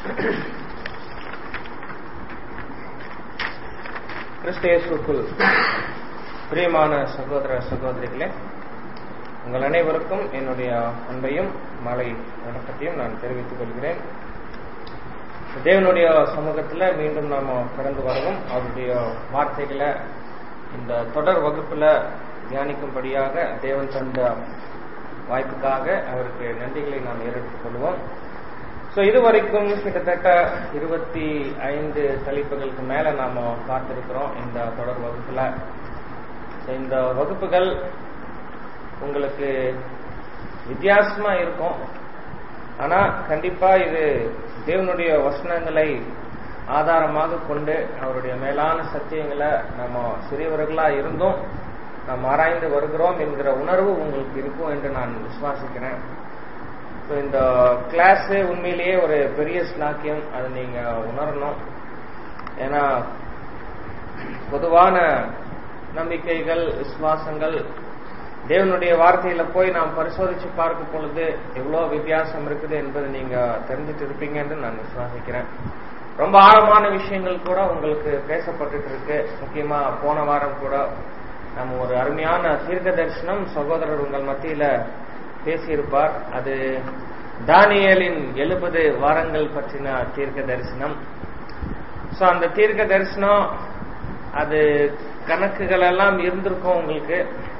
கிறிஸ்தேசுக்குள் பிரியமான சகோதர சகோதரிகளே உங்கள் அனைவருக்கும் என்னுடைய அன்பையும் மாலை வணக்கத்தையும் நான் தெரிவித்துக் கொள்கிறேன் தேவனுடைய சமூகத்துல மீண்டும் நாம கடந்து வரவும் அவருடைய வார்த்தைகளை இந்த தொடர் வகுப்புல தியானிக்கும்படியாக தேவன் தந்த வாய்ப்புக்காக அவருக்கு நன்றிகளை நாம் ஏறெடுத்துக் கொள்வோம் ஸோ இதுவரைக்கும் கிட்டத்தட்ட இருபத்தி ஐந்து தலைப்புகளுக்கு மேல நாம பார்த்திருக்கிறோம் இந்த தொடர் வகுப்புல So, இந்த வகுப்புகள் உங்களுக்கு வித்தியாசமா இருக்கும் ஆனா கண்டிப்பா இது தேவனுடைய வசனங்களை ஆதாரமாக கொண்டு அவருடைய மேலான சத்தியங்களை நம்ம சிறியவர்களா இருந்தும் நாம் ஆராய்ந்து வருகிறோம் என்கிற உணர்வு உங்களுக்கு இருக்கும் என்று நான் விசுவாசிக்கிறேன் ஸோ இந்த கிளாஸ் உண்மையிலேயே ஒரு பெரிய ஸ்லாக்கியம் அதை நீங்க உணரணும் ஏன்னா பொதுவான நம்பிக்கைகள் விசுவாசங்கள் தேவனுடைய வார்த்தையில போய் நாம் பரிசோதிச்சு பார்க்கும் பொழுது எவ்வளவு வித்தியாசம் இருக்குது என்பதை நீங்க தெரிஞ்சுட்டு இருப்பீங்க என்று நான் விசுவாசிக்கிறேன் ரொம்ப ஆழமான விஷயங்கள் கூட உங்களுக்கு பேசப்பட்டுட்டு இருக்கு முக்கியமா போன வாரம் கூட நம்ம ஒரு அருமையான தீர்க்க தரிசனம் சகோதரர் உங்கள் மத்தியில பேசியிருப்பார் அது தானியலின் எழுபது வாரங்கள் பற்றின தீர்க்க தரிசனம் சோ அந்த தீர்க்க தரிசனம் அது கணக்குகள் எல்லாம் இருந்திருக்கும் உங்களுக்கு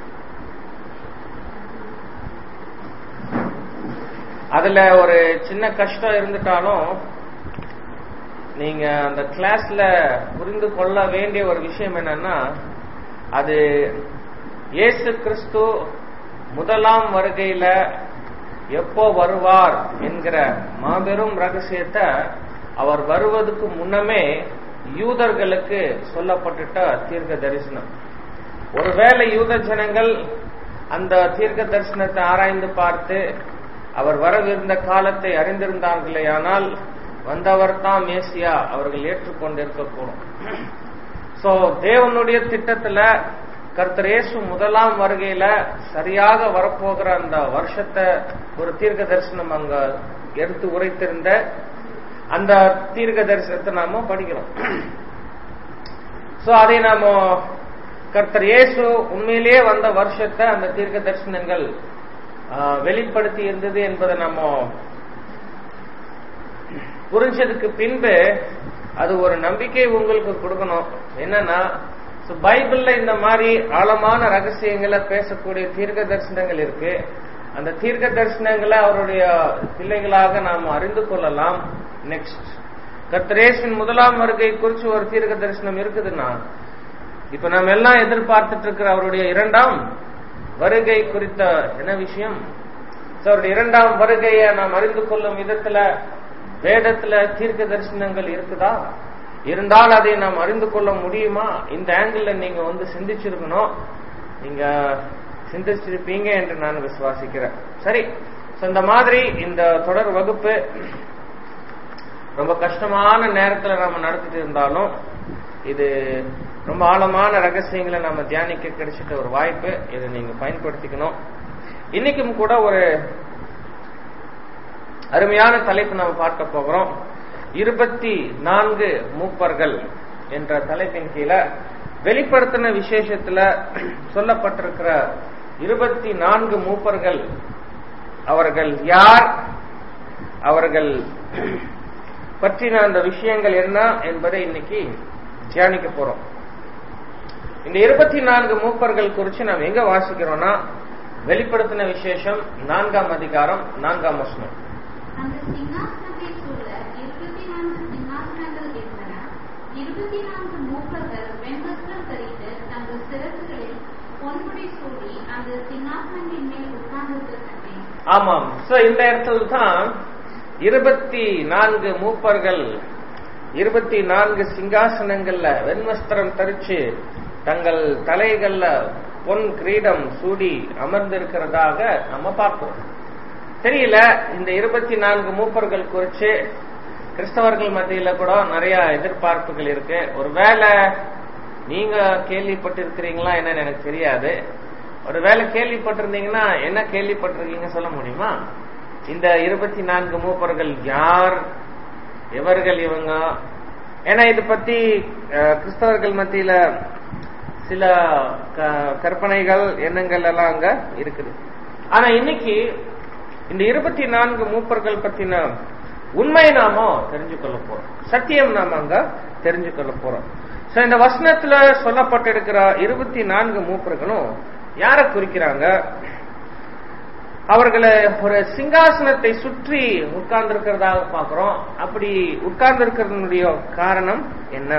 அதுல ஒரு சின்ன கஷ்டம் இருந்துட்டாலும் நீங்க அந்த கிளாஸ்ல புரிந்து கொள்ள வேண்டிய ஒரு விஷயம் என்னன்னா அது இயேசு கிறிஸ்து முதலாம் வருகையில எப்போ வருவார் என்கிற மாபெரும் ரகசியத்தை அவர் வருவதற்கு முன்னமே யூதர்களுக்கு சொல்லப்பட்டுட்ட தீர்க்க தரிசனம் ஒருவேளை யூத ஜனங்கள் அந்த தீர்க்க தரிசனத்தை ஆராய்ந்து பார்த்து அவர் வரவிருந்த காலத்தை அறிந்திருந்தார்களே ஆனால் வந்தவர் தான் மேசியா அவர்கள் ஏற்றுக்கொண்டிருக்கக்கூடும் சோ தேவனுடைய திட்டத்துல கர்த்தர் இயேசு முதலாம் வருகையில சரியாக வரப்போகிற அந்த வருஷத்தை ஒரு தீர்க்க தரிசனம் அங்க எடுத்து உரைத்திருந்த அந்த தீர்க்க தரிசனத்தை நாம படிக்கிறோம் சோ அதை நாம கர்த்தர் இயேசு உண்மையிலேயே வந்த வருஷத்தை அந்த தீர்க்க தரிசனங்கள் வெளிப்படுத்தி இருந்தது என்பதை நம்ம புரிஞ்சதுக்கு பின்பு அது ஒரு நம்பிக்கை உங்களுக்கு கொடுக்கணும் என்னன்னா பைபிள்ல இந்த மாதிரி ஆழமான ரகசியங்களை பேசக்கூடிய தீர்க்க தரிசனங்கள் இருக்கு அந்த தீர்க்க தரிசனங்களை அவருடைய பிள்ளைகளாக நாம் அறிந்து கொள்ளலாம் நெக்ஸ்ட் கர்த்தரேசின் முதலாம் வருகை குறித்து ஒரு தீர்க்க தரிசனம் இருக்குதுன்னா இப்ப நாம் எல்லாம் எதிர்பார்த்துட்டு இருக்கிற அவருடைய இரண்டாம் வருகை குறித்த என்ன விஷயம் அவருடைய இரண்டாம் வருகையை நாம் அறிந்து கொள்ளும் விதத்துல வேதத்துல தீர்க்க தரிசனங்கள் இருக்குதா இருந்தால் அதை நாம் அறிந்து கொள்ள முடியுமா இந்த ஆங்கிள் நீங்க வந்து சிந்திச்சிருக்கணும் நீங்க சிந்திச்சிருப்பீங்க என்று நான் விசுவாசிக்கிறேன் சரி இந்த மாதிரி இந்த தொடர் வகுப்பு ரொம்ப கஷ்டமான நேரத்துல நம்ம நடத்திட்டு இருந்தாலும் இது ரொம்ப ஆழமான ரகசியங்களை நம்ம தியானிக்க கிடைச்சிட்ட ஒரு வாய்ப்பு இதை நீங்க பயன்படுத்திக்கணும் இன்னைக்கும் கூட ஒரு அருமையான தலைப்பு நம்ம பார்க்க போகிறோம் இருபத்தி நான்கு மூப்பர்கள் என்ற தலைப்பின் கீழே வெளிப்படுத்தின விசேஷத்துல சொல்லப்பட்டிருக்கிற இருபத்தி நான்கு மூப்பர்கள் அவர்கள் யார் அவர்கள் பற்றின அந்த விஷயங்கள் என்ன என்பதை இன்னைக்கு தியானிக்க போறோம் இந்த இருபத்தி நான்கு மூப்பர்கள் குறித்து நாம் எங்க வாசிக்கிறோம்னா வெளிப்படுத்தின விசேஷம் நான்காம் அதிகாரம் நான்காம் வசனம் அந்த சிங்காசனத்தை சூழ இருபத்தி நான்கு சிங்காசனங்கள் இருந்தன இருபத்தி நான்கு மூப்பர்கள் வெண்வஸ்திரம் தரித்து தங்கள் சிறகுகளில் பொன்முடி சூடி அந்த சிங்காசனத்தின் மேல் உட்கார்ந்திருக்க கண்டேன் ஆமாம் சோ இந்த இடத்துல தான் இருபத்தி நான்கு மூப்பர்கள் இருபத்தி நான்கு சிங்காசனங்கள்ல வெண்வஸ்திரம் தரிச்சு தங்கள் தலைகள்ல பொன் கிரீடம் சூடி அமர்ந்திருக்கிறதாக நம்ம பார்க்கிறோம் தெரியல இந்த இருபத்தி நான்கு மூப்பர்கள் குறிச்சு கிறிஸ்தவர்கள் மத்தியில கூட நிறைய எதிர்பார்ப்புகள் இருக்கு ஒருவேளை நீங்க கேள்விப்பட்டிருக்கிறீங்களா என்னன்னு எனக்கு தெரியாது ஒருவேளை கேள்விப்பட்டிருந்தீங்கன்னா என்ன கேள்விப்பட்டிருக்கீங்க சொல்ல முடியுமா இந்த இருபத்தி நான்கு மூப்பர்கள் யார் எவர்கள் இவங்க ஏன்னா இது பத்தி அஹ், கிறிஸ்தவர்கள் மத்தியில சில க- கற்பனைகள் எண்ணங்கள் எல்லாம் அங்க இருக்குது ஆனா இன்னைக்கு இந்த இருபத்தி நான்கு மூப்பர்கள் பத்தின உண்மை நாம தெரிஞ்சு கொள்ள போறோம் சத்தியம் நாம அங்க தெரிஞ்சு கொள்ள போறோம் சோ இந்த வசனத்துல சொல்லப்பட்டிருக்கிற இருபத்தி நான்கு மூப்பர்களும் யாரை குறிக்கிறாங்க அவர்களை ஒரு சிங்காசனத்தை சுற்றி உட்கார்ந்து இருக்கிறதாக பாக்குறோம் அப்படி உட்கார்ந்து இருக்கிறதுனுடைய காரணம் என்ன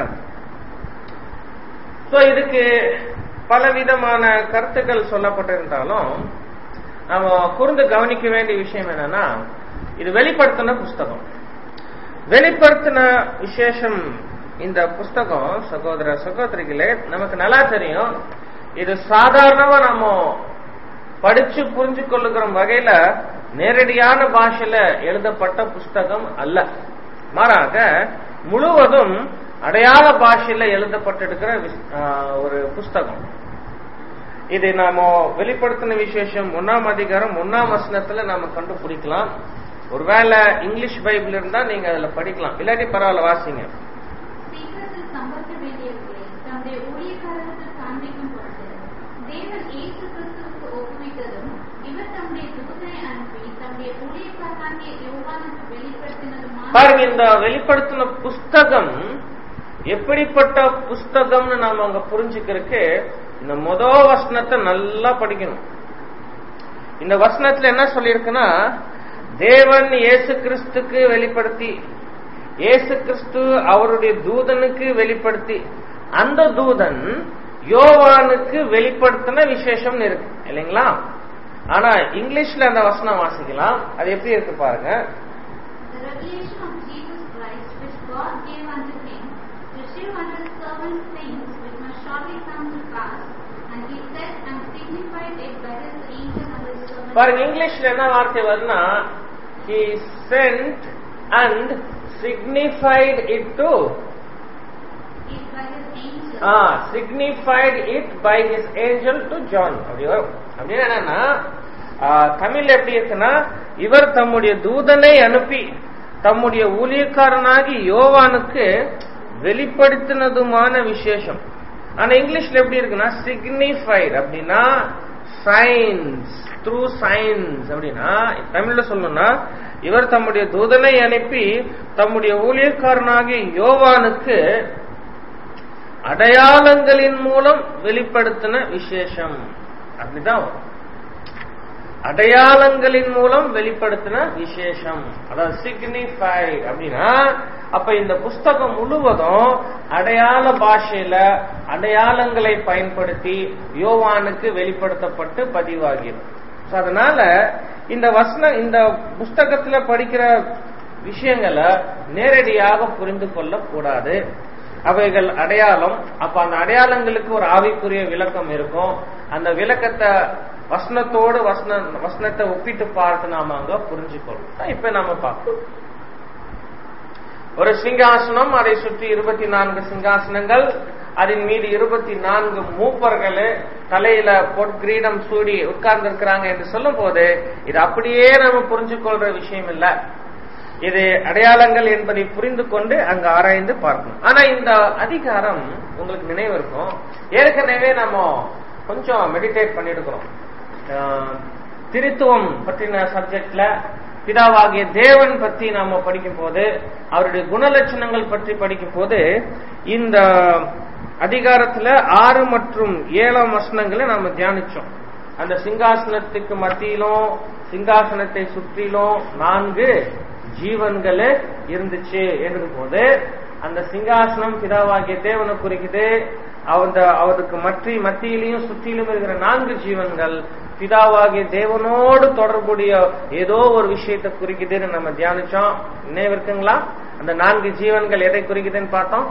சோ இதுக்கு பலவிதமான கருத்துக்கள் சொல்லப்பட்டிருந்தாலும் நாம கூர்ந்து கவனிக்க வேண்டிய விஷயம் என்னன்னா இது வெளிப்படுத்தின புஸ்தகம் வெளிப்படுத்தின விசேஷம் இந்த புஸ்தகம் சகோதர சகோதரிகளே நமக்கு நல்லா தெரியும் இது சாதாரணமா நம்ம படிச்சு புரிஞ்சு கொள்ளுகிற வகையில நேரடியான பாஷையில எழுதப்பட்ட புஸ்தகம் அல்ல மாறாக முழுவதும் அடையாள பாஷையில எழுதப்பட்டிருக்கிற vis- ஆஹ், ஒரு புஸ்தகம் இது நாம வெளிப்படுத்தின விசேஷம் ஒன்னாம் அதிகாரம் ஒன்னாம் வசனத்துல நாம கண்டுபிடிக்கலாம் ஒருவேளை இங்கிலீஷ் பைபிள் இருந்தா நீங்க அதுல படிக்கலாம் இல்லாட்டி பரவாயில்ல வாசிங்க சீக்கிரத்தில் சம்பவிக்க வேண்டியவர்களை தம்முடைய ஊழியக்காரருக்கு காண்பிக்கும் பொருட்டு தேவன் இயேசு கிறிஸ்துவுக்கு ஒப்புவித்ததும் இவர் தம்முடைய தூதனை அனுப்பி தம்முடைய ஊழியக்காரனாகிய யோவானுக்கு வெளிப்படுத்தினதுமான பாருங்க இந்த வெளிப்படுத்தின புஸ்தகம் எப்படிப்பட்ட புஸ்தகம்னு நாம அங்க புரிஞ்சுக்கிறதுக்கு இந்த முத வசனத்தை நல்லா படிக்கணும் இந்த வசனத்துல என்ன சொல்லியிருக்குன்னா தேவன் இயேசு கிறிஸ்துக்கு வெளிப்படுத்தி இயேசு கிறிஸ்து அவருடைய தூதனுக்கு வெளிப்படுத்தி அந்த தூதன் யோவானுக்கு வெளிப்படுத்தின விசேஷம்னு இருக்கு இல்லைங்களா ஆனா இங்கிலீஷ்ல அந்த வசனம் வாசிக்கலாம் அது எப்படி இருக்கு பாருங்க The revelation of Jesus Christ, which God gave unto him, to shew unto his servants things which must shortly come to pass. And he said and signified it by his angel and his servant. பாருங்க இங்கிலீஷ்ல என்ன வார்த்தை வருதுன்னா he sent and signified it to It by his angel. Ah signified it by his angel to John அப்படி வரும் அப்படின்னு என்னன்னா ஆ, தமிழ்ல எப்படி இருக்குன்னா இவர் தம்முடைய தூதனை அனுப்பி தம்முடைய ஊழியக்காரனாகி யோவானுக்கு வெளிப்படுத்தினதுமான விசேஷம் ஆனா இங்கிலீஷ்ல எப்படி இருக்குன்னா சிக்னிஃபைட் அப்படின்னா சயின்ஸ் த்ரூ சயின்ஸ் அப்படின்னா தமிழ்ல சொல்லணும்னா இவர் தம்முடைய தூதனை அனுப்பி தம்முடைய ஊழியக்காரனாகிய யோவானுக்கு அடையாளங்களின் மூலம் வெளிப்படுத்தின விசேஷம் அப்படிதான் வரும். அடையாளங்களின் மூலம் வெளிப்படுத்தின விசேஷம் அதாவது சிக்னிஃபை அப்படின்னா அப்ப இந்த புஸ்தகம் முழுவதும் அடையாள பாஷையில அடையாளங்களை பயன்படுத்தி யோவானுக்கு வெளிப்படுத்தப்பட்டு பதிவாகிறது So, அதனால இந்த வசன இந்த புஸ்தகத்துல படிக்கிற விஷயங்களை நேரடியாக புரிந்து கொள்ள கூடாது அவைகள் அடையாளம் அப்ப அந்த அடையாளங்களுக்கு ஒரு ஆவிக்குரிய விளக்கம் இருக்கும் அந்த விளக்கத்தை வசனத்தோடு வசன வசனத்தை ஒப்பிட்டு பார்த்து நாம அங்க புரிஞ்சுக்கொள்ளும் இப்ப நாம பார்ப்போம் ஒரு சிங்காசனம் அதை சுற்றி இருபத்தி நான்கு சிங்காசனங்கள் அதன் மீது இருபத்தி நான்கு மூப்பர்கள் தலையில பொற்கிரீடம் சூடி உட்கார்ந்து இருக்கிறாங்க என்று சொல்லும் போது இது அப்படியே நம்ம புரிஞ்சு கொள்ற விஷயம் இல்ல இது அடையாளங்கள் என்பதை புரிந்து கொண்டு அங்க ஆராய்ந்து பார்க்கணும் ஆனா இந்த அதிகாரம் உங்களுக்கு நினைவு இருக்கும் ஏற்கனவே நம்ம கொஞ்சம் மெடிடேட் பண்ணிருக்கிறோம் ஆஹ், திருத்துவம் பற்றின சப்ஜெக்ட்ல பிதாவாகிய தேவன் பற்றி நாம படிக்கும் போது அவருடைய குணலட்சணங்கள் பற்றி படிக்கும் போது இந்த அதிகாரத்துல ஆறு மற்றும் ஏழாம் வசனங்களை நாம தியானிச்சோம் அந்த சிங்காசனத்துக்கு மத்தியிலும் சிங்காசனத்தை சுற்றிலும் நான்கு ஜீவன்கள் இருந்துச்சு என்றும் போது அந்த சிங்காசனம் பிதாவாகிய தேவனை குறிக்குது அந்த அவருக்கு மற்றி மத்தியிலையும் சுற்றிலும் இருக்கிற நான்கு ஜீவன்கள் பிதாவாகிய தேவனோடு தொடர்புடைய ஏதோ ஒரு விஷயத்தை குறிக்குதுன்னு நம்ம தியானிச்சோம் நினைவு இருக்குங்களா அந்த நான்கு ஜீவன்கள் எதை குறிக்குதுன்னு பார்த்தோம்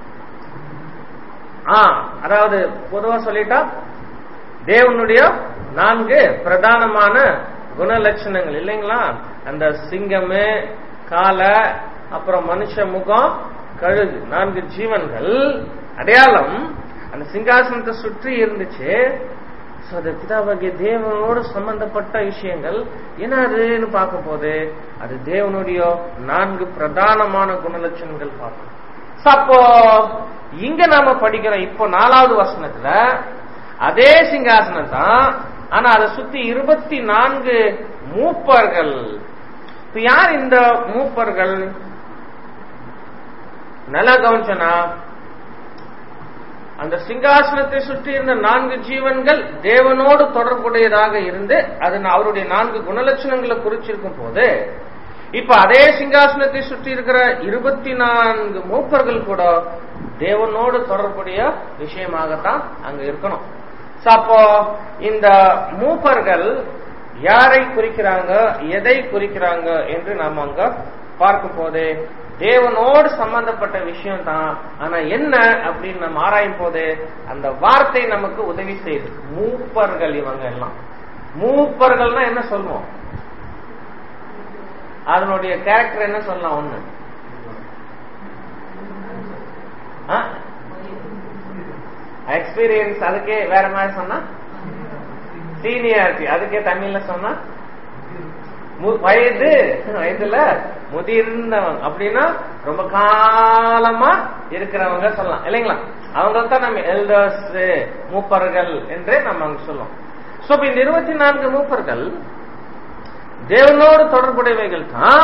ஆ அதாவது பொதுவா சொல்லிட்டா தேவனுடைய நான்கு பிரதானமான குணலட்சணங்கள் இல்லைங்களா அந்த சிங்கமு காலை அப்புறம் மனுஷ முகம் கழுகு நான்கு ஜீவன்கள் அடையாளம் அந்த சிங்காசனத்தை சுற்றி இருந்துச்சு So, அது பிதாவாகிய தேவனோடு சம்பந்தப்பட்ட விஷயங்கள் என்ன அதுன்னு பார்க்கும் போது அது தேவனுடைய நான்கு பிரதானமான குணலட்சணங்கள் பார்க்கணும் So, அப்போ இங்க நாம படிக்கிறோம் இப்போ நாலாவது வசனத்துல அதே சிங்காசனம் தான் ஆனா அதை சுத்தி இருபத்தி நான்கு மூப்பர்கள் இப்ப யார் இந்த மூப்பர்கள் நல்லா கவனிச்சனா அந்த சிங்காசனத்தை சுற்றி இருந்த நான்கு ஜீவன்கள் தேவனோடு தொடர்புடையதாக இருந்து அது அவருடைய நான்கு குணலட்சணங்களை குறிச்சிருக்கும் போது இப்ப அதே சிங்காசனத்தை சுற்றி இருக்கிற இருபத்தி நான்கு மூப்பர்கள் கூட தேவனோடு தொடர்புடைய விஷயமாகத்தான் அங்க இருக்கணும் So, அப்போ இந்த மூப்பர்கள் யாரை குறிக்கிறாங்க எதை குறிக்கிறாங்க என்று நாம அங்க பார்க்கும் போது தேவனோடு சம்பந்தப்பட்ட விஷயம் தான் ஆனா என்ன அப்படின்னு நம்ம ஆராயும் போது அந்த வார்த்தை நமக்கு உதவி செய்யுது மூப்பர்கள் இவங்க எல்லாம் மூப்பர்கள்னா என்ன சொல்லுவோம் அதனுடைய கேரக்டர் என்ன சொல்லலாம் ஒண்ணு எக்ஸ்பீரியன்ஸ் அதுக்கே வேற மாதிரி சொன்னா சீனியாரிட்டி அதுக்கே தமிழ்ல சொன்னா மு- வயது வயதுல முதிர்ந்தவங்க அப்படின்னா ரொம்ப காலமா இருக்கிறவங்க சொல்லலாம் இல்லைங்களா அவங்க தான் நம்ம எல்டர்ஸ் மூப்பர்கள் என்று நம்ம அங்க சொல்லுவோம் சோ இப்ப இந்த இருபத்தி நான்கு மூப்பர்கள் தேவனோடு தொடர்புடையவைகள் தான்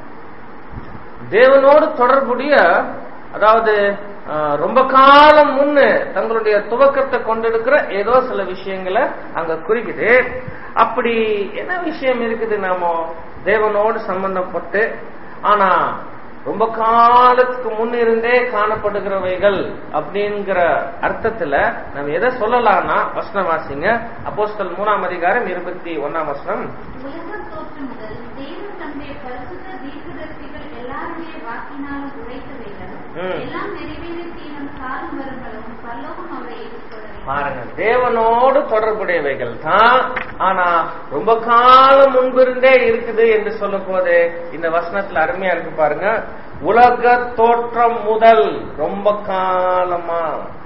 தேவனோடு தொடர்புடைய அதாவது அஹ், ரொம்ப காலம் முன்னு தங்களுடைய துவக்கத்தை கொண்டிருக்கிற ஏதோ சில விஷயங்களை அங்க குறிக்குது அப்படி என்ன விஷயம் இருக்குது நாம தேவனோடு சம்பந்தப்பட்டு ஆனா ரொம்ப காலத்துக்கு முன்னிருந்தே காணப்படுகிறவைகள் அப்படிங்கிற அர்த்தத்துல நம்ம எதை சொல்லலாம்னா வசனம் வாசிங்க அப்போஸ்தல் மூணாம் அதிகாரம் இருபத்தி ஒன்னாம் வசனம் உலக தோற்றம் முதல் தேவன் தம்முடைய பரிசுத்த தீர்க்கதரிசிகள் எல்லாருடைய வாக்கினாலும் உரைத்தவைகள் ம். எல்லாம் நிறைவேறி தீரும் காலம் வருங்களும் பரலோகம் அவரை ஏற்றுக்கொள்ளவில்லை பாருங்க தேவனோடு தொடர்புடையவைகள் தான் ஆனா ரொம்ப காலம் முன்பிருந்தே இருக்குது என்று சொல்லும் போது இந்த வசனத்துல அருமையா இருக்கு பாருங்க உலக தோற்றம் முதல் ரொம்ப காலமா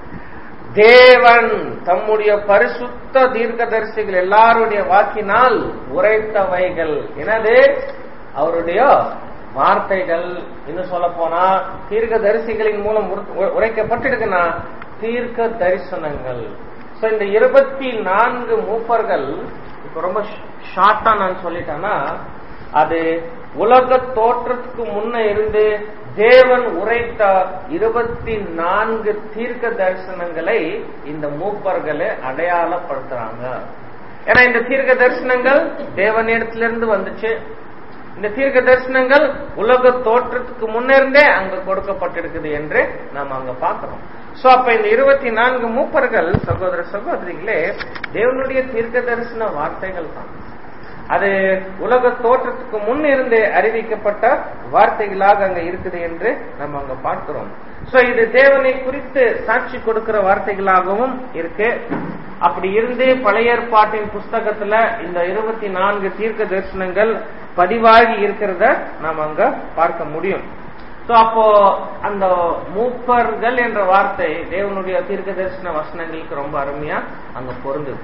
தேவன் தம்முடைய பரிசுத்த தீர்க்கதரிசிகள் எல்லாருடைய வாக்கினால் உரைத்தவைகள் எனது அவருடைய வார்த்தைகள் இன்னும் சொல்ல போனா தீர்க்க தரிசிகளின் மூலம் உரு- உரைக்கப்பட்டிருக்குன்னா தீர்க்க தரிசனங்கள் சோ இந்த இருபத்தி நான்கு மூப்பர்கள் இப்ப ரொம்ப ஷார்ட்டா நான் சொல்லிட்டேன்னா அது உலக தோற்றத்துக்கு முன்ன இருந்து தேவன் உரைத்த இருபத்தி நான்கு தீர்க்க தரிசனங்களை இந்த மூப்பர்களை அடையாளப்படுத்துறாங்க ஏன்னா இந்த தீர்க்க தரிசனங்கள் தேவனிடத்திலிருந்து வந்துச்சு இந்த தீர்க்க தரிசனங்கள் உலக தோற்றத்துக்கு முன்னிருந்தே அங்க கொடுக்கப்பட்டிருக்குது என்று நாம் அங்க பார்க்கிறோம் சோ அப்ப இந்த இருபத்தி நான்கு மூப்பர்கள் சகோதர சகோதரிகளே தேவனுடைய தீர்க்க தரிசன வார்த்தைகள் தான் அது உலக தோற்றத்துக்கு முன் இருந்து அறிவிக்கப்பட்ட வார்த்தைகளாக அங்க இருக்குது என்று நம்ம அங்க பார்க்கிறோம் சோ இது தேவனை குறித்து சாட்சி கொடுக்கிற வார்த்தைகளாகவும் இருக்கு அப்படி இருந்து பழைய ஏற்பாட்டின் புஸ்தகத்துல இந்த இருபத்தி நான்கு தீர்க்க தரிசனங்கள் பதிவாகி இருக்கிறத நாம் அங்க பார்க்க முடியும் சோ அப்போ அந்த மூப்பர்கள் என்ற வார்த்தை தேவனுடைய தீர்க்க தரிசன வசனங்களுக்கு ரொம்ப அருமையா அங்க பொருந்துது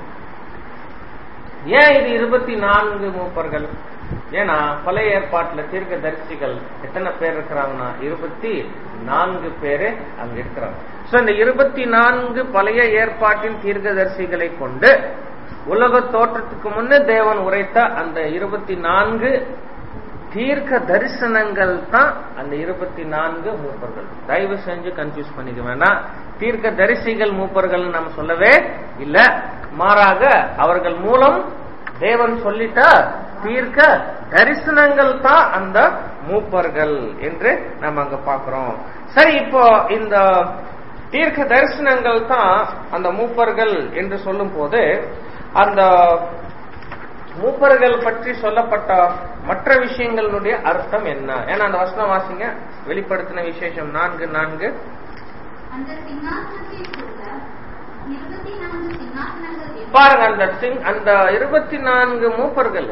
ஏன் இது இருபத்தி நான்கு மூப்பர்கள் ஏன்னா பழைய ஏற்பாட்டுல தீர்க்க தரிசிகள் எத்தனை பேர் இருக்கிறாங்கன்னா இருபத்தி நான்கு பேரு அங்க இருக்கிறாங்க சோ இந்த இருபத்தி நான்கு பழைய ஏற்பாட்டின் தீர்க்கதரிசிகளை கொண்டு உலக தோற்றத்துக்கு முன்னே தேவன் உரைத்த அந்த இருபத்தி நான்கு தீர்க்க தரிசனங்கள் தான் அந்த இருபத்தி நான்கு மூப்பர்கள் தயவு செஞ்சு கன்ஃபியூஸ் பண்ணிக்க வேண்டாம் தீர்க்க தரிசிகள் மூப்பர்கள் நம்ம சொல்லவே இல்ல மாறாக அவர்கள் மூலம் தேவன் சொல்லிட்ட தீர்க்க தரிசனங்கள் தான் அந்த மூப்பர்கள் என்று நம்ம அங்க பார்க்கிறோம் சரி இப்போ இந்த தீர்க்க தரிசனங்கள் தான் அந்த மூப்பர்கள் என்று சொல்லும் போது அந்த மூப்பர்கள் பற்றி சொல்லப்பட்ட மற்ற விஷயங்களுடைய அர்த்தம் என்ன ஏன்னா அந்த வசனம் வாசிங்க வெளிப்படுத்தின விசேஷம் நான்கு நான்கு அந்த சிங்காசனத்தை சூழ இருபத்தி நான்கு சிங்காசனங்கள் இருந்தன. பாருங்க அந்த சிங் அந்த இருபத்தி நான்கு மூப்பர்கள்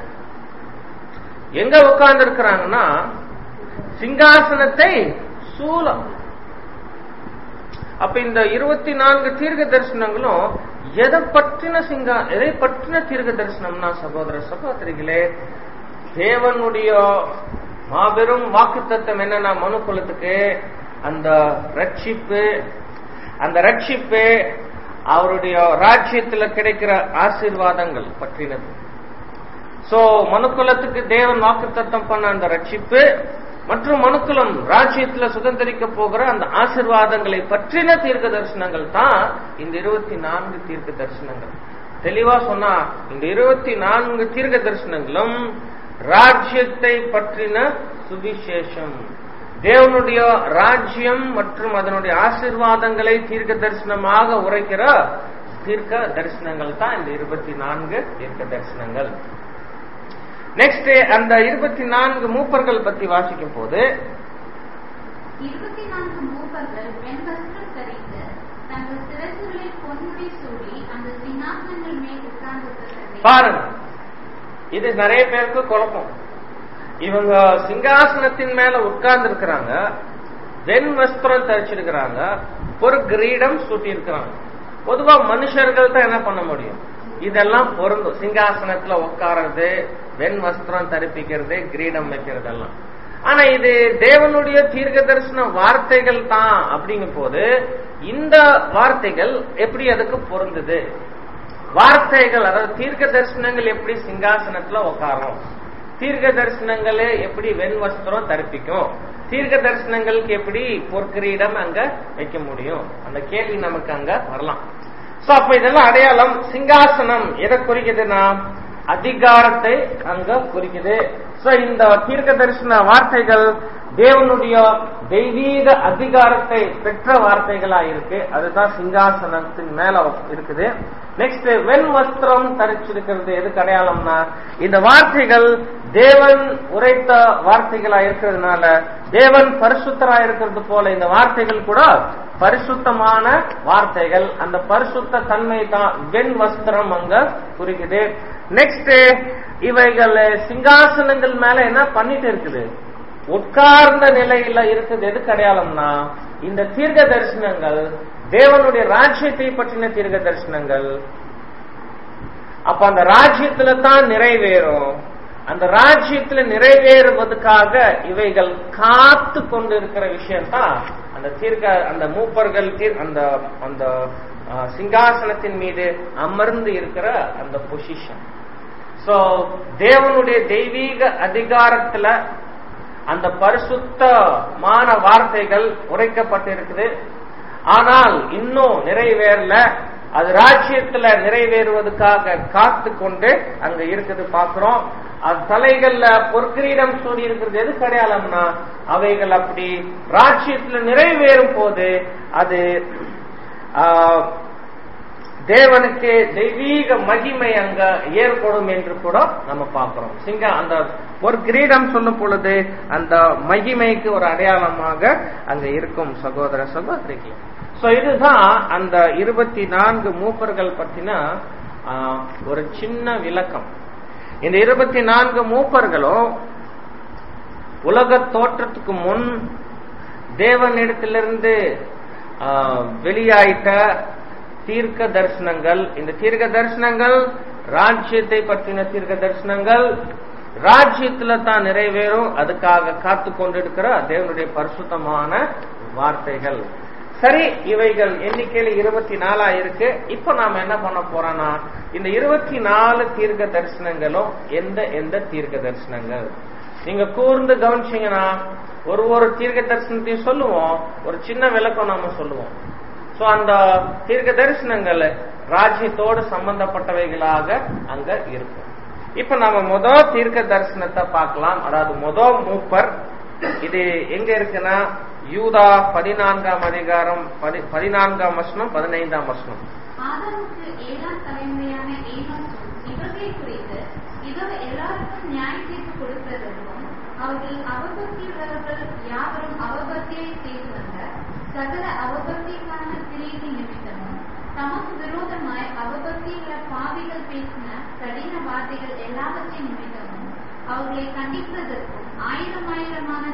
எங்க உட்கார்ந்து இருக்கிறாங்கன்னா சிங்காசனத்தை சூலம் அப்ப இந்த இருபத்தி நான்கு தீர்க்க தரிசனங்களும் எதை பற்றின சிங்கா எதை பற்றின தீர்க்க தரிசனம்னா சகோதர சகோதரிகளே தேவனுடைய மாபெரும் வாக்குத்தத்தம் என்னன்னா மனு குலத்துக்கு அந்த ரட்சிப்பு அந்த ரட்சிப்பு அவருடைய ராஜ்யத்துல கிடைக்கிற ஆசீர்வாதங்கள் பற்றினது சோ மனுக்குலத்துக்கு தேவன் வாக்குத்தத்தம் பண்ண அந்த ரட்சிப்பு மற்றும் மனுக்குலம் ராஜ்யத்துல சுதந்திரிக்க போகிற அந்த ஆசிர்வாதங்களை பற்றின தீர்க்க தரிசனங்கள் தான் இந்த இருபத்தி நான்கு தீர்க்க தரிசனங்கள் தெளிவா சொன்னா இந்த இருபத்தி நான்கு தீர்க்க தரிசனங்களும் ராஜ்யத்தை பற்றின சுவிசேஷம் தேவனுடைய ராஜ்யம் மற்றும் அதனுடைய ஆசிர்வாதங்களை தீர்க்க தரிசனமாக உரைக்கிற தீர்க்க தரிசனங்கள் தான் இந்த இருபத்தி நான்கு தீர்க்க தரிசனங்கள் நெக்ஸ்ட் அந்த இருபத்தி நான்கு மூப்பர்கள் பத்தி வாசிக்கும் போது இருபத்தி நான்கு மூப்பர்கள் வெண்வஸ்திரம் தரித்து தங்கள் சிரசுகளில் பொன்முடி சூடி அந்த சிங்காசனங்கள் மேல் உட்கார்ந்து பாருங்க இது நிறைய பேருக்கு குழப்பம் இவங்க சிங்காசனத்தின் மேல உட்கார்ந்து இருக்கிறாங்க வெண் வஸ்திரம் தரிச்சிருக்கிறாங்க ஒரு கிரீடம் சூட்டி இருக்கிறாங்க பொதுவா மனுஷர்கள் தான் என்ன பண்ண முடியும் இதெல்லாம் பொருந்தும் சிங்காசனத்துல உட்கார்றது வெண் வஸ்திரம் தரிப்பிக்கிறது கிரீடம் வைக்கிறதெல்லாம் ஆனா இது தேவனுடைய தீர்க்க தரிசன வார்த்தைகள் தான் அப்படிங்கும் போது இந்த வார்த்தைகள் எப்படி அதுக்கு பொருந்துது வார்த்தைகள் அதாவது தீர்க்க தரிசனங்கள் எப்படி சிங்காசனத்துல உட்காரும் தீர்க்க தரிசனங்களே எப்படி வெண் வஸ்திரம் தரிப்பிக்கும் தீர்க்க தரிசனங்களுக்கு எப்படி பொற்கிரீடம் அங்க வைக்க முடியும் அந்த கேள்வி நமக்கு அங்க வரலாம் சோ அப்ப இதெல்லாம் அடையாளம் சிங்காசனம் எதை குறிக்குதுன்னா அதிகாரத்தை அங்க குறிக்குது சோ இந்த தீர்க்க தரிசன வார்த்தைகள் தேவனுடைய தெய்வீக அதிகாரத்தை பெற்ற வார்த்தைகளா இருக்கு அதுதான் சிங்காசனத்தின் மேல இருக்குது நெக்ஸ்ட் வெண் வஸ்திரம் தரிச்சிருக்கிறது எதுக்கு அடையாளம்னா இந்த வார்த்தைகள் தேவன் உரைத்த வார்த்தைகளா இருக்கிறதுனால தேவன் பரிசுத்தரா இருக்கிறது போல இந்த வார்த்தைகள் கூட பரிசுத்தமான வார்த்தைகள் அந்த பரிசுத்த தன்மை தான் வெண் வஸ்திரம் அங்க குறிக்குது நெக்ஸ்ட் இவைகள் சிங்காசனங்கள் மேல என்ன பண்ணிட்டு இருக்குது உட்கார்ந்த நிலையில இருக்குது எதுக்கு அடையாளம்னா இந்த தீர்க்க தரிசனங்கள் தேவனுடைய ராஜ்யத்தை பற்றின தீர்க்க தரிசனங்கள் அப்ப அந்த ராஜ்யத்துல தான் நிறைவேறும் அந்த ராஜ்யத்துல நிறைவேறுவதற்காக இவைகள் காத்து கொண்டு இருக்கிற விஷயம் தான் அந்த தீர்க்க அந்த மூப்பர்கள் தீர் அந்த அந்த சிங்காசனத்தின் மீது அமர்ந்து இருக்கிற அந்த பொசிஷன் சோ தேவனுடைய தெய்வீக அதிகாரத்துல அந்த பரிசுத்தமான வார்த்தைகள் உரைக்கப்பட்டிருக்குது ஆனால் இன்னும் நிறைவேறல அது ராஜ்யத்துல நிறைவேறுவதற்காக காத்து கொண்டு அங்க இருக்குது பாக்குறோம் அது தலைகள்ல பொற்கிரீடம் சூடி இருக்கிறது எது அடையாளம்னா அவைகள் அப்படி ராஜ்யத்துல நிறைவேறும் போது அது தேவனுக்கு தெய்வீக மகிமை அங்க ஏற்படும் என்று கூட நம்ம பார்க்கிறோம் சிங்க அந்த ஒரு கிரீடம் சொல்லும் பொழுது அந்த மகிமைக்கு ஒரு அடையாளமாக அங்க இருக்கும் சகோதர சகோதரிக்கு சோ இதுதான் அந்த இருபத்தி நான்கு மூப்பர்கள் பற்றின ஒரு சின்ன விளக்கம் இந்த இருபத்தி நான்கு மூப்பர்களும் உலக தோற்றத்துக்கு முன் தேவனிடத்திலிருந்து வெளியாயிட்ட தீர்க்க தரிசனங்கள் இந்த தீர்க்க தரிசனங்கள் ராஜ்யத்தை பற்றின தீர்க்க தரிசனங்கள் ராஜ்யத்துல தான் நிறைவேறும் அதுக்காக காத்து கொண்டிருக்கிற தேவனுடைய பரிசுத்தமான வார்த்தைகள் சரி இவைகள் எண்ணிக்கையில இருபத்தி நாலா இருக்கு இப்ப நாம என்ன பண்ண போறோம்னா இந்த இருபத்தி நாலு தீர்க்க தரிசனங்களும் எந்த எந்த தீர்க்க தரிசனங்கள் நீங்க கூர்ந்து கவனிச்சீங்கன்னா ஒரு ஒரு தீர்க்க தரிசனத்தையும் சொல்லுவோம் ஒரு சின்ன விளக்கம் நாம சொல்லுவோம் சோ அந்த தீர்க்க தரிசனங்கள் ராஜ்யத்தோடு சம்பந்தப்பட்டவைகளாக அங்க இருக்கும் இப்ப நம்ம முதல் தீர்க்க தரிசனத்தை பார்க்கலாம் அதாவது முதல் மூப்பர் இது எங்க இருக்குன்னா யூதா பதினான்காம் அதிகாரம் பதினான்காம் வசனம் பதினைந்தாம் வசனம் ஆதாமுக்கு ஏழாம் தலைமுறையான ஏனோசும் இவர்களை குறித்து இதோ எல்லாருக்கும் நியாய தீர்ப்பு கொடுப்பதற்கும் அவர்கள் அவபக்தியுள்ளவர்கள் யாவரும் அவபக்தியை செய்து வந்த சகல அவபக்திக்கான கிரியைக்கு நிமித்தமும் தமக்கு விரோதமாய் அவபக்தியுள்ள பாவிகள் பேசின கடின வார்த்தைகள் எல்லாவற்றின் நிமித்தமும் அவர்களை கண்டிப்பதற்கும் ஆயிரம் ஆயிரமான தமது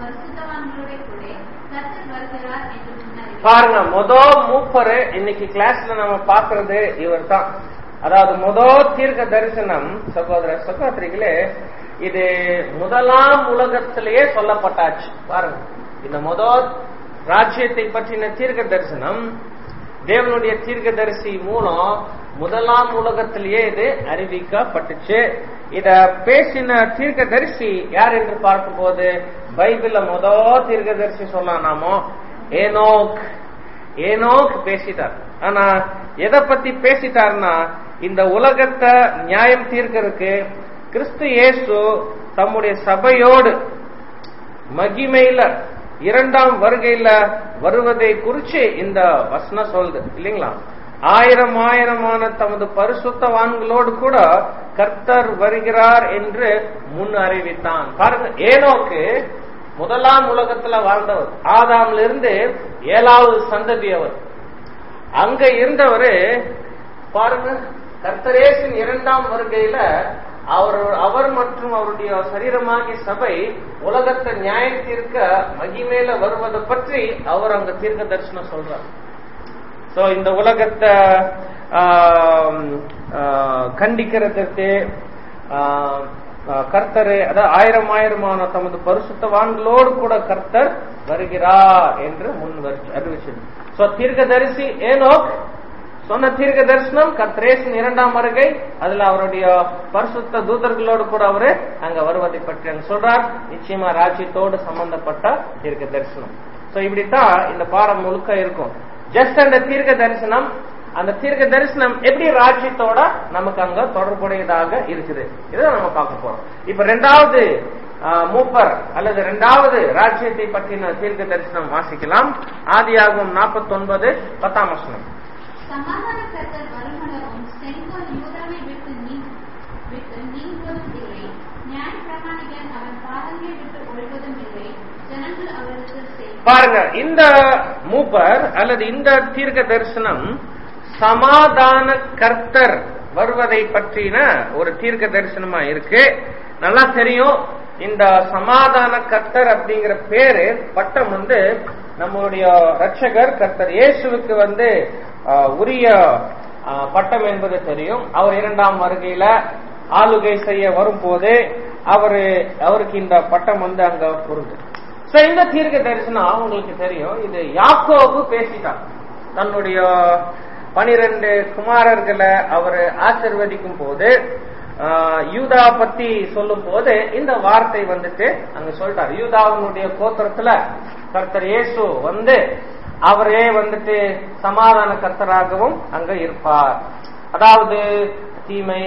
பரிசுத்தவான்களோட கூட கர்த்தர் வருகிறார் என்று முன்னறிவித்தார். பாருங்க மொத மூப்பரு இன்னைக்கு கிளாஸ்ல நம்ம பாக்குறது இவர் தான் அதாவது மொத தீர்க்க தரிசனம் சகோதர சகோதரிகளே இது முதலாம் உலகத்திலேயே சொல்லப்பட்டாச்சு பாருங்க இந்த மொத ராஜ்யத்தை பற்றின தீர்க்க தரிசனம் தேவனுடைய தீர்க்கதரிசி மூலம் முதலாம் உலகத்திலேயே இது அறிவிக்கப்பட்டுச்சு இத பேசின தீர்க்கதரிசி யார் என்று பார்க்கும்போது பைபிள்ல முத தீர்க்கதரிசி சொல்லலாம் நாமோ ஏனோக் ஏனோக் பேசிட்டார் ஆனா எதை பத்தி பேசிட்டார்னா இந்த உலகத்தை நியாயம் தீர்க்கறதுக்கு கிறிஸ்து இயேசு தம்முடைய சபையோடு மகிமையில இரண்டாம் வருகையில வருவதை குறிச்சு இந்த வசனம் சொல்லுது இல்லைங்களா ஆயிரம் ஆயிரமான தமது பரிசுத்தவான்களோடு கூட கர்த்தர் வருகிறார் என்று முன் அறிவித்தான் பாருங்க ஏனோக்கு முதலாம் உலகத்துல வாழ்ந்தவர் ஆதாம்ல இருந்து ஏழாவது சந்ததி அவர் அங்க இருந்தவரு பாருங்க கர்த்தரேசின் இரண்டாம் வருகையில அவர் அவர் மற்றும் அவருடைய சரீரமாகிய சபை உலகத்தை நியாயம் தீர்க்க மகிமேல வருவதை பற்றி அவர் அங்க தீர்க்க தரிசனம் சொல்றார் சோ இந்த உலகத்தை ஆம், ஆ, கண்டிக்கிறதுக்கு ஆ, ஆ, கர்த்தர் அதாவது ஆயிரம் ஆயிரமான தமது பரிசுத்தவான்களோடு கூட கர்த்தர் வருகிறார் என்று முன் வரி- அறிவிச்சது சோ தீர்க்கதரிசி ஏனோ சொன்ன தீர்க்க தரிசனம் கர்த்தரேசின் இரண்டாம் வருகை அதுல அவருடைய பரிசுத்த தூதர்களோடு கூட அவரு அங்க வருவதை பற்றி அங்க சொல்றார் நிச்சயமா ராஜ்யத்தோடு சம்பந்தப்பட்ட தீர்க்க தரிசனம் சோ இப்படித்தான் இந்த பாடம் முழுக்க இருக்கும் ஜஸ்ட் அந்த தீர்க்க தரிசனம் அந்த தீர்க்க தரிசனம் எப்படி ராஜ்யத்தோட நமக்கு அங்க தொடர்புடையதாக இருக்குது இதை நம்ம பார்க்க போறோம் இப்ப ரெண்டாவது ஆ, மூப்பர் அல்லது இரண்டாவது ராஜ்யத்தை பற்றின தீர்க்க தரிசனம் வாசிக்கலாம் ஆதியாகும் நாற்பத்தி ஒன்பது பத்தாம் வசனம் சமாதான கர்த்தர் வருமளவும் செங்கோல் யூதாவை விட்டு நீ விட்டு நீங்குவதும் இல்லை நியாய பிரமாணிகன் அவன் பாதங்களை விட்டு ஒழிவதும் இல்லை ஜனங்கள் அவருக்கு செய் பாருங்க இந்த மூப்பர் அல்லது இந்த தீர்க்க தரிசனம் சமாதான கர்த்தர் வருவதை பற்றின ஒரு தீர்க்க தரிசனமா இருக்கு நல்லா தெரியும் இந்த சமாதான கர்த்தர் அப்படிங்கிற பேரு பட்டம் வந்து நம்மளுடைய ரட்சகர் கர்த்தர் இயேசுவுக்கு வந்து ஆஹ், உரிய ஆஹ், பட்டம் என்பது தெரியும் அவர் இரண்டாம் வருகையில ஆளுகை செய்ய வரும்போது அவரு அவருக்கு இந்த பட்டம் வந்து அங்க பொருந்தும் சோ இந்த தீர்க்க தரிசனம் உங்களுக்கு தெரியும் இது யாக்கோபு பேசிட்டான் தன்னுடைய பனிரெண்டு குமாரர்களை அவர் ஆசிர்வதிக்கும் போது ஆஹ், யூதா பத்தி சொல்லும் போது இந்த வார்த்தை வந்துட்டு அங்க சொல்லிட்டார் யூதாவினுடைய கோத்திரத்துல கர்த்தர் இயேசு வந்து அவரே வந்துட்டு சமாதான கர்த்தராகவும் அங்க இருப்பார் அதாவது தீமை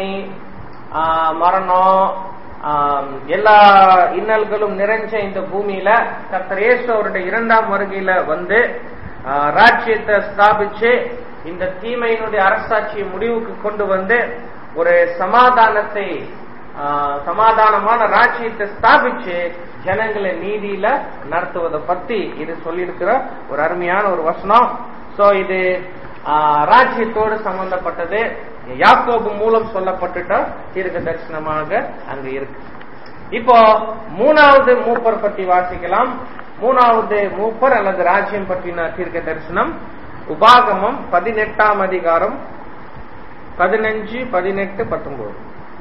ஆஹ், மரணம் ஆம், எல்லா இன்னல்களும் நிறைஞ்ச இந்த பூமியில கர்த்தர் இயேசு அவருடைய இரண்டாம் வருகையில வந்து ஆ, ராஜ்யத்தை ஸ்தாபிச்சு இந்த தீமையினுடைய அரசாட்சியை முடிவுக்கு கொண்டு வந்து ஒரு சமாதானத்தை ஆ, சமாதானமான ராஜ்யத்தை ஸ்தாபிச்சு ஜனங்களை நீதியில நடத்துவதை பத்தி இது சொல்லியிருக்கிற ஒரு அருமையான ஒரு வசனம் சோ இது ஆ, ராஜ்யத்தோடு சம்பந்தப்பட்டது யாக்கோபு மூலம் சொல்லப்பட்டுட்ட தீர்க்க தரிசனமாக அங்க இருக்கு இப்போ மூணாவது மூப்பர் பத்தி வாசிக்கலாம் மூணாவது மூப்பர் அல்லது ராஜ்யம் பற்றின தீர்க்க தரிசனம் உபாகமம் பதினெட்டாம் அதிகாரம் பதினஞ்சு பதினெட்டு பத்தொன்பது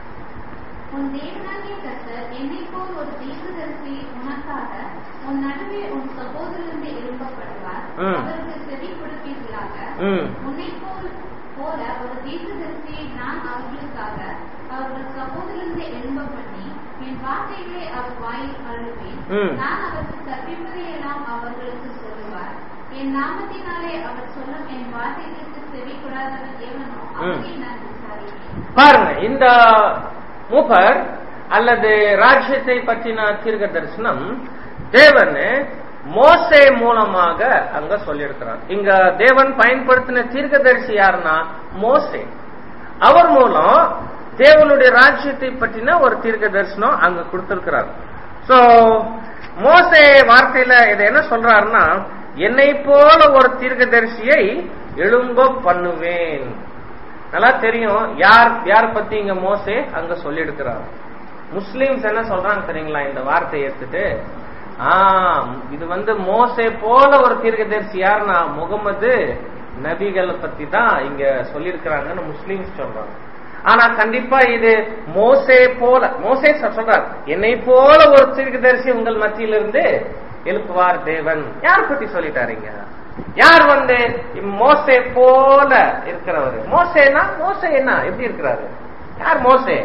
உன் தேவனாகிய கர்த்தர் என்னைப் போல் ஒரு தீர்க்கதரிசி உனக்காக உன் நடுவே உன் சகோதரரிலிருந்து எழுப்பப்படுவார் ம். அவருக்கு செவி கொடுப்பீர்களாக ம் உன்னைப் போல் போல ஒரு தீர்க்கதரிசியை நான் அவர்களுக்காக அவர்கள் சகோதரரிலிருந்து எழும்ப பண்ணி என் வார்த்தைகளை அவர் வாயில் அருளுவேன் ம். நான் அவருக்கு கற்பிப்பதையெல்லாம் அவர்களுக்கு சொல்லுவார் என் நாமத்தினாலே அவர் சொல்லும் என் வார்த்தைகளுக்கு செவி கொடாதவர் எவனோ அவனை நான் விசாரிப்பேன் பாருங்க இந்த மூப்பர் அல்லது ராஜ்யத்தை பற்றின தீர்க்க தரிசனம் தேவன் மோசே மூலமாக அங்க சொல்லியிருக்கிறார் இங்க தேவன் பயன்படுத்தின தீர்க்கதரிசி யாருன்னா மோசே அவர் மூலம் தேவனுடைய ராஜ்யத்தை பற்றின ஒரு தீர்க்க தரிசனம் அங்க கொடுத்திருக்கிறார் சோ மோசே வார்த்தையில இதை என்ன சொல்றாருன்னா என்னை போல ஒரு தீர்க்கதரிசியை எழும்ப பண்ணுவேன் நல்லா தெரியும் யார் யார் பத்தி இங்க மோசே அங்க சொல்லி எடுக்கிறார் முஸ்லிம்ஸ் என்ன சொல்றாங்க தெரியுங்களா இந்த வார்த்தையை எடுத்துட்டு ஆம் இது வந்து மோசே போல ஒரு தீர்க்கதரிசி யாருன்னா முகமது நபிகளை பத்தி தான் இங்க சொல்லியிருக்கிறாங்கன்னு முஸ்லீம்ஸ் சொல்றாங்க ஆனா கண்டிப்பா இது மோசே போல மோசே சொ- சொல்றார் என்னை போல ஒரு தீர்க்கதரிசி உங்கள் மத்தியிலிருந்து எழுப்புவார் தேவன் யார் பத்தி சொல்லிட்டாருங்க யார் வந்து மோசே போல இருக்கிறவர் மோசேனா மோசே என்ன எப்படி இருக்கிறாரு யார் மோசே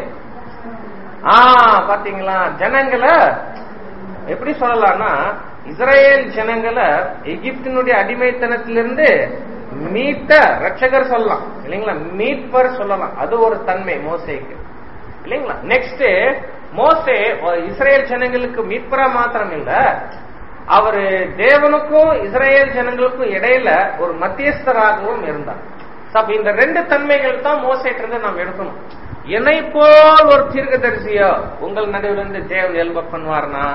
ஆ பாத்தீங்களா ஜனங்களை எப்படி சொல்லலாம்னா இஸ்ரேல் ஜனங்களை எகிப்தினுடைய அடிமைத்தனத்திலிருந்து மீட்ட ரட்சகர் சொல்லலாம் இல்லைங்களா மீட்பர் சொல்லலாம் அது ஒரு தன்மை மோசேக்கு இல்லைங்களா நெக்ஸ்ட் மோசே ஒரு இஸ்ரேல் ஜனங்களுக்கு மீட்பரா மாத்திரம் இல்ல அவரு தேவனுக்கும் இஸ்ரேல் ஜனங்களுக்கும் இடையில ஒரு மத்தியஸ்தராகவும் இருந்தார் So, அப்ப இந்த ரெண்டு தன்மைகள் தான் மோசேட்டு நாம் எடுக்கணும் என்னை போல் ஒரு தீர்க்கதரிசியோ உங்கள் நடுவிலிருந்து தேவன் எழும்ப பண்ணுவார்னா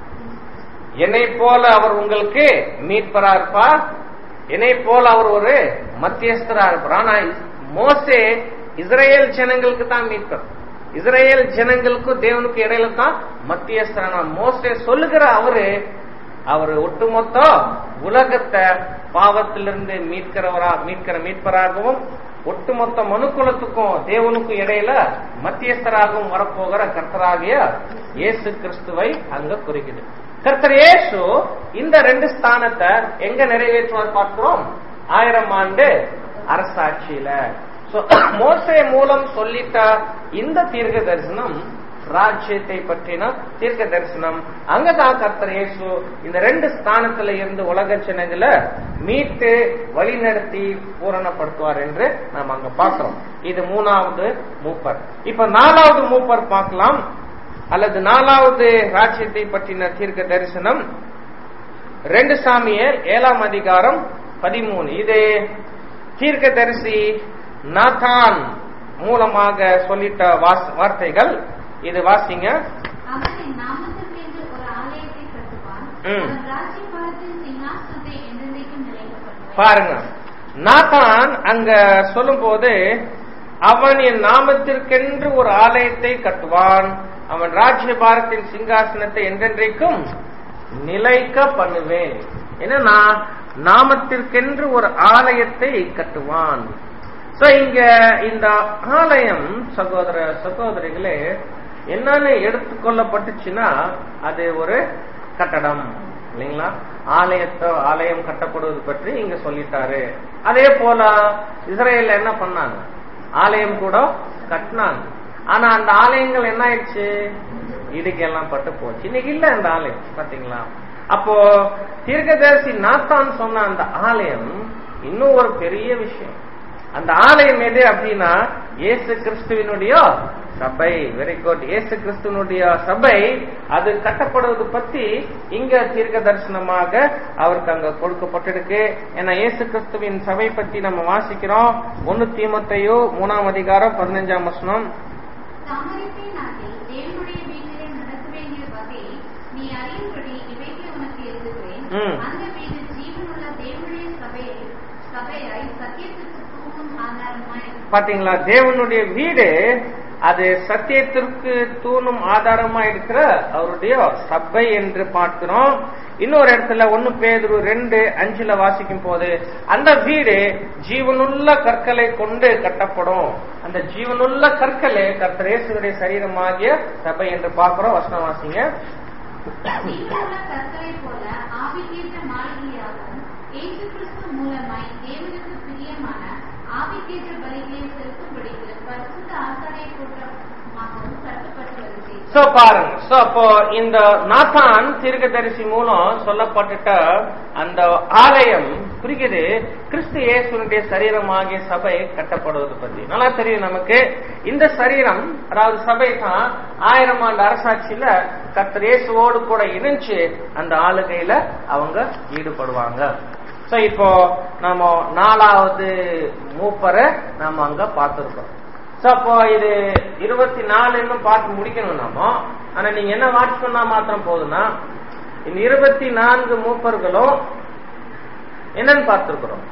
என்னை போல அவர் உங்களுக்கு மீட்பரா இருப்பார் என்னை போல அவர் ஒரு மத்தியஸ்தரா இருப்பார் ஆனா மோசே இஸ்ரேல் ஜனங்களுக்கு தான் மீட்பர் இஸ்ரேல் ஜனங்களுக்கும் தேவனுக்கு இடையில தான் மத்தியஸ்தரான மோசே சொல்லுகிற அவரு அவர் ஒட்டுமொத்த உலகத்தை பாவத்திலிருந்து மீட்கிறவரா மீட்கிற மீட்பராகவும் ஒட்டுமொத்த மனுக்குலத்துக்கும் தேவனுக்கும் இடையில மத்தியஸ்தராகவும் வரப்போகிற கர்த்தராகிய இயேசு கிறிஸ்துவை அங்க குறிக்குது கர்த்தர் இயேசு இந்த ரெண்டு ஸ்தானத்தை எங்க நிறைவேற்றுவார் பார்க்கிறோம் ஆயிரம் ஆண்டு அரசாட்சியில So, மோசே மூலம் சொல்லிட்ட இந்த தீர்க்க தரிசனம் ராஜ்யத்தை பற்றின தீர்க்க தரிசனம் அங்கதான் கர்த்தர் இயேசு இந்த ரெண்டு ஸ்தானத்துல இருந்து உலக ஜனங்களை மீட்டு வழிநடத்தி பூரணப்படுத்துவார் என்று நாம் அங்க பார்க்கிறோம் இது மூணாவது மூப்பர் இப்ப நாலாவது மூப்பர் பார்க்கலாம் அல்லது நாலாவது ராஜ்யத்தை பற்றின தீர்க்க தரிசனம் ரெண்டு சாமியல் ஏழாம் அதிகாரம் பதிமூணு இது தீர்க்க தரிசி நாதான் மூலமாக சொல்லிட்ட வாஸ்- வார்த்தைகள் இது வாசிங்க அவன் என் நாமத்திற்கென்று ஒரு ஆலயத்தை கட்டுவான் ம். அவன் ராஜ்யபாரத்தின் சிங்காசனத்தை என்றென்றைக்கும் நிலைக்கப்படுவான் பாருங்க நாதான் அங்க சொல்லும்போது அவன் என் நாமத்திற்கென்று ஒரு ஆலயத்தை கட்டுவான் அவன் ராஜ்யபாரத்தின் சிங்காசனத்தை என்றென்றைக்கும் நிலைக்க பண்ணுவேன் என்னன்னா நாமத்திற்கென்று ஒரு ஆலயத்தை கட்டுவான் சோ இங்க இந்த ஆலயம் சகோதர சகோதரிகளே என்னன்னு எடுத்துக்கொள்ளப்பட்டுச்சுன்னா அது ஒரு கட்டடம் இல்லைங்களா ஆலயத்தை ஆலயம் கட்டப்படுவது பற்றி இங்க சொல்லிட்டாரு அதே போல இஸ்ரேல்ல என்ன பண்ணாங்க ஆலயம் கூட கட்டினாங்க ஆனா அந்த ஆலயங்கள் என்ன ஆயிடுச்சு இடுக்கெல்லாம் பட்டு போச்சு இன்னைக்கு இல்ல அந்த ஆலயம் பாத்தீங்களா அப்போ தீர்க்கதரிசி நாத்தான் சொன்ன அந்த ஆலயம் இன்னும் ஒரு பெரிய விஷயம் அந்த ஆலயம் எது அப்படின்னா இயேசு கிறிஸ்துவினுடைய சபை வெரி குட் இயேசு கிறிஸ்துவனுடைய சபை அது கட்டப்படுவது பத்தி இங்க தீர்க்க தரிசனமாக அவருக்கு அங்க கொடுக்கப்பட்டிருக்கு ஏன்னா இயேசு கிறிஸ்துவின் சபை பத்தி நம்ம வாசிக்கிறோம் ஒன்னு தீமத்தையோ மூணாம் அதிகாரம் பதினஞ்சாம் வசனம் தாமரைப்பை நாட்டில் தேவனுடைய வீட்டிலே நடக்க வேண்டிய வகையை நீ அறியும்படி இவைகளை உனக்கு எழுதுகிறேன் ம். அந்த வீடு ஜீவனுள்ள தேவனுடைய சபையை சபையாய் சத்தியத்துக்கு தூணும் ஆதாரமாய் பாத்தீங்களா தேவனுடைய வீடு அது சத்தியத்திற்கு தூணும் ஆதாரமா இருக்கிற அவருடைய சபை என்று பார்க்கிறோம் இன்னொரு இடத்துல ஒன்னு பேதுரு ரெண்டு அஞ்சுல வாசிக்கும் போது அந்த வீடு ஜீவனுள்ள கற்களை கொண்டு கட்டப்படும் அந்த ஜீவனுள்ள கற்களே கர்த்தரேசுடைய சரீரமாகிய சபை என்று பார்க்கிறோம் வசனம் வாசிங்க ஜீவனுள்ள கற்களைப் போல ஆவிக்கேற்ற மாளிகையாகவும் இயேசு கிறிஸ்து மூலமாய் தேவனுக்கு பிரியமான ஆவிக்கேற்ற பலிகளை செலுத்தும்படிக்கு பரிசுத்த ஆசாரிய கூட்டமாகவும் கட்டப்பட்டு வருகிறது சோ பாருங்க சோ அப்போ இந்த நாத்தான் தீர்க்கதரிசி மூலம் சொல்லப்பட்டுட்ட அந்த ஆலயம் குறிக்குது கிறிஸ்து இயேசுனுடைய சரீரமாகிய சபை கட்டப்படுவது பத்தி நல்லா தெரியும் நமக்கு இந்த சரீரம் அதாவது சபை தான் ஆயிரம் ஆண்டு அரசாட்சியில கர்த்தர் இயேசுவோடு கூட இணைஞ்சு அந்த ஆளுகையில அவங்க ஈடுபடுவாங்க சோ இப்போ நாம நாலாவது மூப்பரை நாம அங்க பார்த்திருக்கோம் சோ அப்போ இது இருபத்தி நாலு இன்னும் பார்த்து முடிக்கணும் நாம ஆனா நீங்க என்ன வாட்ச் பண்ணா மாத்திரம் போதும்னா இந்த இருபத்தி நான்கு மூப்பர்களும் என்னன்னு பார்த்திருக்கிறோம்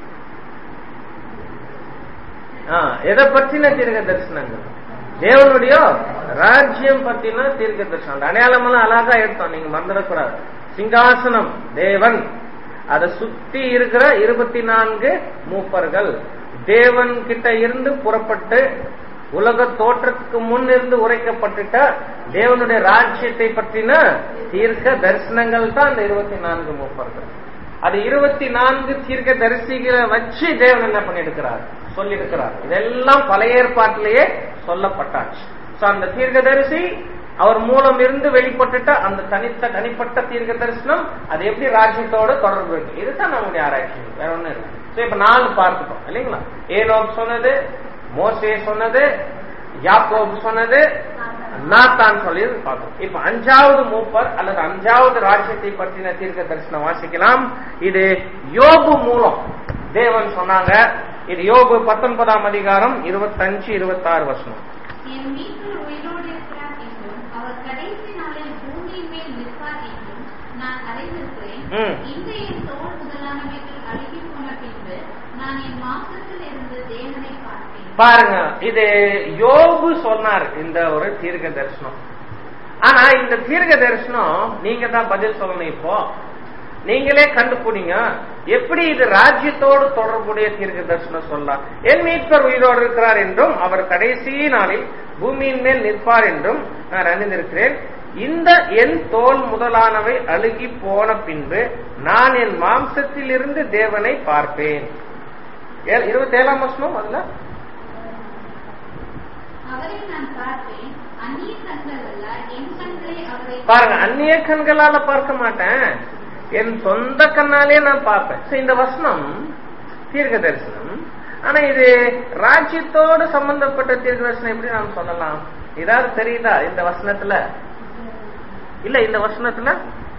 ஆ, எதை பற்றின தீர்க்க தரிசனங்கள் தேவனுடைய ராஜ்யம் பத்தின தீர்க்க தரிசனம் அந்த அடையாளம் எல்லாம் அழகா எடுத்தோம் நீங்க மறந்துடக்கூடாது சிங்காசனம் தேவன் அதை சுத்தி இருக்கிற இருபத்தி நான்கு மூப்பர்கள் தேவன் கிட்ட இருந்து புறப்பட்டு உலக தோற்றத்துக்கு முன் இருந்து உரைக்கப்பட்டுட்ட தேவனுடைய ராஜ்யத்தை பற்றின தீர்க்க தரிசனங்கள் தான் இந்த இருபத்தி நான்கு மூப்பர்கள் அது இருபத்தி நான்கு தீர்க்க தரிசிகளை வச்சு தேவன் என்ன பண்ணிருக்கிறார் சொல்லியிருக்கிறார் இதெல்லாம் பழைய ஏற்பாட்டிலேயே சொல்லப்பட்டாச்சு சோ அந்த தீர்க்க தரிசி அவர் மூலம் இருந்து வெளிப்பட்டுட்ட அந்த தனித்த தனிப்பட்ட தீர்க்க தரிசனம் அது எப்படி ராஜ்யத்தோட தொடர்பு இருக்கு இதுதான் நம்முடைய ஆராய்ச்சி வேற ஒண்ணும் இல்லை சோ இப்ப நாலு பார்த்துட்டோம் இல்லைங்களா ஏனோப் சொன்னது மோசே சொன்னது யாக்கோப் சொன்னது நாத்தான் சொல்லி பார்த்தோம் இப்ப அஞ்சாவது மூப்பர் அல்லது அஞ்சாவது ராஜ்யத்தை பற்றின தீர்க்க தரிசனம் வாசிக்கலாம் இது யோபு மூலம் தேவன் சொன்னாங்க இது யோபு பத்தொன்பதாம் அதிகாரம் இருபத்தஞ்சு இருபத்தாறு வருஷம் என் மீட்பர் உயிரோடு இருக்கிறார் என்றும் அவர் கடைசி நாளில் பூமியின் மேல் நிற்பார் என்றும் நான் அறிந்திருக்கிறேன் ம். இந்த என் தோல் முதலானவைகள் அழுகி போன பின்பு நான் என் மாசத்தில் இருந்து தேவனை பார்த்தேன் பாருங்க இது யோபு சொன்னார் இந்த ஒரு தீர்க்க தரிசனம் ஆனா இந்த தீர்க்க தரிசனம் நீங்க தான் பதில் சொல்லணும் இப்போ நீங்களே கண்டுபிடிங்க எப்படி இது ராஜ்யத்தோடு தொடர்புடைய தீர்க்க தரிசனம் சொல்லலாம் என் மீட்பர் உயிரோடு இருக்கிறார் என்றும் அவர் கடைசி நாளில் பூமியின் மேல் நிற்பார் என்றும் நான் அறிந்திருக்கிறேன் இந்த என் தோல் முதலானவை அழுகி போன பின்பு நான் என் மாம்சத்திலிருந்து தேவனை பார்ப்பேன் ஏ- இருபத்தேழாம் வருஷம் அதுல அவரை நான் பார்ப்பேன் அந்நிய கண்கள் அல்ல என் கண்களே அவரை பாருங்க அந்நிய கண்களால பார்க்க மாட்டேன் என் சொந்த கண்ணாலே நான் பார்ப்பேன் So, இந்த வசனம் தீர்க்க தரிசனம் ஆனா இது ராஜ்யத்தோடு சம்பந்தப்பட்ட தீர்க்க தரிசனம் எப்படி நாம் சொல்லலாம் ஏதாவது தெரியுதா இந்த வசனத்துல இல்ல இந்த வசனத்துல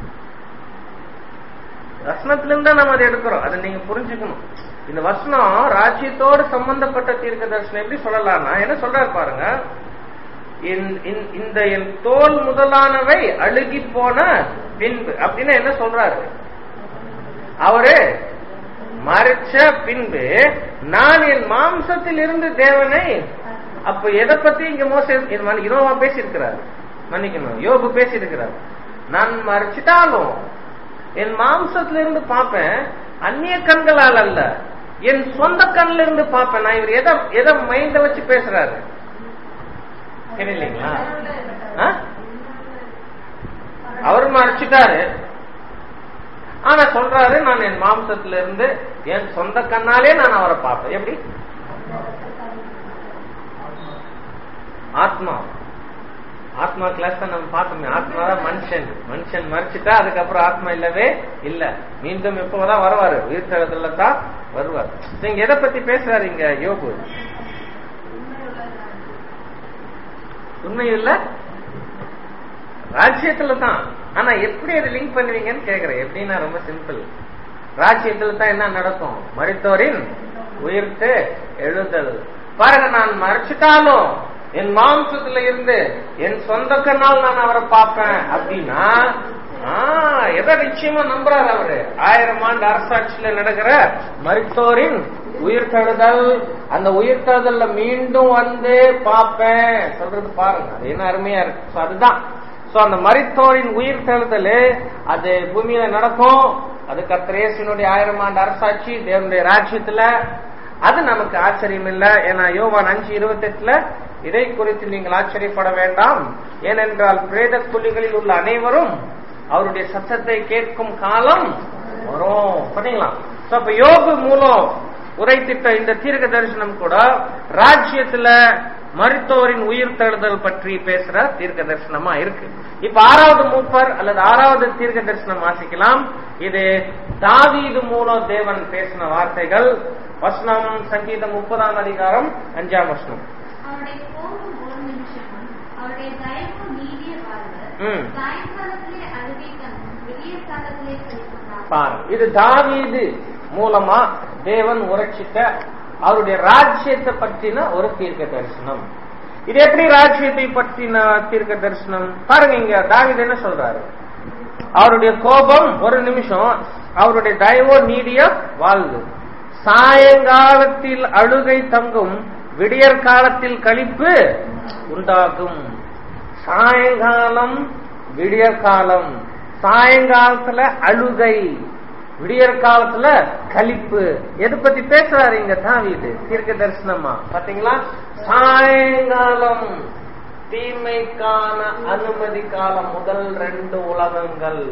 வசனத்துல இருந்தா நம்ம அதை எடுக்கிறோம் அதை நீங்க புரிஞ்சுக்கணும் இந்த வசனம் ராஜ்யத்தோடு சம்பந்தப்பட்ட தீர்க்க தரிசனம் எப்படி சொல்லலாம்னா என்ன சொல்றாரு பாருங்க இந்த- இந்த- இந்த என் தோல் முதலானவை அழுகி போன பின்பு அப்படின்னு என்ன சொல்றாரு அவரு மறைச்ச பின்பு நான் என் மாம்சத்தில் இருந்து தேவனை அப்ப எதை பத்தி இங்க மோச இனோவா பேசியிருக்கிறார் மன்னிக்கணும் யோபு பேசியிருக்கிறார் நான் மறைச்சிட்டாலும் என் மாம்சத்துல இருந்து பார்ப்பேன் அந்நிய கண்களால் அல்ல என் சொந்த கண்ணில இருந்து பார்ப்பேன் நான் இவர் எதை எதை மைண்ட வச்சு பேசுறாரு தெரியலைங்களா ஆ? அவர் மறைச்சிட்டாரு ஆனா சொல்றாரு நான் என் மாம்சத்துல இருந்து என் சொந்த கண்ணாலே நான் அவரை பார்ப்பேன் எப்படி ஆத்மா ஆத்மா கிளாஸ் தான் நம்ம பார்த்தோமே ஆத்மா தான் மனுஷன் மனுஷன் மறைச்சிட்டா அதுக்கப்புறம் ஆத்மா இல்லவே இல்ல மீண்டும் எப்போதான் வருவாரு உயிர்த்தகத்துல தான் வருவார் நீங்க எதை பத்தி பேசுறாரு இங்க யோபு உண்மை இல்ல ராஜ்யத்துல தான் ஆனா எப்படி அதை லிங்க் பண்ணுவீங்கன்னு கேக்குறேன் எப்படின்னா ரொம்ப சிம்பிள் ராஜ்யத்துல தான் என்ன நடக்கும் மரித்தோரின் உயிர்த்து எழுதல் பாருங்க நான் மறைச்சிட்டாலும் என் மாம்சத்துல இருந்து என் சொந்த கண்ணால் நான் அவரை பார்ப்பேன் அப்படின்னா ஆ, எதை நிச்சயமா நம்புறாரு அவரு ஆயிரம் ஆண்டு அரசாட்சியில நடக்கிற மருத்துவரின் உயிர்த்தெழுதல் அந்த உயிர்த்தெழுதல்ல மீண்டும் வந்து பார்ப்பேன் சொல்றது பாருங்க அது என்ன அருமையா இருக்கு So, அதுதான் சோ அந்த மரித்தோரின் உயிர் தெழுதல் அது பூமியில நடக்கும் அது கர்த்தரேசனுடைய ஆயிரம் ஆண்டு அரசாட்சி தேவனுடைய ராஜ்யத்துல அது நமக்கு ஆச்சரியம் இல்ல ஏன்னா யோவான் அஞ்சு இருபத்தி எட்டுல இதை குறித்து நீங்கள் ஆச்சரியப்பட வேண்டாம் ஏனென்றால் பிரேத குழிகளில் உள்ள அனைவரும் அவருடைய சத்தத்தை கேட்கும் காலம் வரும் பாத்தீங்களா So, அப்ப யோகு மூலம் உரைத்திட்ட இந்த தீர்க்க தரிசனம் கூட ராஜ்யத்துல மருத்துவரின் உயிர் தழுதல் பற்றி பேசுற தீர்க்க தரிசனமா இருக்கு இப்ப ஆறாவது மூப்பர் அல்லது ஆறாவது தீர்க்க தரிசனம் வாசிக்கலாம் இது தாவீது மூலம் தேவன் பேசின வார்த்தைகள் வசனம் சங்கீதம் முப்பதாம் அதிகாரம் அஞ்சாம் வசனம் அவருடைய கோபம் ஒரு நிமிஷமும் அவருடைய தயவு நீடிய வாழ்வு ம். சாயங்காலத்திலே அழுகை கண்ணும் விடிய காலத்திலே கழிப்பார் பாருங்க இது தாவீது மூலமா தேவன் உரைச்சிட்ட அவருடைய ராஜ்யத்தை பற்றின ஒரு தீர்க்க தரிசனம் இது எப்படி ராஜ்யத்தை பற்றின தீர்க்க தரிசனம் பாருங்க இங்க தாவீது என்ன சொல்றாரு அவருடைய கோபம் ஒரு நிமிஷம் அவருடைய தயவோ நீடிய வாழ்வு சாயங்காலத்தில் அழுகை தங்கும் விடியற் காலத்தில் கழிப்பு உண்டாகும் சாயங்காலம் விடியற் காலம் சாயங்காலத்துல அழுகை விடியற் காலத்துல கலிப்பு எது பத்தி பேசுறாரு இங்க தாவீது தீர்க்க தரிசனமா பாத்தீங்களா சாயங்காலம் தீமைக்கான அனுமதி காலம் முதல் ரெண்டு உலகங்கள்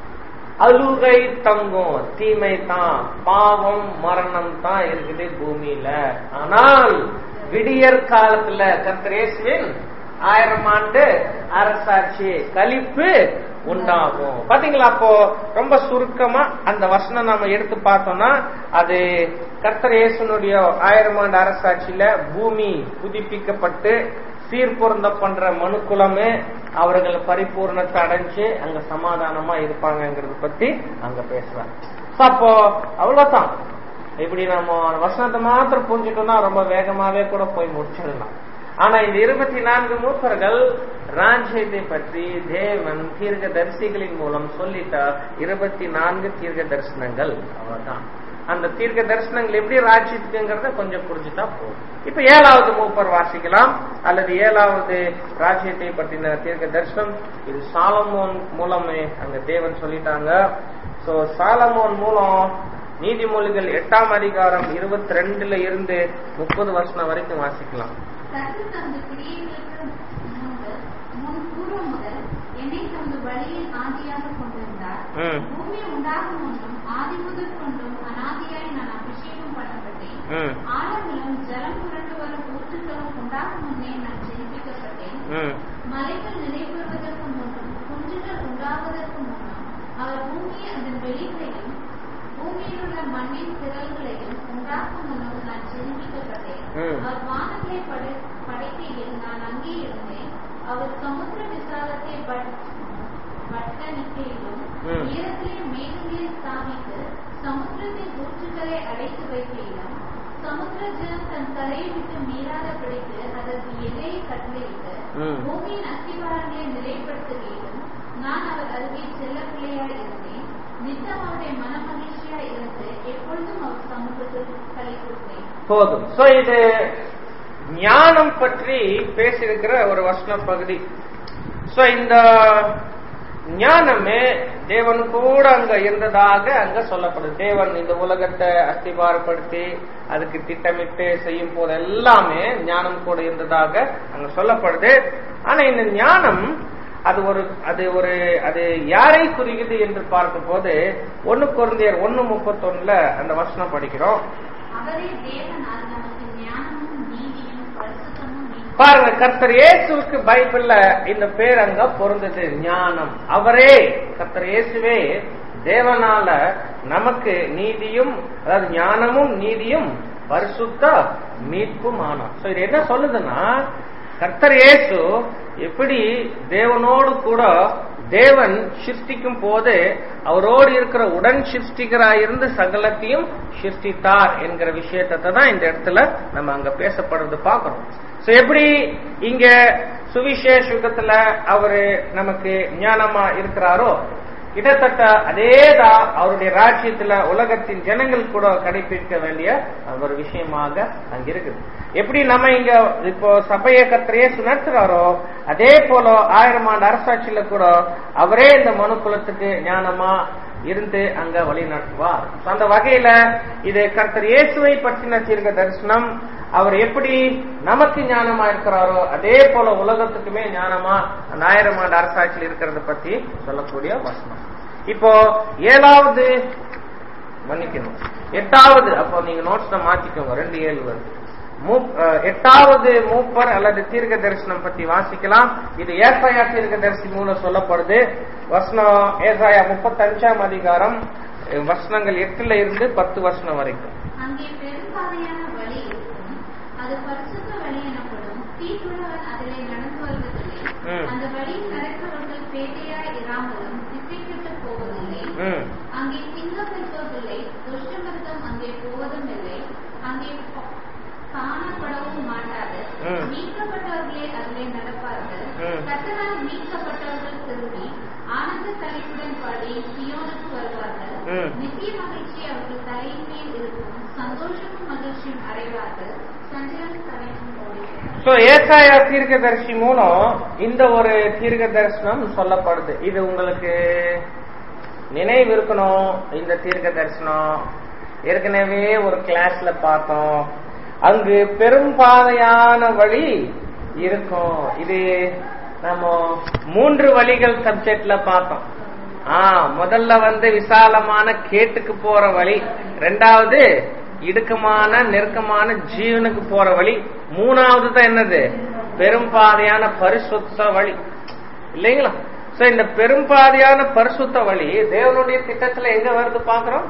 அழுகை தங்கும் தீமை தான் பாவம் மரணம் தான் இருக்குது பூமியில ஆனால் விடியற் காலத்துல கர்த்தரேசுவின் ஆயிரம் ஆண்டு அரசாட்சி கலிப்பு உண்டாகும் பாத்தீங்களா அப்போ ரொம்ப சுருக்கமா அந்த வசனம் நம்ம எடுத்து பார்த்தோம்னா அது கர்த்தர் இயேசுனுடைய ஆயிரம் ஆண்டு அரசாட்சியில பூமி புதுப்பிக்கப்பட்டு சீர்பொருந்த பண்ற மனுக்குலமே அவர்கள் பரிபூர்ணத்தை அடைஞ்சு அங்க சமாதானமா இருப்பாங்கங்கறத பத்தி அங்க பேசுறாங்க So, அப்போ அவ்வளவுதான் இப்படி நம்ம வசனத்தை மாத்திரம் புரிஞ்சுட்டோம்னா ரொம்ப வேகமாவே கூட போய் முடிச்சிடலாம் ஆனா இந்த இருபத்தி நான்கு மூப்பர்கள் ராஜ்யத்தை பற்றி தேவன் தீர்க்க தரிசிகளின் மூலம் சொல்லிட்ட இருபத்தி நான்கு தீர்க்க தரிசனங்கள் அவ்வளவுதான் அந்த தீர்க்க தரிசனங்கள் எப்படி ராஜ்யத்துக்குங்கிறத கொஞ்சம் புரிஞ்சுட்டா போதும் இப்ப ஏழாவது மூப்பர் வாசிக்கலாம் அல்லது ஏழாவது ராஜ்யத்தை பற்றின தீர்க்க தரிசனம் இது சாலமோன் மூலமே அங்க தேவன் சொல்லிட்டாங்க சோ சாலமோன் மூலம் நீதிமொழிகள் எட்டாம் அதிகாரம் இருபத்தி ரெண்டுல இருந்து முப்பது வருஷம் வரைக்கும் வாசிக்கலாம் கர்த்தர் தமது கிரியைகளுக்கு முன்பு முன் பூர்வம் முதல் என்னை தமது வழியில் ஆதியாக கொண்டிருந்தார் ம். பூமி உண்டாகும் முன்னும் ஆதி முதல் கொண்டும் அனாதியாய் நான் அபிஷேகம் பண்ணப்பட்டேன் ம், ஆழங்களும் ஜலம் புரண்டு வரும் ஊற்றுகளும் உண்டாகும் முன்னே நான் ஜெயிப்பிக்கப்பட்டேன் ம், மலைகள் நிலைபெறுவதற்கு முன்னும் குன்றுகள் உண்டாவதற்கு முன்னும் அவர் பூமியை அதன் வெளிகளையும் பூமியில் உள்ள மண்ணின் திரள்களையும் உண்டாக்கும் முன்னும் நான் ஜெனிப்பிக்கப்பட்டேன் ம். அவர் வானங்களை படை படைக்கையில் நான் அங்கே இருந்தேன் அவர் சமுத்திர விசாலத்தை பட்- வட்டணிக்கையிலும் ம். ஈரத்திலே மேகங்களை ஸ்தாபித்து சமுத்திரத்தின் ஊற்றுகளை அடைத்து வைக்கையிலும் சமுத்திர ஜலம் தன் கரையை விட்டு மீறாதபடிக்கு அதற்கு எல்லையை கட்டளையிட்டு ம். பூமியின் அஸ்திவாரங்களை நிலைப்படுத்துகையிலும் நான் அவர் அருகே செல்ல பிள்ளையாய் இருந்தேன் நித்தம் அவருடைய மன மகிழ்ச்சியாய் இருந்து எப்பொழுதும் அவர் சமூகத்தில் களி கொடுத்தேன் போதும் சோ இது ஞானம் பற்றி பேசியிருக்கிற ஒரு வசன பகுதி சோ இந்த ஞானமே தேவன் கூட அங்க இருந்ததாக அங்க சொல்லப்படுது தேவன் இந்த உலகத்தை அஸ்திபாரப்படுத்தி அதுக்கு திட்டமிட்டு செய்யும் போது எல்லாமே ஞானம் கூட இருந்ததாக அங்க சொல்லப்படுது ஆனா இந்த ஞானம் அது ஒரு அது ஒரு அது யாரை குறிக்குது என்று பார்க்கும் போது ஒன்னு குழந்தையர் ஒன்னு முப்பத்தொன்னுல அந்த வசனம் படிக்கிறோம் அவரே தேவனால் நமக்கு ஞானமும் நீதியும் பரிசுத்தமும் நீதியும் பாருங்க கர்த்தர் இயேசுவுக்கு பைபிள்ல இந்த பேர் அங்க பொருந்தது ஞானம் அவரே கர்த்தர் இயேசுவே தேவனால நமக்கு நீதியும் அதாவது ஞானமும் நீதியும் பரிசுத்த மீட்பும் ஆனோம் சோ இது என்ன சொல்லுதுன்னா கர்த்தர் இயேசு எப்படி தேவனோடு கூட தேவன் சிருஷ்டிக்கும் போது அவரோடு இருக்கிற உடன் சிருஷ்டிகராயிருந்து சகலத்தையும் சிருஷ்டித்தார் என்கிற விஷயத்தை தான் இந்த இடத்துல நம்ம அங்க பேசப்படுறது பார்க்கிறோம் சோ எப்படி இங்க சுவிசேஷ யுகத்துல அவரு நமக்கு ஞானமா இருக்கிறாரோ கிட்டத்தட்ட அதேதான் அவருடைய ராஜ்யத்துல உலகத்தின் ஜனங்கள் கூட கடைபிடிக்க வேண்டிய ஒரு விஷயமாக அங்க இருக்குது எப்படி நம்ம இங்க இப்போ சபையை கத்திரையே நடத்துறாரோ அதே போல ஆயிரம் ஆண்டு அரசாட்சியில கூட அவரே இந்த மனு குலத்துக்கு ஞானமா இருந்து அங்க வழி நடத்துவார் So, அந்த வகையில இது கர்த்தர் இயேசுவை பற்றின தீர்க்க தரிசனம் அவர் எப்படி நமக்கு ஞானமா இருக்கிறாரோ அதே போல உலகத்துக்குமே ஞானமா அந்த ஆயிரம் ஆண்டு அரசாட்சியில் இருக்கிறத பத்தி சொல்லக்கூடிய வசனம் இப்போ ஏழாவது மன்னிக்கணும் எட்டாவது அப்போ நீங்க நோட்ஸ் மாத்திக்கோங்க ரெண்டு ஏழு வருது மூப்- அஹ், எட்டாவது மூப்பர் அல்லது தீர்க்க தரிசனம் பத்தி வாசிக்கலாம் இது ஏசாயா தீர்க்க தரிசி மூலம் சொல்லப்படுது வசனம் ஏசாயா முப்பத்தஞ்சாம் அதிகாரம் அஹ், வசனங்கள் எட்டுல இருந்து பத்து வசனம் வரைக்கும் அங்கே பெரும்பாதையான வழி இருக்கும் அது பரிசுத்த வழி எனப்படும் தீட்டுள்ளவன் அதிலே நடந்து வருவதில்லை ம். அந்த வழியில் நடக்கிறவர்கள் பேதையாய் இராமலும் திசைக்கெட்டு போவதில்லை ம் அங்கே சிங்கம் இருப்பதில்லை துஷ்டமிருகம் அங்கே போவதும் இல்லை அங்கே ப- காணப்படவும் மாட்டாது ம். மீட்கப்பட்டவர்களே அதிலே நடப்பார்கள் ம். கத்தனால் மீட்கப்பட்டவர்கள் திரும்பி ஆனந்த கலிப்புடன் பாடி சியோனுக்கு வருவார்கள் ம். நித்திய மகிழ்ச்சி அவர்கள் தலையின் மேல் இருக்கும் சந்தோஷமும் மகிழ்ச்சியும் அடைவார்கள் சஞ்சலம் தலைக்கும் ஓடுகிறார் சோ ஏசாயா தீர்க்க தரிசி மூலம் இந்த ஒரு தீர்க்க தரிசனம் சொல்லப்படுது இது உங்களுக்கு நினைவு இருக்கணும் இந்த தீர்க்க தரிசனம் ஏற்கனவே ஒரு கிளாஸ்ல பார்த்தோம் அங்கு பெரும்பாதையான வழி இருக்கும் இது நம்ம மூன்று வழிகள் சப்ஜெக்ட்ல பார்த்தோம் ஆ முதல்ல வந்து விசாலமான கேட்டுக்கு போற வழி ரெண்டாவது இடுக்கமான நெருக்கமான ஜீவனுக்கு போற வழி மூணாவது தான் என்னது பெரும்பாதையான பரிசுத்த வழி இல்லைங்களா சோ இந்த பெரும்பாதையான பரிசுத்த வழி தேவனுடைய திட்டத்துல எங்க வருது பாக்குறோம்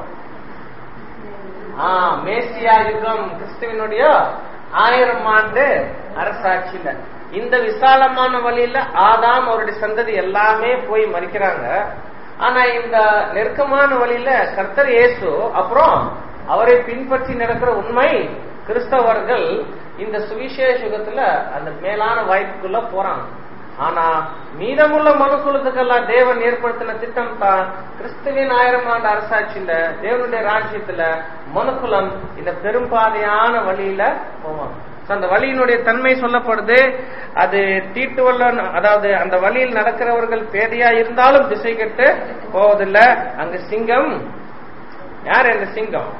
ஆ மேசியா யுகம் கிறிஸ்துவனுடைய ஆயிரம் ஆண்டு அரசாட்சியில இந்த விசாலமான வழியில ஆதாம் அவருடைய சந்ததி எல்லாமே போய் மறிக்கிறாங்க ஆனா இந்த நெருக்கமான வழியில கர்த்தர் இயேசு அப்புறம் அவரை பின்பற்றி நடக்கிற உண்மை கிறிஸ்தவர்கள் இந்த சுவிசேஷ யுகத்துல அந்த மேலான வாய்ப்புக்குள்ள போறாங்க ஆனா மீதமுள்ள மனுக்குலத்துக்கெல்லாம் தேவன் ஏற்படுத்தின திட்டம் தான் கிறிஸ்துவின் ஆயிரம் ஆண்டு அரசாட்சியில தேவனுடைய ராஜ்யத்துல மனுக்குலம் இந்த பெரும்பாதையான வழியில போவாங்க So, அந்த வழியினுடைய தன்மை சொல்லப்படுது அது தீட்டுவல்ல அதாவது அந்த வழியில் நடக்கிறவர்கள் பேதையா இருந்தாலும் திசை கெட்டு போவதில்லை அங்கு சிங்கம் யார் அந்த சிங்கம்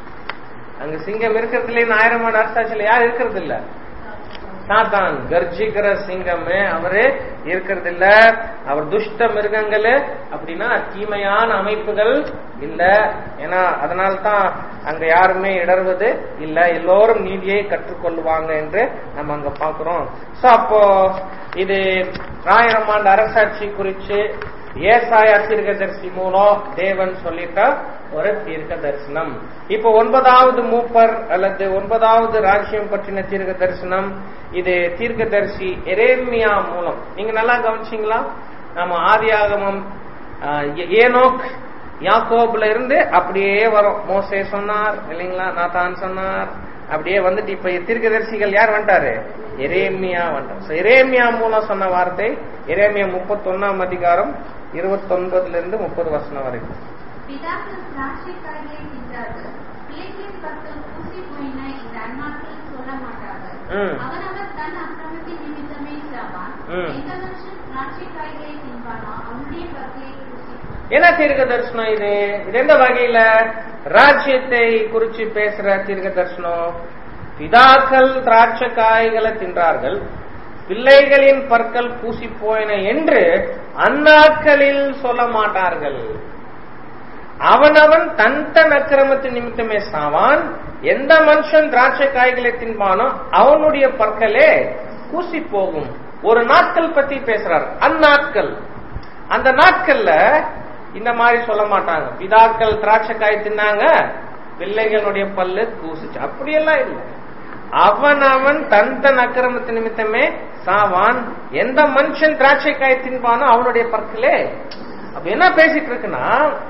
அங்க சிங்கம் இருக்கிறது இல்லைன்னு ஆயிரம் ஆண்டு அரசாட்சியில யார் இருக்கிறது இல்ல சாத்தான் கர்ஜிக்கிற சிங்கமே அவரு இருக்கிறது இல்ல அவர் துஷ்ட மிருகங்கள் அப்படின்னா தீமையான அமைப்புகள் இல்ல ஏன்னா அதனால்தான் அங்க யாருமே இடர்வது இல்ல எல்லோரும் நீதியை கற்றுக்கொள்வாங்க என்று நம்ம அங்க பாக்குறோம் சோ அப்போ இது ஆயிரம் ஆண்டு அரசாட்சி குறிச்சு ஏசாயா தீர்க்கதரிசி மூலம் தேவன் சொல்லிட்ட ஒரு தீர்க்க தரிசனம் இப்போ ஒன்பதாவது மூப்பர் அல்லது ஒன்பதாவது ராஜ்யம் பற்றின தீர்க்க தரிசனம் இது தீர்க்கதரிசி எரேமியா மூலம் நீங்க நல்லா கவனிச்சீங்களா நம்ம ஆதியாகமம் ஆஹ், ஏ- ஏனோக் யாக்கோப்ல இருந்து அப்படியே வரும் மோசே சொன்னார் இல்லைங்களா நாத்தான் சொன்னார் அப்படியே வந்துட்டு இப்ப தீர்க்கதரிசிகள் யார் வந்துட்டாரு எரேமியா வந்துட்டார் So, எரேமியா மூலம் சொன்ன வார்த்தை எரேமியா முப்பத்தொன்னாம் அதிகாரம் இருபத்தொன்பதுல இருந்து முப்பது வசனம் வரைக்கும் பிதாக்கள் திராட்சைக்காரியை தின்றார்கள் பிள்ளைகளின் பற்கள் பூசி போயின இந்த அந்நாட்களில் சொல்ல மாட்டார்கள் ம். அவனவர் தன் அக்கிரமத்தின் நிமித்தமே சாவான் ம். எந்த மனுஷன் திராட்சைக்காய்களை தின்பானோ அவனுடைய பற்களை பூசி என்ன தீர்க்க தரிசனம் இது இது எந்த வகையில ராஜ்யத்தை குறிச்சு பேசுற தீர்க்க தரிசனம் பிதாக்கள் திராட்சை காய்களை தின்றார்கள் பிள்ளைகளின் பற்கள் பூசி போயின என்று அந்நாட்களில் சொல்ல மாட்டார்கள் அவனவன் தன் தன் அக்கிரமத்தின் நிமித்தமே சாவான் எந்த மனுஷன் திராட்சை காய்களை தின்பானோ அவனுடைய பற்களே கூசி போகும் ஒரு நாட்கள் பத்தி பேசுறார் அந்நாட்கள் அந்த நாட்கள்ல இந்த மாதிரி சொல்ல மாட்டாங்க பிதாக்கள் திராட்சை காய் தின்னாங்க பிள்ளைகளுடைய பல்லு கூசிச்சு அப்படியெல்லாம் இல்லை அவன் அவன் தன் தன் அக்கிரமத்து நிமித்தமே சாவான் எந்த மனுஷன் திராட்சை காய் தின்பானோ அவனுடைய பற்களே அப்ப என்ன பேசிட்டு இருக்குன்னா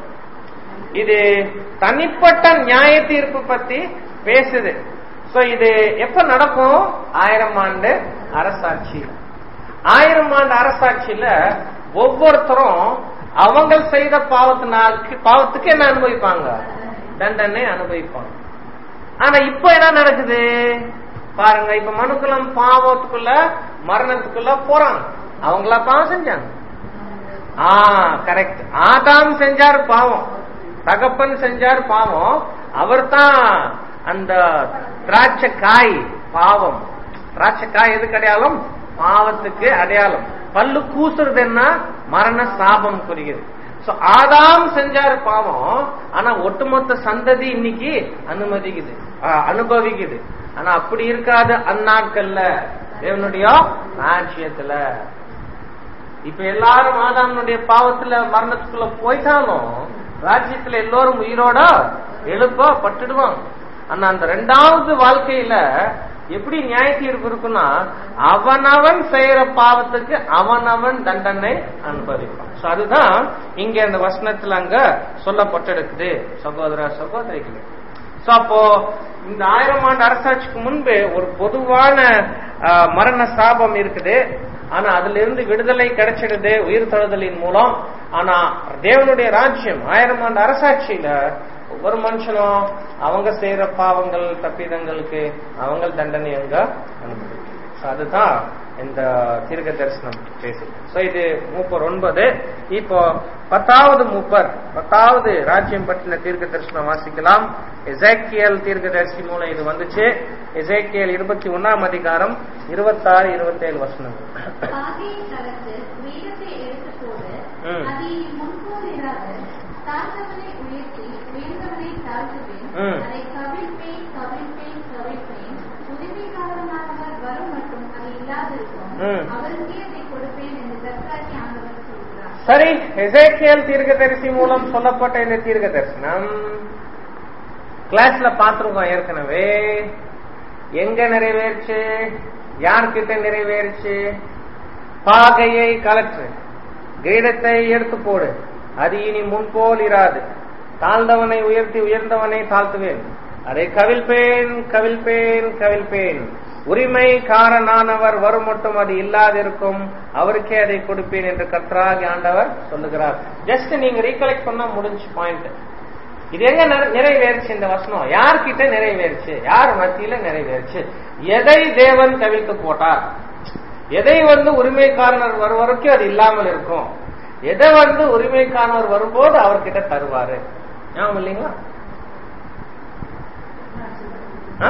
இது தனிப்பட்ட நியாய தீர்ப்பு பத்தி பேசுது சோ இது எப்ப நடக்கும் ஆயிரம் ஆண்டு அரசாட்சி ஆயிரம் ஆண்டு அரசாட்சியில ஒவ்வொருத்தரும் அவங்க செய்த பாவத்தினாக்கு பாவத்துக்கு என்ன அனுபவிப்பாங்க தண்டனை அனுபவிப்பாங்க ஆனா இப்ப என்ன நடக்குது பாருங்க இப்ப மனுக்குலம் பாவத்துக்குள்ள மரணத்துக்குள்ள போறாங்க அவங்களா பாவம் செஞ்சாங்க ஆ கரெக்ட் ஆதாம் செஞ்சார் பாவம் தகப்பன் செஞ்சார் பாவம் அவர் தான் அந்த திராட்சை காய் பாவம் திராட்சை காய் எதுக்கு அடையாளம் பாவத்துக்கு அடையாளம் பல்லு கூசுறது என்ன மரண சாபம் குறிக்கிறது சோ ஆதாம் செஞ்சார் பாவம் ஆனா ஒட்டுமொத்த சந்ததி இன்னைக்கு அனுமதிக்குது ஆ, அனுபவிக்குது ஆனா அப்படி இருக்காத அந்நாட்கள்ல தேவனுடைய ராஜ்யத்துல இப்ப எல்லாரும் ஆதாமனுடைய பாவத்துல மரணத்துக்குள்ள போயிட்டாலும் ராஜ்யத்துல எல்லோரும் உயிரோட எழுப்ப பட்டுடுவாங்க ஆனா அந்த ரெண்டாவது வாழ்க்கையில எப்படி நியாய தீர்ப்பு இருக்குன்னா அவனவன் செய்யற பாவத்துக்கு அவனவன் தண்டனை அனுபவிப்பான் So அதுதான் இங்க அந்த வசனத்துல அங்க சொல்லப்பட்டிருக்குது சகோதர சகோதரிகளே சோ அப்போ இந்த ஆயிரம் ஆண்டு அரசாட்சிக்கு முன்பு ஒரு பொதுவான ஆ, மரண சாபம் இருக்குது ஆனா அதுல இருந்து விடுதலை கிடைச்சிடுது உயிர் தழுதலின் மூலம் ஆனா தேவனுடைய ராஜ்யம் ஆயிரம் ஆண்டு அரசாட்சியில ஒவ்வொரு மனுஷனும் அவங்க செய்யற பாவங்கள் தப்பிதங்களுக்கு அவங்க தண்டனை அங்க அனுபவிக்கும் So அதுதான் இந்த தீர்க்க தரிசனம் பேசி சோ இது மூப்பர் ஒன்பது இப்போ பத்தாவது மூப்பர் பத்தாவது ராஜ்யம் பற்றின தீர்க்க தரிசனம் வாசிக்கலாம் எசேக்கியல் தீர்க்க தரிசி மூலம் இது வந்துச்சு எசேக்கியல் இருபத்தி ஒன்னாம் அதிகாரம் இருபத்தாறு இருபத்தேழு வசனங்கள் பாகையை கலந்து உயரத்தை எடுத்து போடு ம். அது இனி முன்போல் இராது தாழ்ந்தவனை உயர்த்தி உயர்ந்தவனை தாழ்த்துவேன் ம். அதை கவிழ்ப்பேன் கவிழ்ப்பேன் கவிழ்ப்பேன் உரிமைக்காரனானவர் வரும் மட்டும் அது இல்லாதிருக்கும் ம். அவருக்கே அதை கொடுப்பேன் என்று கர்த்தாக்கி ஆண்டவர் சொல்கிறார் சரி எசேக்கியல் தீர்க்கதரிசி மூலம் சொல்லப்பட்ட இந்த தீர்க்க தரிசனம் கிளாஸ்ல பார்த்திருக்கோம் ஏற்கனவே எங்க நிறைவேறுச்சு யார்கிட்ட நிறைவேறுச்சு பாகையை கலற்று கிரீடத்தை எடுத்து போடு அது இனி முன்போல் இராது தாழ்ந்தவனை உயர்த்தி உயர்ந்தவனை தாழ்த்துவேன் அதை கவிழ்ப்பேன் கவிழ்ப்பேன் கவிழ்ப்பேன் உரிமைக்காரனானவர் வரும் மட்டும் அது இல்லாதிருக்கும் அவருக்கே அதை கொடுப்பேன் என்று கர்த்தராகி ஆண்டவர் சொல்லுகிறார் ஜஸ்ட் நீங்க ரீகலெக்ட் பண்ணா முடிஞ்சு பாயிண்ட் இது எங்க நிறை- நிறைவேறுச்சு இந்த வசனம் யார்கிட்ட நிறைவேறுச்சு யார் மத்தியில நிறைவேறுச்சு எதை தேவன் கவிழ்த்து போட்டார் எதை வந்து உரிமைக்காரனர் வரும் வரைக்கும் அது இல்லாமல் இருக்கும் எதை வந்து உரிமைக்காரனர் வரும்போது அவர்கிட்ட தருவாரு ஞாபகம் இல்லைங்களா ஆ?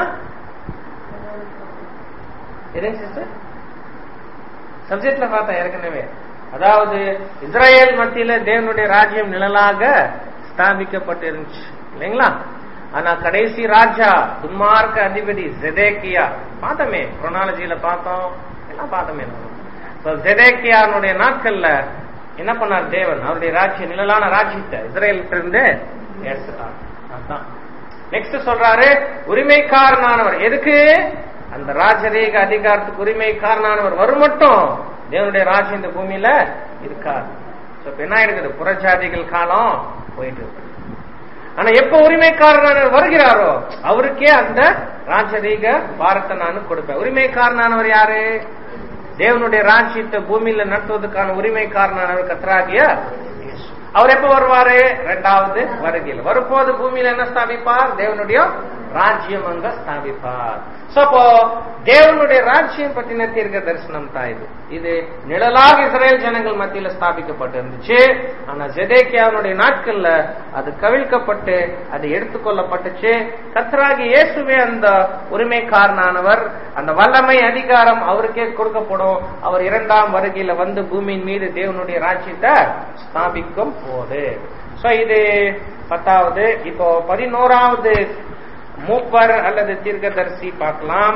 எதுங்க சிஸ்டர் சப்ஜெக்ட்ல பார்த்தேன் ஏற்கனவே அதாவது இஸ்ரேல் மத்தியில தேவனுடைய ராஜ்யம் நிழலாக ஸ்தாபிக்கப்பட்டு இருந்துச்சு இல்லைங்களா ஆனா கடைசி ராஜா துன்மார்க்க அதிபதி ஜெதேக்கியா பார்த்தோமே குரோனாலஜியில பார்த்தோம் எல்லாம் பார்த்தோமே நம்ம ஜெதேக்கியானுடைய நாட்கள்ல என்ன பண்ணார் தேவன் அவருடைய ராஜ்ய நிழலான ராஜ்யத்தை இஸ்ரேல்கிட்ட இருந்து எடுத்துட்டார் அதான் நெக்ஸ்ட் சொல்றாரு உரிமைக்காரனானவர் எதுக்கு அந்த ராஜரீக அதிகாரத்துக்கு உரிமைக்காரனானவர் வரும் மட்டும் தேவனுடைய ராஜ்யம் இந்த பூமியில இருக்காது So, இப்ப என்ன இருக்குது புறஜாதிகள் காலம் போயிட்டு இருக்கு ஆனா எப்ப உரிமைக்காரனானவர் வருகிறாரோ அவருக்கே அந்த ராஜரீக பாரத்தை நான் கொடுப்பேன் உரிமைக்காரனானவர் யாரு தேவனுடைய ராஜ்யத்தை பூமியில நடத்துவதற்கான உரிமைக்காரனானவர் கத்தராகிய இயேசு. அவர் எப்ப வருவாரு ரெண்டாவது வருகையில் வரும்போது பூமியில என்ன ஸ்தாபிப்பார் தேவனுடைய ராஜ்யம் அங்க ஸ்தாபிப்பார் So, அப்போ தேவனுடைய ராஜ்யம் பற்றின தீர்க்க தரிசனம் தான் இது இது நிழலாக இஸ்ரேல் ஜனங்கள் மத்தியில ஸ்தாபிக்கப்பட்டு இருந்துச்சு ஆனா ஜெதேக்கியாவுடைய நாட்கள்ல அது கவிழ்க்கப்பட்டு அது எடுத்துக்கொள்ளப்பட்டுச்சு கத்ராகி இயேசுவே அந்த உரிமைக்காரனானவர் அந்த வல்லமை அதிகாரம் அவருக்கே கொடுக்கப்படும் அவர் இரண்டாம் வருகையில வந்து பூமியின் மீது தேவனுடைய ராஜ்யத்தை ஸ்தாபிக்கும் போது சோ இது பத்தாவது இப்போ பதினோராவது மூப்பர் அல்லது தீர்க்கதரிசி பார்க்கலாம்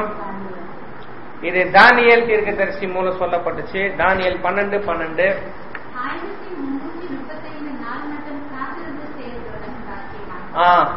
இது தானியல் தீர்க்கதரிசி மூலம் சொல்லப்பட்டுச்சு தானியல் பன்னெண்டு பன்னெண்டு ஆயிரத்தி முன்னூத்தி முப்பத்தைந்து நாள் மட்டும் காத்திருந்து செயல்படும் சாட்சியமான்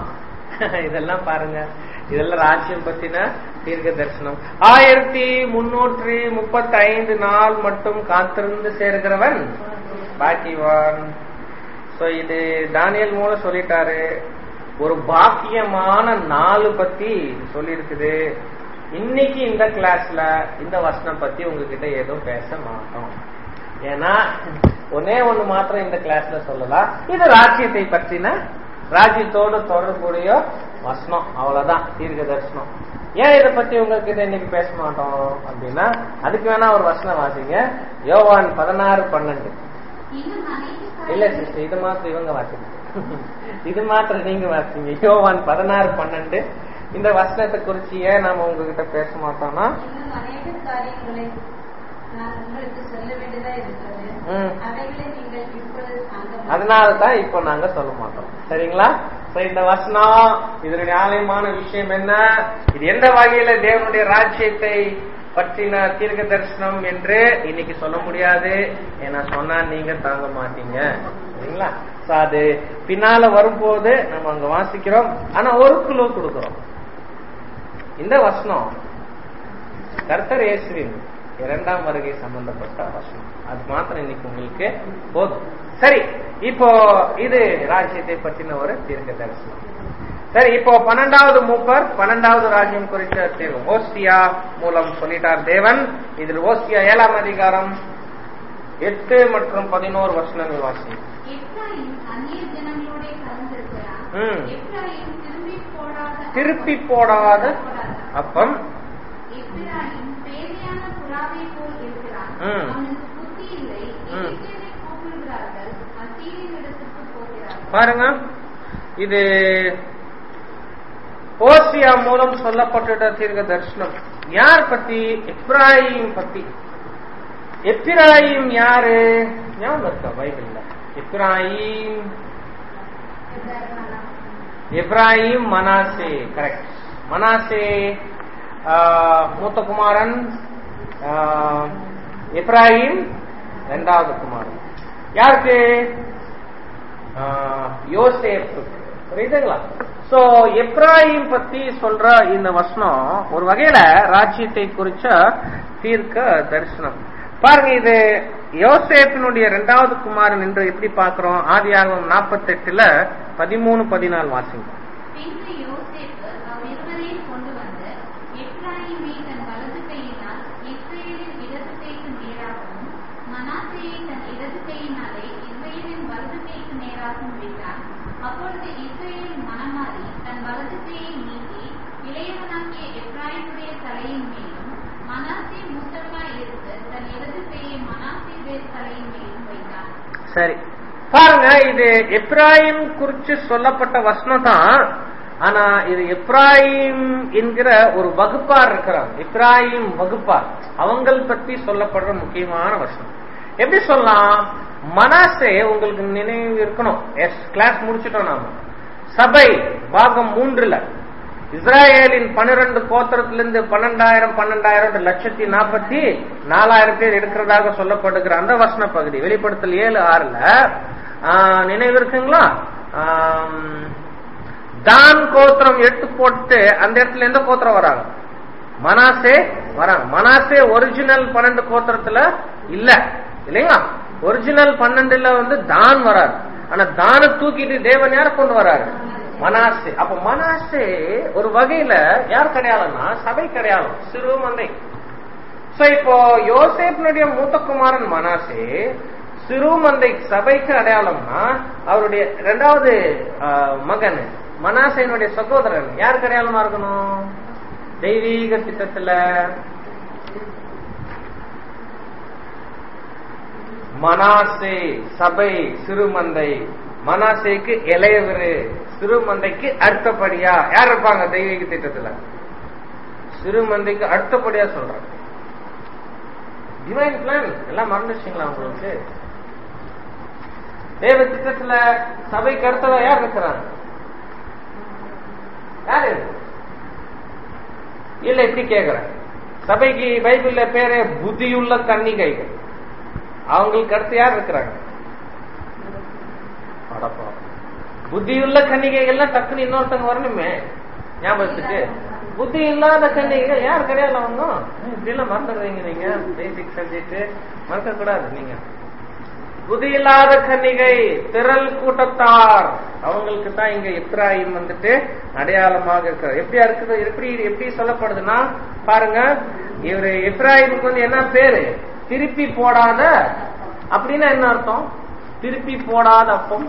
ஆ இதெல்லாம் பாருங்க இதெல்லாம் ராஜ்யம் பத்தின தீர்க்க தரிசனம் ஆயிரத்தி முன்னூற்றி முப்பத்தி ஐந்து நாள் மட்டும் காத்திருந்து சேர்கிறவன் பாக்கிவான் சோ இது தானியல் மூலம் சொல்லிட்டாரு ஒரு பாக்கியமான நாள் பத்தி சொல்லியிருக்குது இன்னைக்கு இந்த கிளாஸ்ல இந்த வசனம் பத்தி உங்ககிட்ட எதுவும் பேச மாட்டோம் ஏன்னா ஒன்னே ஒண்ணு மாத்திரம் இந்த கிளாஸ்ல சொல்லலாம் இது ராஜ்யத்தை பற்றின ராஜ்யத்தோடு தொடர்புடைய வசனம் அவ்வளவுதான் தீர்க்க தரிசனம் ஏன் இதை பத்தி உங்ககிட்ட இன்னைக்கு பேச மாட்டோம் அப்படின்னா அதுக்கு வேணா ஒரு வசனம் வாசிங்க யோவான் பதினாறு பன்னெண்டு இன்னும் அனைத்து இல்ல சிஸ்டர் இது மாத்திரம் இவங்க வாசிங்க இது மாத்திரம் நீங்க வாசிங்க யோவான் பதினாறு பன்னெண்டு இந்த வசனத்தை குறிச்சு ஏன் நாம உங்ககிட்ட பேச மாட்டோம்னா இன்னும் அநேக காரியங்களை நான் உங்களுக்கு சொல்ல வேண்டியதா இருக்கிறது ம். அவைகளை நீங்கள் இப்பொழுது அந்த அதனால தான் இப்போ நாங்க சொல்ல மாட்டோம் சரிங்களா So, இந்த வசனம் இதனுடைய ஆலயமான விஷயம் என்ன இது எந்த வகையில தேவனுடைய ராஜ்யத்தை பற்றின தீர்க்க தரிசனம் என்று இன்னைக்கு சொல்ல முடியாது ஏன்னா சொன்னா நீங்க தாங்க மாட்டீங்க சரிங்களா So, அது பின்னால வரும்போது நம்ம அங்க வாசிக்கிறோம் ஆனா ஒரு குழு கொடுக்கிறோம் இந்த வசனம் கர்த்தர் இயேசுவின் இரண்டாம் வருகை சம்பந்தப்பட்ட வசனம் அது மாத்திரம் இன்னைக்கு உங்களுக்கு போதும் சரி இப்போ இது ராஜ்யத்தை பற்றின ஒரு தீர்க்க தரிசனம் சரி இப்போ பன்னெண்டாவது மூப்பர் பன்னெண்டாவது ராஜ்யம் குறித்த தீர்வு ஓஸ்தியா மூலம் சொல்லிட்டார் தேவன் இதில் ஓஸ்தியா ஏழாம் அதிகாரம் எட்டு மற்றும் பதினோரு வசனங்கள் வாசி எப்ராயிம் அந்நிய ஜனங்களோட கலந்திருக்கிறான் ம். எப்ராயிம் திரும்பி போடாத திருப்பி போடாத போடாத. அப்பம் எப்ராயிம் பேதையான புறாவை போல் ம். அவனுக்கு புத்தி இல்லை ம். எகிப்தியரை கூப்பிடுகிறார்கள் அசீரியின் இடத்துக்கு போகிறார்கள் பாருங்க இது ஓசியா மூலம் சொல்லப்பட்ட தீர்க்க தரிசனம் யார் பத்தி எப்ராஹிம் பத்தி எப்ராஹிம் யாரு ஞாபகம் இருக்கா பைபிள்ல Ephraim Ephraim Manasseh correct Manasseh ஆஹ், மூத்த குமாரன் ஆஹ், எப்ராஹிம் இரண்டாவது குமாரன் யாருக்கு ஆஹ், யோசேப்பு புரியுதுங்களா சோ எப்ராஹிம் பத்தி சொல்ற இந்த வசனம் ஒரு வகையில ராஜ்யத்தை குறிச்ச தீர்க்க தரிசனம் பாருங்க இது யோசேப்பினுடைய இரண்டாவது குமாரன் என்று எப்படி பார்க்கிறோம் ஆதியாகமம் நாற்பத்தி எட்டுல பதிமூணு பதினாலு வாசிங்க பின்பு யோசேப்பு அவ்விருவரையும் கொண்டு வந்து எப்ராயிமை தன் வலது கையினால் இஸ்ரேலின் இடது கைக்கு நேராகவும் மனாசேயை தன் இடது கையினாலே இஸ்ரேலின் வலது கைக்கு நேராகவும் விட்டான் அப்பொழுது இஸ்ரேலின் மனமாறி தன் வலது கையை நீட்டி இளையவனாகிய எப்ராயிமுடைய தலையின் மேலும் மனாசே மூத்தவனாய் இருந்து தன் இடது கையை மனாசேயுடைய தலையின் மேலும் வைத்தான் சரி பாருங்க இது எப்ராஹிம் குறிச்சு சொல்லப்பட்ட வசனம் தான் ஆனா இது எப்ராஹிம் என்கிற ஒரு வகுப்பார் இருக்கிறார் எப்ராஹிம் வகுப்பார் அவங்கள் பற்றி சொல்லப்படுற முக்கியமான வசனம் எப்படி சொல்லலாம் மனாசே உங்களுக்கு நினைவு இருக்கணும் எஸ் கிளாஸ் முடிச்சிட்டோம் நாம சபை பாகம் மூன்றுல இஸ்ராயேலின் பன்னிரண்டு கோத்திரத்திலிருந்து பன்னெண்டாயிரம் பன்னெண்டாயிரம் லட்சத்தி நாற்பத்தி நாலாயிரம் பேர் இருக்கிறதாக சொல்லப்படுகிற அந்த வசன பகுதி வெளிப்படுத்தல் ஏழு ஆறுல ஆஹ், நினைவு இருக்குங்களா ஆம், தான் கோத்திரம் எட்டு போட்டு அந்த இடத்துல எந்த கோத்திரம் வராங்க மனாசே வராங்க மனாசே ஒரிஜினல் பன்னெண்டு கோத்திரத்துல இல்ல இல்லைங்களா ஒரிஜினல் பன்னெண்டுல வந்து தான் வராரு ஆனா தான தூக்கிட்டு தேவன் யார கொண்டு வராரு மனாசே அப்ப மனாசே ஒரு வகையில யார் கிடையாதுன்னா சபை கிடையாது சிறு மந்தை சோ இப்போ யோசேப்பினுடைய மூத்த குமாரன் மனாசே சிறு மந்தை சபைக்கு அடையாளம்னா அவருடைய இரண்டாவது ஆஹ், மகன் மனாசேனுடைய சகோதரன் யாருக்கு அடையாளமா இருக்கணும் தெய்வீக திட்டத்துல மனாசே சபை சிறுமந்தை மனாசேக்கு இளையவரு சிறுமந்தைக்கு அடுத்தபடியா யார் இருப்பாங்க தெய்வீக திட்டத்துல சிறுமந்தைக்கு அடுத்தபடியா சொல்றாங்க டிவைன் பிளான் எல்லாம் மறந்துச்சுங்களா உங்களுக்கு தேவ திட்டத்துல சபைக்கு அடுத்ததா யார் இருக்கிறாங்க யாரு இல்ல இப்படி கேக்குறேன் சபைக்கு பைபிள்ல பேரு புத்தியுள்ள கன்னிகைகள் அவங்களுக்கு அடுத்து யார் இருக்கிறாங்க அடப்பா. புத்தியுள்ள கன்னிகைகள்லாம் டக்குன்னு இன்னொருத்தங்க வரணுமே ஞாபகத்துக்கு புத்தி இல்லாத கன்னிகைகள் யார் கிடையாது அவங்க இப்படி எல்லாம் மறந்துடுறீங்க நீங்க பேசிக் சப்ஜெக்ட் மறக்க கூடாது நீங்க புதி இல்லாத கன்னிகை திரள் கூட்டத்தார் அவங்களுக்கு தான் இங்க இப்ராஹிம் வந்துட்டு அடையாளமாக இருக்கிறார் எப்படியா இருக்குது எப்படி எப்படி சொல்லப்படுதுன்னா பாருங்க இவரு இப்ராஹிமுக்கு வந்து என்ன பேரு திருப்பி போடாத அப்படின்னா என்ன அர்த்தம் திருப்பி போடாத அப்பம்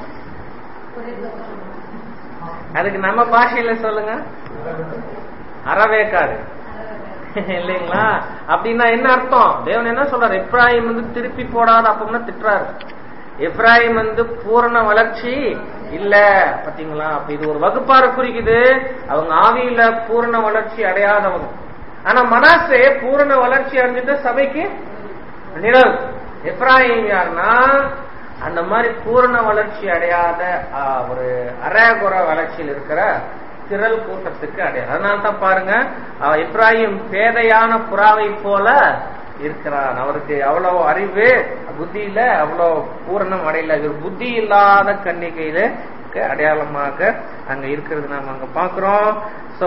அதுக்கு நம்ம பாஷையில சொல்லுங்க அறவேக்காடு இல்லைங்களா அப்படின்னா என்ன அர்த்தம் தேவன் என்ன சொல்றாரு எப்ராஹிம் வந்து திருப்பி போடாத அப்பம்னா திட்டுறாரு எப்ராஹிம் வந்து பூரண வளர்ச்சி இல்ல பாத்தீங்களா அப்ப இது ஒரு வகுப்பார குறிக்குது அவங்க ஆவியில பூரண வளர்ச்சி அடையாதவங்க ஆனா மனாசே பூரண வளர்ச்சி அடைஞ்சிட்டு சபைக்கு நிழல் எப்ராஹிம் யாருன்னா அந்த மாதிரி பூரண வளர்ச்சி அடையாத ஆ, ஒரு அரைகுற வளர்ச்சியில் இருக்கிற திரள் கூட்டத்துக்கு அடையாளம் அதனால தான் பாருங்க ஆ, இப்ராஹிம் பேதையான புறாவை போல இருக்கிறார் அவருக்கு அவ்வளவு அறிவு புத்தியில அவ்வளவு பூரணம் அடையல இவர் புத்தி இல்லாத கன்னிகையில அடையாளமாக அங்க இருக்கிறது நாம அங்க பாக்குறோம் சோ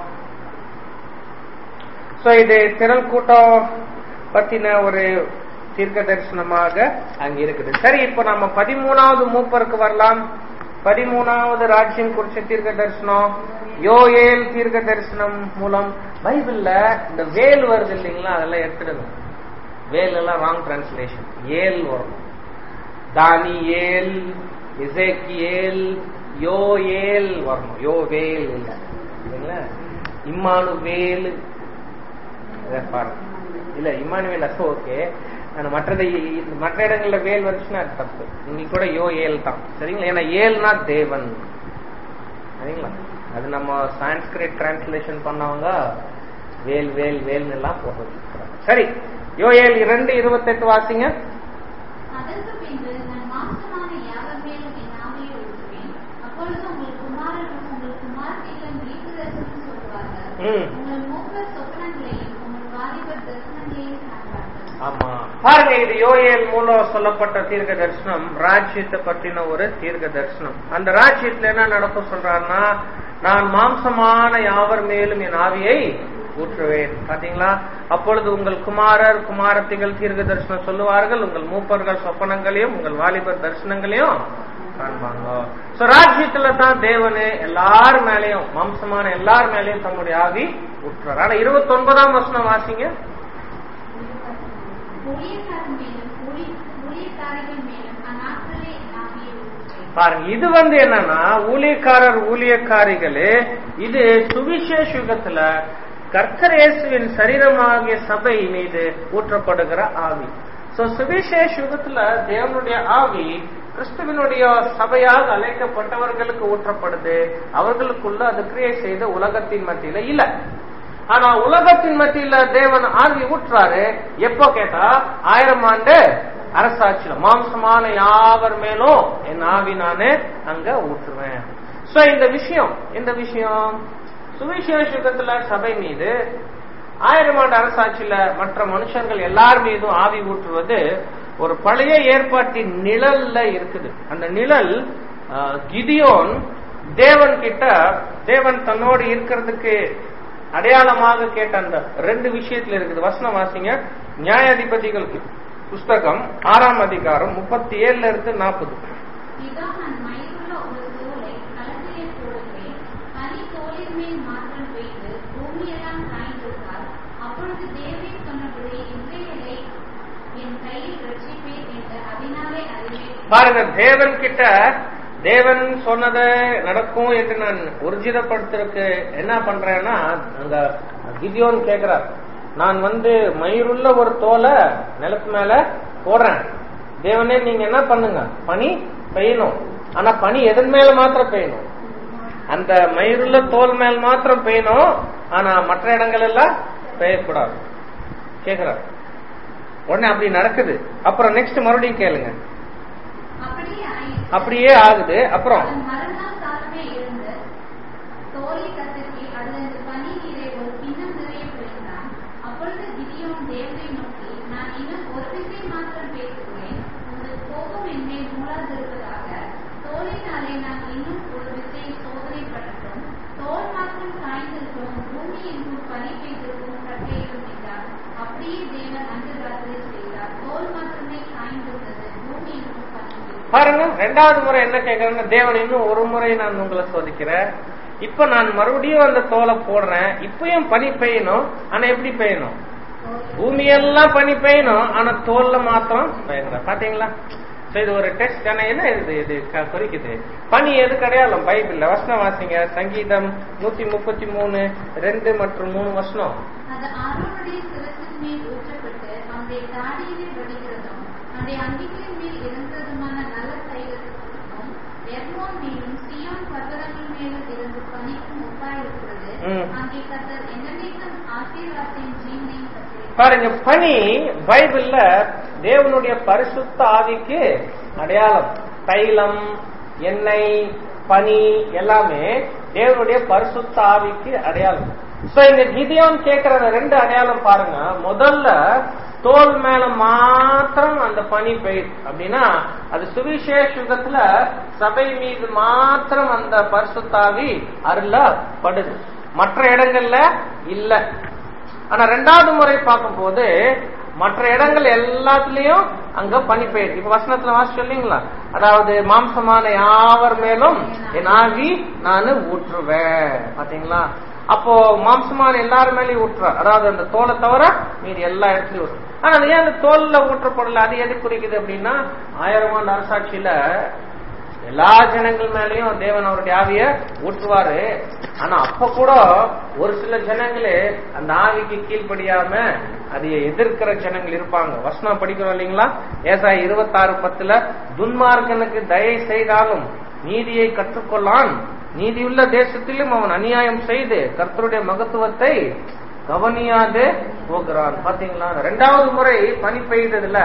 சோ இது திரள் கூட்டம் பத்தின ஒரு தீர்க்க தரிசனமாக அங்க இருக்குது சரி இப்போ நம்ம பதிமூணாவது மூப்பருக்கு வரலாம் பதிமூணாவது ராஜ்யம் குறிச்ச தீர்க்க தரிசனம் யோயேல் தீர்க்க தரிசனம் மூலம் பைபிள்ல இந்த வேல் வருது இல்லைங்களா அதெல்லாம் எடுத்துடுங்க வேல் எல்லாம் ராங் டிரான்ஸ்லேஷன் ஏல் வரும் தானி ஏல் இசேக்கியேல் யோ ஏல் வரணும் யோ வேல் இல்ல இல்லைங்களா இம்மானு வேல் இதை பாருங்க இல்ல இம்மானுவேல் அது ஓகே ஆனா மற்றது மற்ற இடங்கள்ல வேல் வந்துச்சுன்னா அது தப்பு இங்க கூட யோ ஏல் தான் சரிங்களா ஏன்னா ஏல்னா தேவன் சரிங்களா அது நம்ம சான்ஸ்கிரிட் டிரான்ஸ்லேஷன் பண்ணவங்க வேல் வேல் வேல்னு எல்லாம் போட்டு வச்சிருக்கிறாங்க சரி யோயேல் இரண்டு இருபத்தெட்டு வாசிங்க அதற்கு பின்பு நான் மாம்சமான யாவர் மேலும் என் ஆவியை ஊற்றுவேன் அப்பொழுது உங்கள் குமாரரும் உங்கள் குமார்த்திகளும் வீட்டு தரிசனம் சொல்வார்கள் ம். உங்கள் மூப்பர் சொப்பனங்களையும் உங்கள் வாலிபர் தரிசனங்களையும் காண்பார்கள் ஆமா பாருங்க இது யோயேல் மூலம் சொல்லப்பட்ட தீர்க்க தரிசனம் ராஜ்யத்தை பற்றின ஒரு தீர்க்க தரிசனம் அந்த ராஜ்யத்துல என்ன நடக்கும் சொல்றாருன்னா நான் மாம்சமான யாவர் மேலும் என் ஆவியை ஊற்றுவேன் பாத்தீங்களா அப்பொழுது உங்கள் குமாரர் குமாரத்திகள் தீர்க்க தரிசனம் சொல்லுவார்கள் உங்கள் மூப்பர்கள் சொப்பனங்களையும் உங்கள் வாலிபர் தரிசனங்களையும் காண்பாங்க சோ ராஜ்யத்துல தான் தேவனு எல்லார் மேலயும் மாம்சமான எல்லார் மேலயும் தம்முடைய ஆவி ஊற்றுறார் ஆனா இருபத்தி ஒன்பதாம் வசனம் வாசிங்க ஊழியக்காரன் மேலும் ஊழி- ஊழியக்காரிகள் மேலும் அந்நாட்களிலே என் ஆவியை ஊற்றுவேன் பாருங்க இது வந்து என்னன்னா ஊழியக்காரர் ஊழியக்காரிகளே இது சுவிசேஷ யுகத்துல கர்த்தர் இயேசுவின் சரீரமாகிய சபை மீது ஊற்றப்படுகிற ஆவி சோ சுவிசேஷ யுகத்துல தேவனுடைய ஆவி கிறிஸ்துவனுடைய சபையாக அழைக்கப்பட்டவர்களுக்கு ஊற்றப்படுது அவர்களுக்குள்ள அது கிரியை செய்த உலகத்தின் மத்தியில இல்ல ஆனா உலகத்தின் மத்தியில தேவன் ஆவி ஊற்றாரு எப்போ கேட்டா ஆயிரம் ஆண்டு அரசாட்சியில மாம்சமான யாவர் மேலும் என் ஆவி நானு அங்க ஊற்றுவேன் சோ இந்த விஷயம் இந்த விஷயம் சுவிசேஷத்துல சபை மீது ஆயிரம் ஆண்டு அரசாட்சியில மற்ற மனுஷர்கள் எல்லார் மீதும் ஆவி ஊற்றுவது ஒரு பழைய ஏற்பாட்டின் நிழல்ல இருக்குது அந்த நிழல் ஆஹ், கிதியோன் தேவன் கிட்ட தேவன் தன்னோடு இருக்கிறதுக்கு அடையாளமாக கேட்ட அந்த ரெண்டு விஷயத்துல இருக்குது வசனம் வாசிங்க நியாயாதிபதிகள் புஸ்தகம் ஆறாம் அதிகாரம் முப்பத்தி ஏழுல இருந்து நாற்பது இதோ நான் மயிலுள்ள ஒரு தோலை களத்திலே போடுகிறேன் பனி தோலின் மேல் மாத்திரம் பெய்து பூமியெல்லாம் காய்ந்திருந்தால் அப்பொழுது தேவன் சொன்னபடி இஸ்ரேலை என் கையில் ரட்சிப்பேன் என்று அதனாலே அறிவேன் பாருங்க தேவன் கிட்ட தேவன் சொன்னதை நடக்கும் என்று நான் உறுதிதப்படுத்துறதுக்கு என்ன பண்றேன்னா அங்க கிதியோன் கேக்குறார் நான் வந்து மயிருள்ள ஒரு தோலை நிலத்து மேல போடுறேன் தேவனே நீங்க என்ன பண்ணுங்க பனி பெய்யணும் ஆனா பனி எதன் மேல மாத்திரம் பெய்யணும் அந்த மயிருள்ள தோல் மேல் மாத்திரம் பெய்யணும் ஆனா மற்ற இடங்கள் எல்லாம் பெய்யக்கூடாது கேக்குறார் உடனே அப்படி நடக்குது அப்புறம் நெக்ஸ்ட் மறுபடியும் கேளுங்க அப்படியே ஆயிற்று அப்படியே ஆகுது அப்புறம் அதன் மறுநாள் காலமே எழுந்து தோலை கசக்கி அதிலிருந்து பனி நீரை ஒரு கிண்ணம் நிறைய பிழிந்தான் அப்பொழுது கிதியோன் தேவனை நோக்கி நான் இன்னும் ஒரு விசை மாத்திரம் பேசுகிறேன் உங்கள் கோபம் என்மேல் மூளாதிருப்பதாக தோலினாலே நான் இன்னும் ஒரு விசை சோதனை பண்ணட்டும் தோல் மாத்திரம் காய்ந்திருக்கும் பூமி எங்கும் பனி பெய்திருக்கும் கட்டையிடும் என்றார் அப்படியே தேவன் அன்று ராத்திரி செய்தார் தோல் மாத்திரமே காய்ந்திருந்தது பூமி எங்கும் பனி பெய்தது பாருங்க ரெண்டாவது முறை என்ன கேட்கறேன்னா தேவன் இன்னும் ஒரு முறை நான் உங்களை சோதிக்கிறேன் இப்ப நான் மறுபடியும் அந்த தோலை போடுறேன் இப்பயும் பனி பெய்யணும் ஆனா எப்படி பெய்யணும் பூமியெல்லாம் பனி பெய்யணும் ஆனா தோல்ல மாத்திரம் பெய்யணும் பாத்தீங்களா So, இது ஒரு டெஸ்ட் ஆனா என்ன இது இது க- குறிக்குது பனி எது கிடையாது பைபிள்ல வசனம் வாசிங்க சங்கீதம் நூத்தி முப்பத்தி மூணு ரெண்டு மற்றும் மூணு வசனம் அது ஆரோனுடைய சிரசின் மேல் ஊற்றப்பட்டு அவனுடைய தாடியிலே வடிகிறதும் அவனுடைய அங்கிகளின் மேல் இறங்குறதுமான நல்ல தைலத்துக்கும் எர்மோன் மேலும் சியோன் பர்வதங்கள் மேலும் இருந்து பனிக்கும் ஒப்பாயிருக்கிறது ம். அங்கே கத்தர் என்னென்னைக்கும் ஆசீர்வாதத்தின் ஜீவனையும் கட்டளை பாருங்க பனி பைபிள்ல தேவனுடைய பரிசுத்த ஆவிக்கு அடையாளம் தைலம் எண்ணெய் பனி எல்லாமே தேவனுடைய பரிசுத்த ஆவிக்கு அடையாளம் சோ இந்த கிதியோன் கேட்கிற அந்த ரெண்டு அடையாளம் பாருங்க முதல்ல தோல் மேல மாத்திரம் அந்த பனி பெய்யுது அப்படின்னா அது சுவிசேஷ யுகத்துல சபை மீது மாத்திரம் அந்த பரிசுத்தாவி அருளப்படுது மற்ற இடங்கள்ல இல்ல ஆனா ரெண்டாவது முறை பார்க்கும்போது மற்ற இடங்கள் எல்லாத்துலயும் அங்க பனி பெய்யுது இப்ப வசனத்துல வாசி சொல்லிங்களா அதாவது மாம்சமான யாவர் மேலும் என் ஆவி நானு ஊற்றுவேன் பாத்தீங்களா அப்போ மாம்சமான எல்லார் மேலயும் ஊற்றுறார் அதாவது அந்த தோலை தவிர மீதி எல்லா இடத்துலயும் ஊற்று ஆனா அது ஏன் அந்த தோல்ல ஊற்றப்படல அது எது குறிக்குது அப்படின்னா ஆயிரம் ஆண்டு அரசாட்சியில எல்லா ஜனங்கள் மேலயும் தேவன் அவருடைய ஆவிய ஊற்றுவாரு ஆனா அப்ப கூட ஒரு சில ஜனங்களே அந்த ஆவிக்கு கீழ்ப்படியாம அதை எதிர்க்கிற ஜனங்கள் இருப்பாங்க வசனம் படிக்கிறோம் இல்லைங்களா ஏசா இருபத்தாறு பத்துல துன்மார்க்கனுக்கு தயை செய்தாலும் நீதியை கற்றுக்கொள்ளான் நீதியுள்ள தேசத்திலும் அவன் அநியாயம் செய்து கர்த்தருடைய மகத்துவத்தை கவனியாது போகிறான் பாத்தீங்களா ரெண்டாவது முறை பனி பெய்ததுல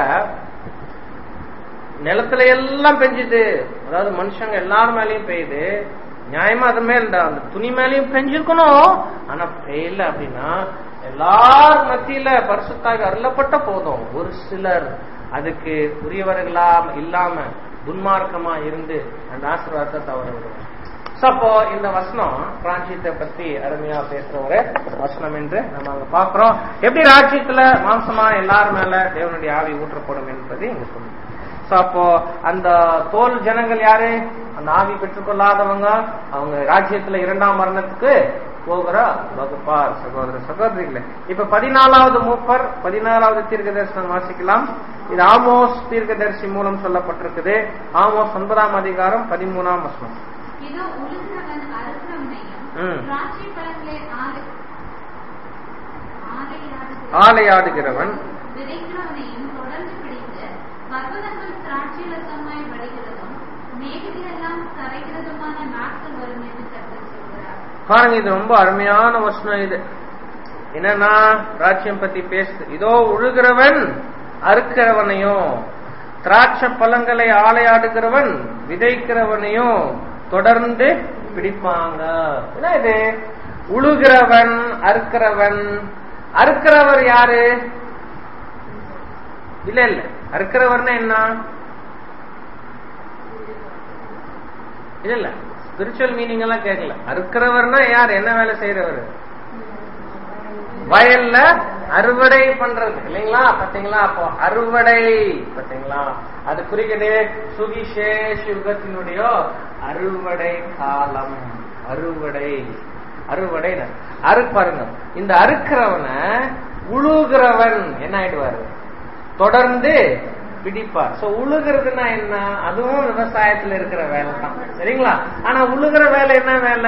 நிலத்துல எல்லாம் பெஞ்சுது அதாவது மனுஷங்க எல்லார் மேலயும் பெய்யுது நியாயமா அது மேல அந்த துணி மேலயும் பெஞ்சிருக்கணும் ஆனா பெய்யல அப்படின்னா எல்லார் மத்தியில பரிசுத்தாக அருளப்பட்ட போதும் ஒரு சிலர் அதுக்கு உரியவர்களா இல்லாம துன்மார்க்கமா இருந்து அந்த ஆசீர்வாதத்தை தவற விடுவாங்க So, அப்போ இந்த வசனம் ராஜ்யத்தை பத்தி அருமையா பேசுற ஒரு வசனம் என்று நம்ம அங்க பாக்குறோம் எப்படி ராஜ்யத்துல மாம்சமா எல்லார் மேல தேவனுடைய ஆவி ஊற்றப்படும் என்பது இங்க சொல்லுங்க So, அப்போ அந்த தோல் ஜனங்கள் யாரு அந்த ஆவி பெற்றுக்கொள்ளாதவங்க அவங்க ராஜ்யத்துல இரண்டாம் மரணத்துக்கு போகிற வகுப்பார் சகோதர சகோதரிகளே இப்ப பதினாலாவது மூப்பர் பதினாலாவது தீர்க்க தரிசனம் வாசிக்கலாம் இது ஆமோஸ் தீர்க்கதரிசி மூலம் சொல்லப்பட்டிருக்குது ஆமோஸ் ஒன்பதாம் அதிகாரம் பதிமூணாம் வசனம் இதோ உழுகிறவன் அறுக்கிறவனையும் ம். திராட்சை பழங்களை ஆலை ஆலையாடுகிறவன் ஆலையாடுகிறவன் விதைக்கிறவனையும் தொடர்ந்து பிடித்து பர்வதங்கள் திராட்சை ரசமாய் வடிகிறதும் மேகங்களெல்லாம் கரைகிறதுமான நாட்கள் வரும் என்று கர்த்தர் சொல்கிறார் பாருங்க இது ரொம்ப அருமையான வசனம் இது என்னன்னா ராஜ்யம் பத்தி பேசுது இதோ உழுகிறவன் அறுக்கிறவனையும் திராட்சை பழங்களை ஆலையாடுகிறவன் விதைக்கிறவனையும் தொடர்ந்து பிடிப்பாங்க என்ன இது உழுகிறவன் அறுக்கிறவன் அறுக்கிறவர் யாரு இல்ல இல்ல அறுக்கிறவர்னா என்ன இல்ல இல்ல ஸ்பிரிச்சுவல் மீனிங் எல்லாம் கேட்கல அறுக்கிறவர்னா யார் என்ன வேலை செய்யறவர் வயல்ல அறுவடை பண்றது இல்லைங்களா பாத்தீங்களா அப்போ அறுவடை பாத்தீங்களா அது குறிக்கிறது சுவிசேஷ யுகத்தினுடைய அறுவடை காலம் அறுவடை அறுவடை அறு பாருங்க இந்த அறுக்கிறவனை உழுகிறவன் என்ன ஆயிடுவாரு தொடர்ந்து பிடிப்பார் சோ உழுகிறதுனா என்ன அதுவும் விவசாயத்துல இருக்கிற வேலை தான் சரிங்களா ஆனா உழுகிற வேலை என்ன வேலை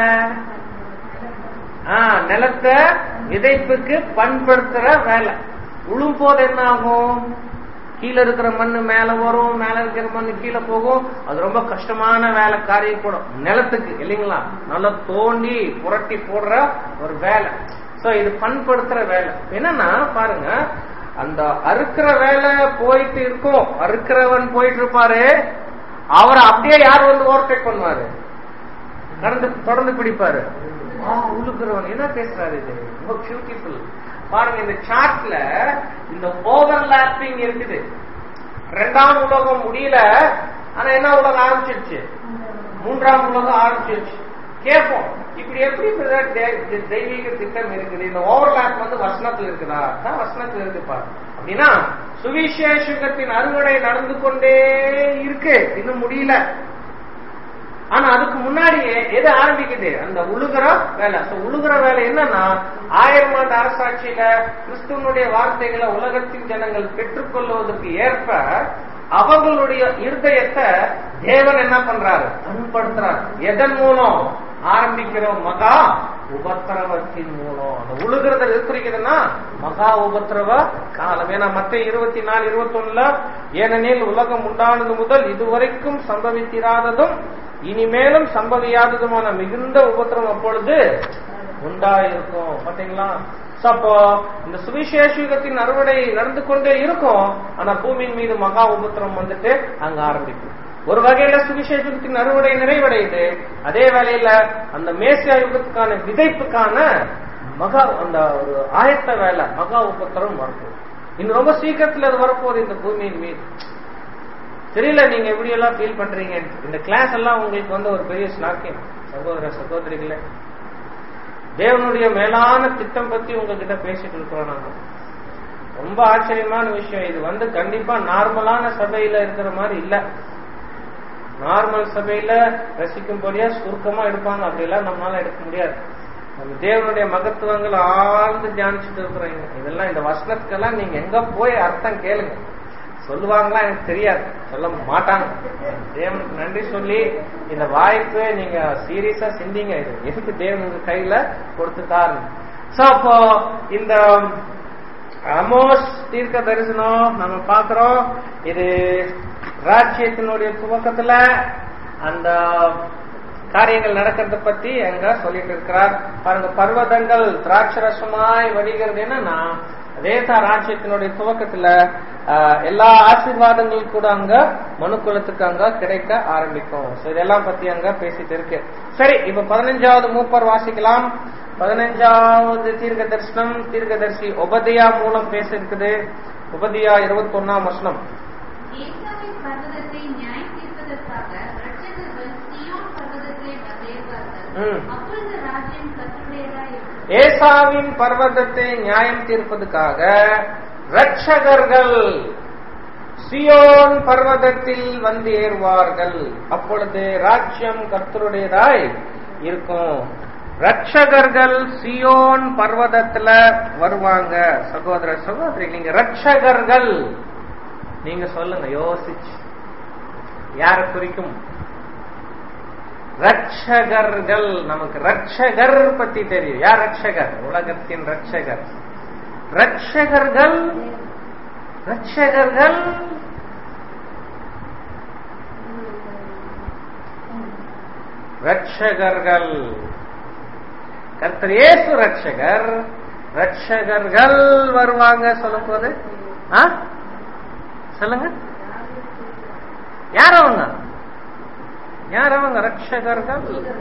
ஆ, நிலத்தை விதைப்புக்கு பண்படுத்துற வேலை உழும் போது என்ன ஆகும் கீழே இருக்கிற மண்ணு மேல வரும் மேல இருக்கிற மண்ணு கீழே போகும் அது ரொம்ப கஷ்டமான வேலை காரியம் கூட நிலத்துக்கு இல்லைங்களா நல்லா தோண்டி புரட்டி போடுற ஒரு வேலை சோ இது பண்படுத்துற வேலை என்னன்னா பாருங்க அந்த அறுக்கிற வேலை போயிட்டு இருக்கும் அறுக்கிறவன் போயிட்டு இருப்பாரு அவரை அப்படியே யார் வந்து ஓவர்டேக் பண்ணுவாரு நடந்து தொடர்ந்து பிடிப்பாரு ஆ, உழுகிறவன் என்ன பேசுறாரு இது ரொம்ப பியூட்டிஃபுல் பாருங்க இந்த சார்ட்ல இந்த ஓவர்லாப்பிங் இருக்குது ரெண்டாம் உலகம் முடியல ஆனா என்ன உலகம் ஆரம்பிச்சிருச்சு மூன்றாம் உலகம் ஆரம்பிச்சிருச்சு கேட்போம் இப்படி எப்படி brother தே- தெ- தெய்வீக திட்டம் இருக்குது இந்த ஓவர்லாப் வந்து வசனத்துல இருக்குதா தான் வசனத்துல இருக்குப்பா அப்படின்னா சுவிசேஷகத்தின் அறுவடை நடந்து கொண்டே இருக்கு இன்னும் முடியல ஆனா அதுக்கு முன்னாடியே எது ஆரம்பிக்குது அந்த உழுகிற வேலை So, உழுகிற வேலை என்னன்னா ஆயிரம் ஆண்டு அரசாட்சியில கிறிஸ்துவனுடைய வார்த்தைகளை உலகத்தின் ஜனங்கள் பெற்றுக்கொள்வதற்கு ஏற்ப அவங்களுடைய இருதயத்தை தேவன் என்ன பண்றாரு பண்படுத்துறாரு எதன் மூலம் ஆரம்பிக்கிற மகா உபத்திரவத்தின் மூலம் அந்த உழுகிறத எது குறிக்குதுன்னா மகா உபத்திரவ காலம் ஏன்னா மத்த இருபத்தி நாலு இருபத்தி ஒண்ணுல ஏனெனில் உலகம் உண்டானது முதல் இதுவரைக்கும் சம்பவித்திராததும் இனிமேலும் சம்பவியாததுமான மிகுந்த உபத்திரம் அப்பொழுது உண்டாயிருக்கும் பாத்தீங்களா So, அப்போ இந்த சுவிசேஷ யுகத்தின் அறுவடை நடந்து கொண்டே இருக்கும் ஆனா பூமியின் மீது மகா உபத்திரம் வந்துட்டு அங்க ஆரம்பிக்கும் ஒரு வகையில சுவிசேஷ யுகத்தின் அறுவடை நிறைவடையுது அதே வேளையில அந்த மேசியா யுகத்துக்கான விதைப்புக்கான மகா அந்த ஒரு ஆயத்த வேலை மகா உபத்திரம் வரப்போகுது இன்னும் ரொம்ப சீக்கிரத்துல அது வரப்போகுது இந்த பூமியின் மீது தெரியல நீங்க எப்படி எல்லாம் ஃபீல் பண்றீங்க இந்த கிளாஸ் எல்லாம் உங்களுக்கு வந்து ஒரு பெரிய ஸ்லாக்கியம் சகோதர சகோதரிகளே தேவனுடைய மேலான திட்டம் பத்தி உங்ககிட்ட பேசிட்டு இருக்கிறோம் நாங்க ரொம்ப ஆச்சரியமான விஷயம் இது வந்து கண்டிப்பா நார்மலான சபையில இருக்கிற மாதிரி இல்ல நார்மல் சபையில ரசிக்கும்படியா சுருக்கமா எடுப்பாங்க அப்படியெல்லாம் நம்மளால எடுக்க முடியாது நம்ம தேவனுடைய மகத்துவங்கள் ஆழ்ந்து தியானிச்சுட்டு இருக்கிறோம் இதெல்லாம் இந்த வசனத்துக்கெல்லாம் நீங்க எங்க போய் அர்த்தம் கேளுங்க சொல்லுவாங்களா எனக்கு தெரியாது சொல்ல மாட்டாங்க தேவனுக்கு நன்றி சொல்லி இந்த வாய்ப்பு நீங்க சீரியஸா சிந்திங்க இது எதுக்கு தேவனுக்கு கையில கொடுத்துட்டாரு சோ அப்போ இந்த அமோஸ் தீர்க்க தரிசனம் நம்ம பாக்குறோம் இது ராஜ்யத்தினுடைய துவக்கத்துல அந்த காரியங்கள் நடக்கிறத பத்தி அங்க சொல்லிட்டு இருக்கிறார் பாருங்க பர்வதங்கள் திராட்சரசமாய் வடிகிறது என்னன்னா வேதா ராஜ்யத்தினுடைய துவக்கத்துல ஆஹ், எல்லா ஆசீர்வாதங்களும் கூட அங்க மனுக்குலத்துக்கு அங்க கிடைக்க ஆரம்பிக்கும் So, இதெல்லாம் பத்தி அங்க பேசிட்டு இருக்கு சரி இப்ப பதினஞ்சாவது மூப்பர் வாசிக்கலாம் பதினஞ்சாவது தீர்க்க தரிசனம் தீர்க்கதரிசி உபதியா மூலம் பேச இருக்குது உபதியா இருபத்தி ஒன்னாம் வசனம் ஏசாவின் பர்வதத்தை நியாயம் தீர்ப்பதற்காக இரட்சகர்கள் சீயோன் பர்வதத்திலே வந்தேறுவார்கள். ம். அப்பொழுது ராஜ்யம் கர்த்தருடையதாயிருக்கும். ஏசாவின் பர்வதத்தை நியாயம் தீர்ப்பதற்காக ரட்சகர்கள் சியோன் பர்வதத்தில் வந்து ஏறுவார்கள் அப்பொழுது ராஜ்யம் கர்த்தருடையதாய் இருக்கும் ரட்சகர்கள் சியோன் பர்வதத்துல வருவாங்க சகோதர சகோதரி நீங்க ரட்சகர்கள் நீங்க சொல்லுங்க யோசிச்சு யார குறிக்கும் ரட்சகர்கள் நமக்கு ரட்சகர் பத்தி தெரியும் யார் ரட்சகர் உலகத்தின் ரட்சகர் ரட்சகர்கள் ரட்சகர்கள் ரட்சகர்கள் கர்த்தர் இயேசு ரட்சகர் ரட்சகர்கள் வருவாங்க சொல்லும் போது ஆ? சொல்லுங்க யார் அவங்க யார் அவங்க ரட்சகர்கள்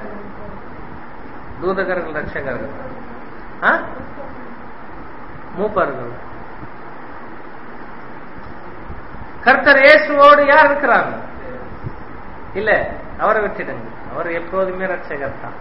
தூதகர்கள் ரட்சகர்கள் ஆ? மூப்பர்கள் கர்த்தர் இயேசுவோடு யார் இருக்கிறாங்க இல்ல அவரை விட்டுடுங்க அவர் எப்போதுமே ரட்சகர் தான்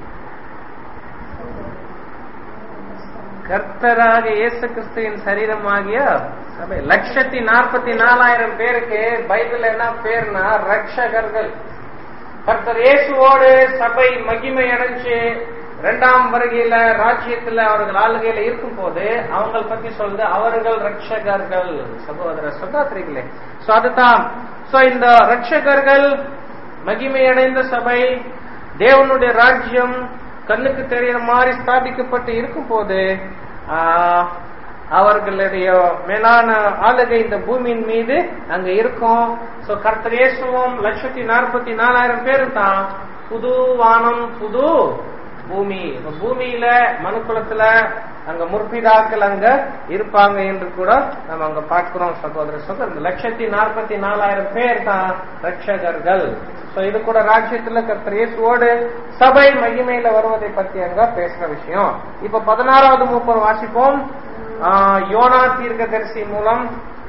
கர்த்தராக இயேசு கிறிஸ்துவின் சரீரமாகிய சபை லட்சத்தி நாற்பத்தி நாலாயிரம் பேருக்கு பைபிள் என்ன பேர்னா ரட்சகர்கள் கர்த்தர் இயேசுவோடு சபை மகிமை அடைஞ்சு இரண்டாம் வருகையில ராஜ்யத்துல அவர்கள் ஆளுகையில இருக்கும் போது அவங்களை பத்தி சொல்லுது அவர்கள் ரட்சகர்கள் சகோதர சகோதரிகளே சோ அதுதான் சோ இந்த ரட்சகர்கள் மகிமை அடைந்த சபை தேவனுடைய ராஜ்யம் கண்ணுக்கு தெரிகிற மாதிரி ஸ்தாபிக்கப்பட்டு இருக்கும் போது ஆஹ், அவர்களுடைய மேலான ஆளுகை இந்த பூமியின் மீது அங்க இருக்கும் சோ கர்த்தர் இயேசுவும் லட்சத்தி நாற்பத்தி நாலாயிரம் பேரும் தான் புது வானம் புது பூமி இப்ப பூமியில மனுக்குலத்துல அங்க முற்பிதாக்கள் அங்க இருப்பாங்க என்று கூட நம்ம அங்க பார்க்கிறோம் சகோதர சகோதரர் லட்சத்தி நாற்பத்தி நாலாயிரம் பேர் தான் ரட்சகர்கள் சோ இது கூட ராஜ்யத்துல கர்த்தர் இயேசுவோடு சபை மகிமையில வருவதை பத்தி அங்க பேசுற விஷயம் இப்ப பதினாறாவது மூப்பர் வாசிப்போம் ஆஹ், யோனா தீர்க்கதரிசி மூலம்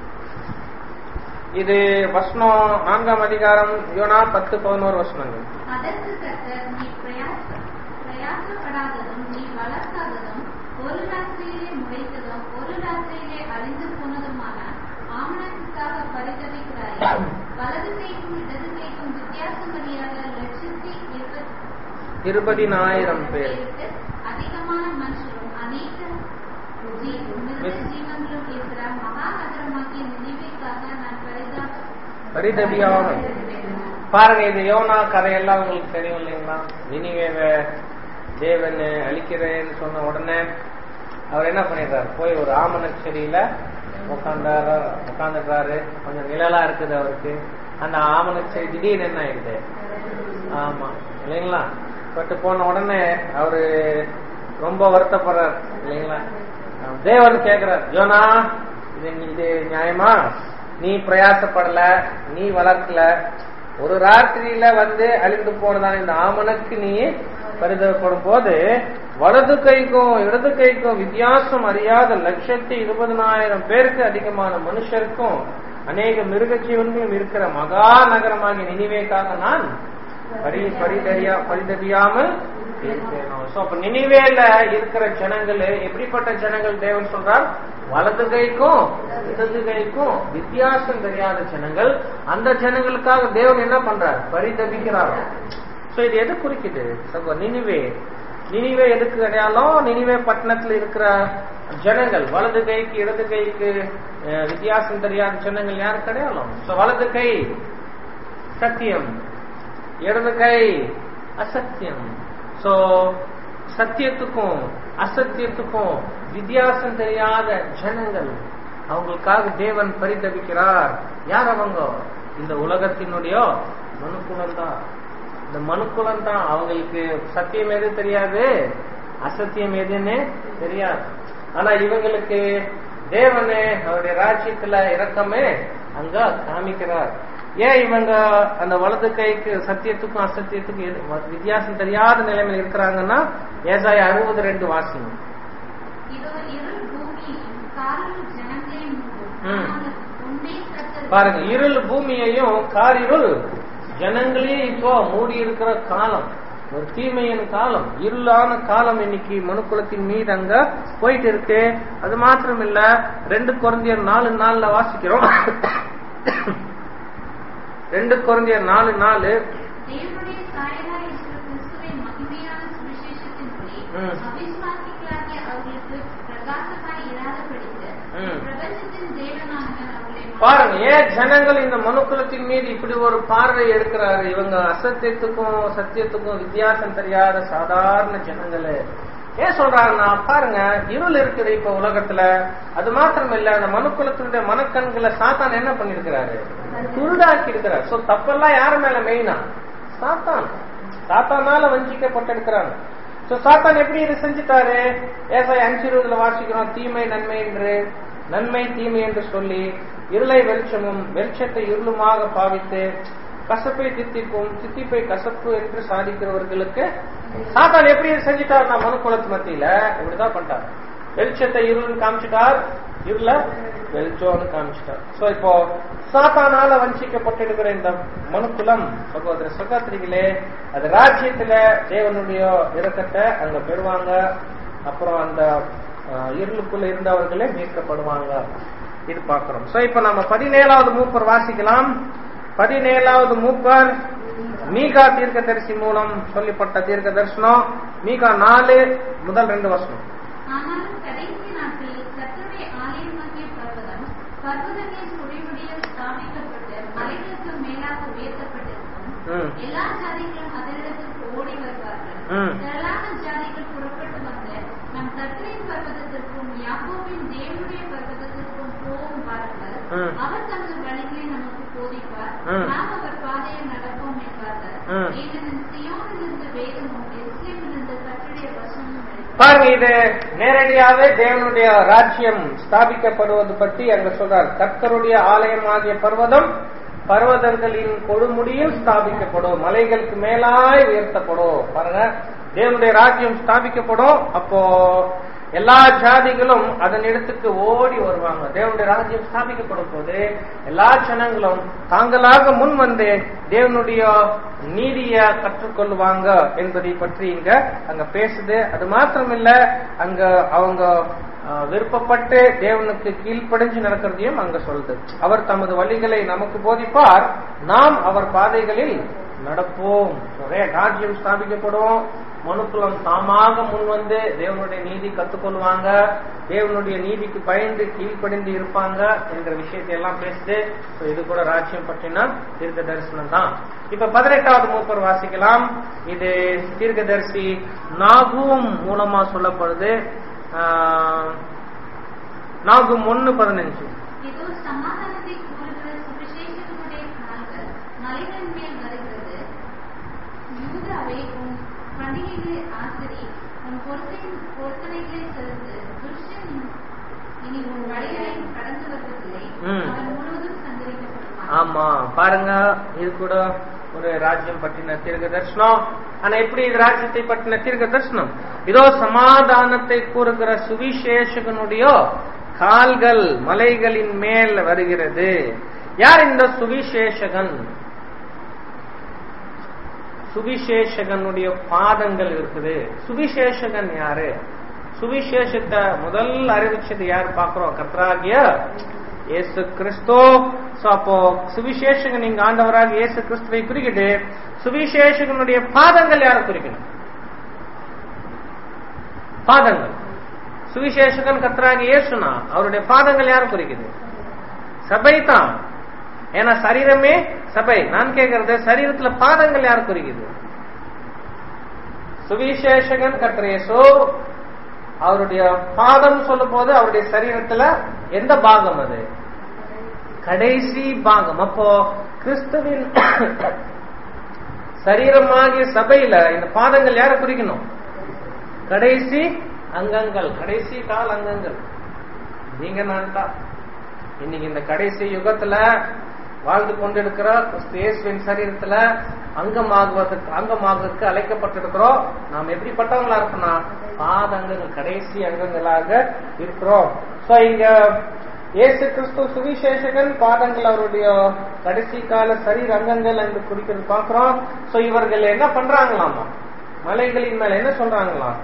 இது வசனம் நான்காம் அதிகாரம் யோனா பத்து பதினோரு வசனங்கள் அதற்கு கர்த்தர் நீ பிரயாச பிரயாசப்படாததும் நீ வளர்க்காததும் ஒரு ராத்திரியிலே முளைத்ததும் ஒரு ராத்திரியிலே அழிந்து போனதுமான ஆமணத்துக்காக பரிதவிக்கிறாய் வலது கைக்கும் இடது கைக்கும் வித்தியாசம் அறியாத லட்சத்தி இருபத்தி இருபதினாயிரம் பேர் பேருக்கு அதிகமான மனுஷரும் அநேக ஜீ- மிருக ஜீவன்களும் இருக்கிற மகாநகரமாகிய நினைவைக்காக நான் பரிதாப பரிதபியாக பாருங்க இது யோனா கதையெல்லாம் உங்களுக்கு தெரியும் இல்லைங்களா நினிவேவ தேவன் அழிக்கிறேன்னு சொன்ன உடனே அவர் என்ன பண்ணிடுறாரு போய் ஒரு ஆமண செடியில உட்காந்தாரு உட்காந்துடுறாரு கொஞ்சம் நிழலா இருக்குது அவருக்கு அந்த ஆமண செடி திடீர்னு என்ன ஆயிடுது ஆமா இல்லைங்களா பட்டு போன உடனே அவரு ரொம்ப வருத்தப்படுறார் இல்லைங்களா தேவன் கேக்குறார் யோனா இது இது நியாயமா நீ பிரயாசப்படல நீ வளர்க்கல ஒரு ராத்திரியில வந்து அழிந்து போனதான இந்த ஆமனுக்கு நீ பரிதப்படும் போது வலது கைக்கும் இடது கைக்கும் வித்தியாசம் அறியாத லட்சத்தி இருபதனாயிரம் பேருக்கு அதிகமான மனுஷருக்கும் அநேக மிருக ஜீவன்களும் இருக்கிற மகா நகரமாகிய நினைவேக்காக நான் பரி பரிதறியா பரிதவியாமல் இருப்பேனோ சோ அப்ப நினைவேல இருக்கிற ஜனங்கள் எப்படிப்பட்ட ஜனங்கள் தேவன் சொல்றார் வலது கைக்கும் இடது கைக்கும் வித்தியாசம் தெரியாத ஜனங்கள் அந்த ஜனங்களுக்காக தேவன் என்ன பண்றார் பரிதபிக்கிறார் சோ இது எது குறிக்குது சகோ நினிவே நினிவே எதுக்கு அடையாளம் நினிவே பட்டணத்துல இருக்கிற ஜனங்கள் வலது கைக்கு இடது கைக்கு அஹ், வித்தியாசம் தெரியாத ஜனங்கள் யார் கிடையாது So, வலது கை சத்தியம் இடது கை அசத்தியம் சோ சத்தியத்துக்கும் அசத்தியத்துக்கும் வித்தியாசம் தெரியாத ஜனங்கள் அவங்களுக்காக தேவன் பரிதபிக்கிறார் யார் அவங்க இந்த உலகத்தினுடைய மனுக்குலம் தான் இந்த மனுக்குலம் தான் அவங்களுக்கு சத்தியம் எது தெரியாது அசத்தியம் எதுன்னு தெரியாது ஆனா இவங்களுக்கு தேவனே அவருடைய ராஜ்யத்துல இரக்கமே அங்க காமிக்கிறார் ஏன் இவங்க அந்த வலது கைக்கு சத்தியத்துக்கும் அசத்தியத்துக்கும் எது- வித்தியாசம் தெரியாத நிலைமையில் இருக்கிறாங்கன்னா ஏசாய அறுபது ரெண்டு வாசனம் இதோ இருள் பூமியையும் காரில் ஜனங்களையும் மூடும். ம். ஆனால் உன்னை கர்த்தர் பாருங்க இருள் பூமியையும் காரிருள் ஜனங்களையும் இப்போ மூடி இருக்கிற காலம் ஒரு தீமையின் காலம் இருளான காலம் இன்னைக்கு மனுக்குலத்தின் மீது அங்க போயிட்டு இருக்கு அது மாத்திரம் இல்ல ரெண்டு குழந்தையர் நாலு நாள்ல வாசிக்கிறோம் ரெண்டு குழந்தையர் நாலு நாலு தேவனுடைய சாயலாய் இருக்கிற கிறிஸ்துவின் மகிமையான சுவிசேஷத்தின்படி ம். அவிசுவாசிகளாகிய அவர்களுக்கு பிரகாசமாய் இராதபடிக்கு ம். பிரபஞ்சத்தின் தேவனானவர் அவர்களை பாருங்க ஏன் ஜனங்கள் இந்த மனுக்குலத்தின் மீது இப்படி ஒரு பார்வை எடுக்கிறாரு இவங்க அசத்தியத்துக்கும் சத்தியத்துக்கும் வித்தியாசம் தெரியாத சாதாரண ஜனங்களு ஏன் சொல்றாருன்னா பாருங்க இருள் இருக்குது இப்ப உலகத்துல அது மாத்திரம் இல்ல அந்த மனுக்குலத்தினுடைய மனக்கண்களை சாத்தான் என்ன பண்ணிருக்கிறாரு குருடாக்கி இருக்கிறார் சோ தப்பெல்லாம் யாரு மேல மெயினா சாத்தான் சாத்தானால வஞ்சிக்கப்பட்டிருக்கிறாங்க சோ சாத்தான் எப்படி இது செஞ்சுட்டாரு ஏசாய் அஞ்சு இருபதுல வாசிக்கிறோம் தீமை நன்மை என்று நன்மை தீமை என்று சொல்லி இருளை வெளிச்சமும் வெளிச்சத்தை இருளுமாக பாவித்து கசப்பை தித்திப்பும் தித்திப்பை கசப்பு என்று சாதிக்கிறவர்களுக்கு சாத்தான் எப்படி இது செஞ்சுட்டார் நான் மனு குலத்து மத்தியில இப்படிதான் பண்ணிட்டார் வெளிச்சத்தை இருள்னு காமிச்சிட்டார் இருள வெளிச்சம்னு காமிச்சிட்டார் சோ இப்போ சாத்தானால வஞ்சிக்கப்பட்டிருக்கிற இந்த மனுக்குலம் சகோதர சகோதரிகளே அது ராஜ்யத்துல தேவனுடைய இரக்கத்தை அங்க பெறுவாங்க அப்புறம் அந்த அஹ், இருளுக்குள்ள இருந்தவர்களே மீட்கப்படுவாங்க இது பார்க்கிறோம் சோ இப்ப நம்ம பதினேழாவது மூப்பர் வாசிக்கலாம் பதினேழாவது மூப்பர் மீகா தீர்க்கதரிசி மூலம் சொல்லப்பட்ட தீர்க்க தரிசனம் மீகா நாலு முதல் ரெண்டு வருஷம் ஆனாலும் கடைசி நாட்களில் கர்த்தருடைய ஆலயமாகிய பர்வதம் பர்வதங்களின் குடிமுடியில் ஸ்தாபிக்கப்பட்டு மலைகளுக்கு மேலாக உயர்த்தப்பட்டிருக்கும் ம். எல்லா ஜாதிகளும் அதனிடத்திற்கு ஓடி வருவார்கள் ம். திரளான ஜாதிகள் புறப்பட்டு வந்து நம் கர்த்தரின் பர்வதத்திற்கும் யாக்கோபின் தேவனுடைய பர்வதத்திற்கும் போகும் வாருங்கள் ம். அவர் தமது வழிகளை நமக்கு போதிப்பார் ம். நாம் அவர் பாதையில் நடப்போம் என்பார்கள் ம். ஏனெனில் சியோனிலிருந்து வேதமும் எருசலேமிலிருந்து கர்த்தருடைய வசனமும் எழும். பாருங்க இது நேரடியாவே தேவனுடைய ராஜ்யம் ஸ்தாபிக்கப்படுவது பற்றி அங்க சொல்றார் கர்த்தருடைய ஆலயமாகிய பர்வதம் பர்வதங்களின் கொடுமுடியில் ஸ்தாபிக்கப்படும் மலைகளுக்கு மேலாய் உயர்த்தப்படும் பாருங்க தேவனுடைய ராஜ்யம் ஸ்தாபிக்கப்படும் அப்போ எல்லா ஜாதிகளும் அதன் இடத்துக்கு ஓடி வருவாங்க தேவனுடைய ராஜ்யம் ஸ்தாபிக்கப்படும் போது எல்லா ஜனங்களும் தாங்களாக முன் வந்து தேவனுடைய நீதிய கற்றுக்கொள்வாங்க என்பதை பற்றி இங்க அங்க பேசுது அது மாத்திரமில்ல அங்க அவங்க அஹ், விருப்பப்பட்டு தேவனுக்கு கீழ்ப்படிஞ்சு நடக்கிறதையும் அங்க சொல்லுது அவர் தமது வழிகளை நமக்கு போதிப்பார் நாம் அவர் பாதைகளில் நடப்போம் ஒரே ராஜ்யம் ஸ்தாபிக்கப்படும் மனுக்குலம் தாமாக முன் வந்து தேவனுடைய நீதி கத்துக்கொள்வாங்க தேவனுடைய நீதிக்கு பயந்து கீழ்ப்படிந்து இருப்பாங்க என்கிற விஷயத்தை எல்லாம் பேசுது So, இது கூட ராஜ்யம் பற்றின தீர்க்க தரிசனம் தான் இப்ப பதினெட்டாவது மூப்பர் வாசிக்கலாம் இது தீர்க்கதரிசி நாகும் மூலமா சொல்லப்படுது ஆஹ், நாகும் ஒன்னு பதினஞ்சு இதோ சமாதானத்தை கூறுகிற சுவிசேஷத்தினுடைய கால்கள் மலைகளின் மேல் வருகிறது யூதாவே உன் பண்டிகைகளை ஆசிரி உன் பொருத்தையின் பொருத்தனைகளை செலுத்து துஷ்டன் இனி உன் வழிகளை கடந்து வருவதில்லை ம். அவன் முழுவதும் சந்தரிக்கப்படுவான் ஆமா பாருங்க இது கூட ஒரு ராஜ்யம் பற்றின தீர்க்க தரிசனம் ஆனா எப்படி இது ராஜ்யத்தை பற்றின தீர்க்க தரிசனம் இதோ சமாதானத்தை கூறுகிற சுவிசேஷகனுடைய கால்கள் மலைகளின் மேல் வருகிறது யார் இந்த சுவிசேஷகன் சுவிசேஷகனுடைய பாதங்கள் இருக்குது சுவிசேஷகன் யாரு சுவிசேஷத்தை முதல் அறிவிச்சது யார் பார்க்கிறோம் கர்த்தராகிய இயேசு கிறிஸ்து So, அப்போ சுவிசேஷகன் இங்க ஆண்டவராக இயேசு கிறிஸ்துவை குறிக்கிட்டு சுவிசேஷகனுடைய பாதங்கள் யாரை குறிக்கணும் பாதங்கள் சுவிசேஷகன் கர்த்தராகிய இயேசுனா அவருடைய பாதங்கள் யாரை குறிக்குது சபை தான் ஏன்னா சரீரமே சபை நான் கேட்கறது சரீரத்துல பாதங்கள் யார் குறிக்குது சுவிசேஷகன் கர்த்தரேசோ அவருடைய பாதம் சொல்லும் போது அவருடைய சரீரத்துல எந்த பாகம் அது கடைசி பாகம் அப்போ கிறிஸ்துவின் சரீரமாகிய சபையில இந்த பாதங்கள் யாரை குறிக்கணும் கடைசி அங்கங்கள் கடைசி கால் அங்கங்கள் நீங்க நான் தான் இன்னைக்கு இந்த கடைசி யுகத்துல வாழ்ந்து கொண்டிருக்கிற கிறிஸ்து இயேசுவின் சரீரத்துல அங்கமாகுவதற்கு அங்கமாகுவதற்கு அழைக்கப்பட்டிருக்கிறோம் நாம் எப்படிப்பட்டவங்களா இருக்கோம்னா பாதங்கள் கடைசி அங்கங்களாக இருக்கிறோம் சோ இங்க இயேசு கிறிஸ்து சுவிசேஷகன் பாதங்கள் அவருடைய கடைசி கால சரீர அங்கங்கள் என்று குறிக்கிறது பார்க்கிறோம் சோ இவர்கள் என்ன பண்றாங்களாமா மலைகளின் மேல என்ன சொல்றாங்களாம்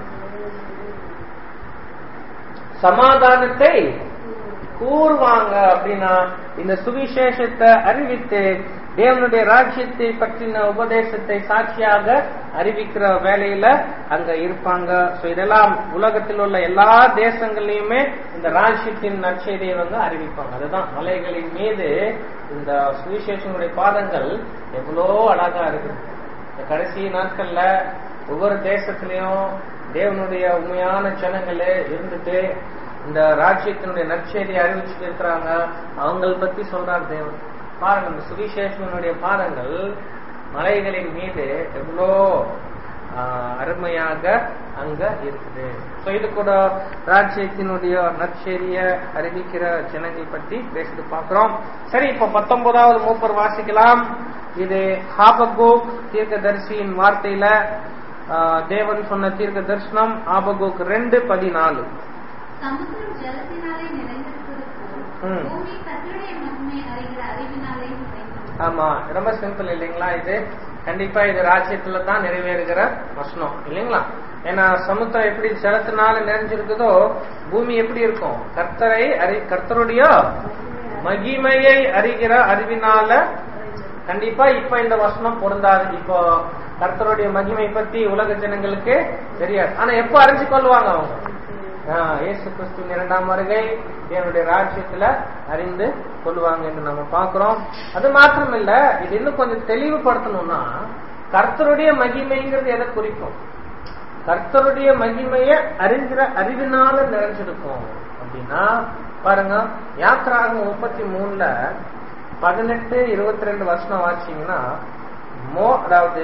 சமாதானத்தை கூறுவாங்க அப்படின்னா இந்த சுவிசேஷத்தை அறிவித்து தேவனுடைய ராஜ்யத்தை பற்றின உபதேசத்தை சாட்சியாக அறிவிக்கிற வேலையில அங்க இருப்பாங்க சோ இதெல்லாம் உலகத்தில் உள்ள எல்லா தேசங்கள்லயுமே இந்த ராஜ்யத்தின் நற்செய்தியை வந்து அறிவிப்பாங்க அதுதான் மலைகளின் மீது இந்த சுவிசேஷனுடைய பாதங்கள் எவ்வளோ அழகா இருக்கு இந்த கடைசி நாட்கள்ல ஒவ்வொரு தேசத்திலையும் தேவனுடைய உண்மையான ஜனங்களே இருந்துட்டு இந்த ராஜ்யத்தினுடைய நற்செய்தியை அறிவிச்சுட்டு இருக்கிறாங்க அவங்கள பத்தி சொல்றார் தேவன் பாருங்க இந்த சுவிசேஷனுடைய பாதங்கள் மலைகளின் மீது எவ்வளோ ஆஹ், அருமையாக அங்க இருக்குது So இது கூட ராஜ்யத்தினுடைய நற்செய்திய அறிவிக்கிற ஜனங்கள் பற்றி பேசிட்டு பார்க்கிறோம் சரி இப்ப பத்தொன்பதாவது மூப்பர் வாசிக்கலாம் இது ஹாபகோக் தீர்க்கதரிசியின் வார்த்தையில ஆஹ், தேவன் சொன்ன தீர்க்க தரிசனம் ஆபகோக் ரெண்டு பதினாலு சமுத்திரம் ஜலத்தினாலே நிறைந்திருப்பது போல் ம். பூமி கர்த்தருடைய மகிமை அறிகிற அறிவினாலே நிறைந்திருக்கிறது. ஆமா ரொம்ப சிம்பிள் இல்லைங்களா இது கண்டிப்பா இது ராஜ்யத்துல தான் நிறைவேறுகிற வசனம் இல்லைங்களா ஏன்னா சமுத்திரம் எப்படி ஜலத்தினால நிறைஞ்சிருக்குதோ பூமி எப்படி இருக்கும் கர்த்தரை அறி கர்த்தருடைய மகிமையை அறிகிற அறிவினால கண்டிப்பா இப்ப இந்த வசனம் பொருந்தாது இப்போ கர்த்தருடைய மகிமை பத்தி உலக ஜனங்களுக்கு தெரியாது ஆனா எப்ப அறிஞ்சு கொள்வாங்க அவங்க ஆஹ், இயேசு கிறிஸ்துவின் இரண்டாம் வருகை என்னுடைய ராஜ்யத்துல அறிந்து கொள்வாங்க என்று நம்ம பார்க்கிறோம் அது மாத்திரம் இல்ல இது இன்னும் கொஞ்சம் தெளிவுபடுத்தணும்னா கர்த்தருடைய மகிமைங்கிறது எதை குறிக்கும் கர்த்தருடைய மகிமைய அறிஞ்சிற அறிவினால நிறைஞ்சிருக்கும் அப்படின்னா பாருங்க யாத்திராகம் முப்பத்தி மூணுல பதினெட்டு இருபத்தி ரெண்டு வருஷம் வாசிங்கன்னா மோ அதாவது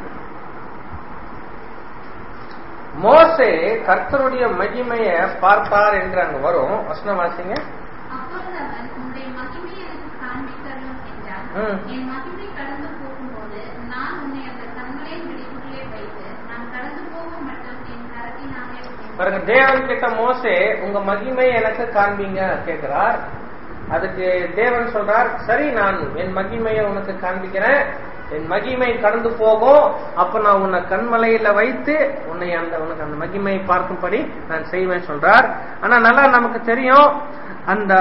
மோசே கர்த்தருடைய மகிமைய பார்த்தார் என்று அங்க வரும் வசனம் வாசிங்க அப்பொழுது அவன் உன்னுடைய மகிமையை எனக்கு காண்பித்தருளும் என்றான் ம். என் மகிமை கடந்து போகும்போது நான் உன்னை அந்த கண்களின் விழிப்புகளே வைத்து நான் கடந்து போகும் மட்டும் என் கரத்தினாலே உன்னை பாருங்க தேவன் கிட்ட மோசே உங்க மகிமை எனக்கு காண்பீங்க கேட்கிறார் அதுக்கு தேவன் சொல்றார் சரி நான் என் மகிமையை உனக்கு காண்பிக்கிறேன் என் மகிமை கடந்து போகும் அப்ப நான் உன்னை கண்மலையில வைத்து உன்னை அந்த உனக்கு அந்த மகிமை பார்க்கும்படி நான் செய்வேன் சொல்றார் ஆனா நல்லா நமக்கு தெரியும் அந்த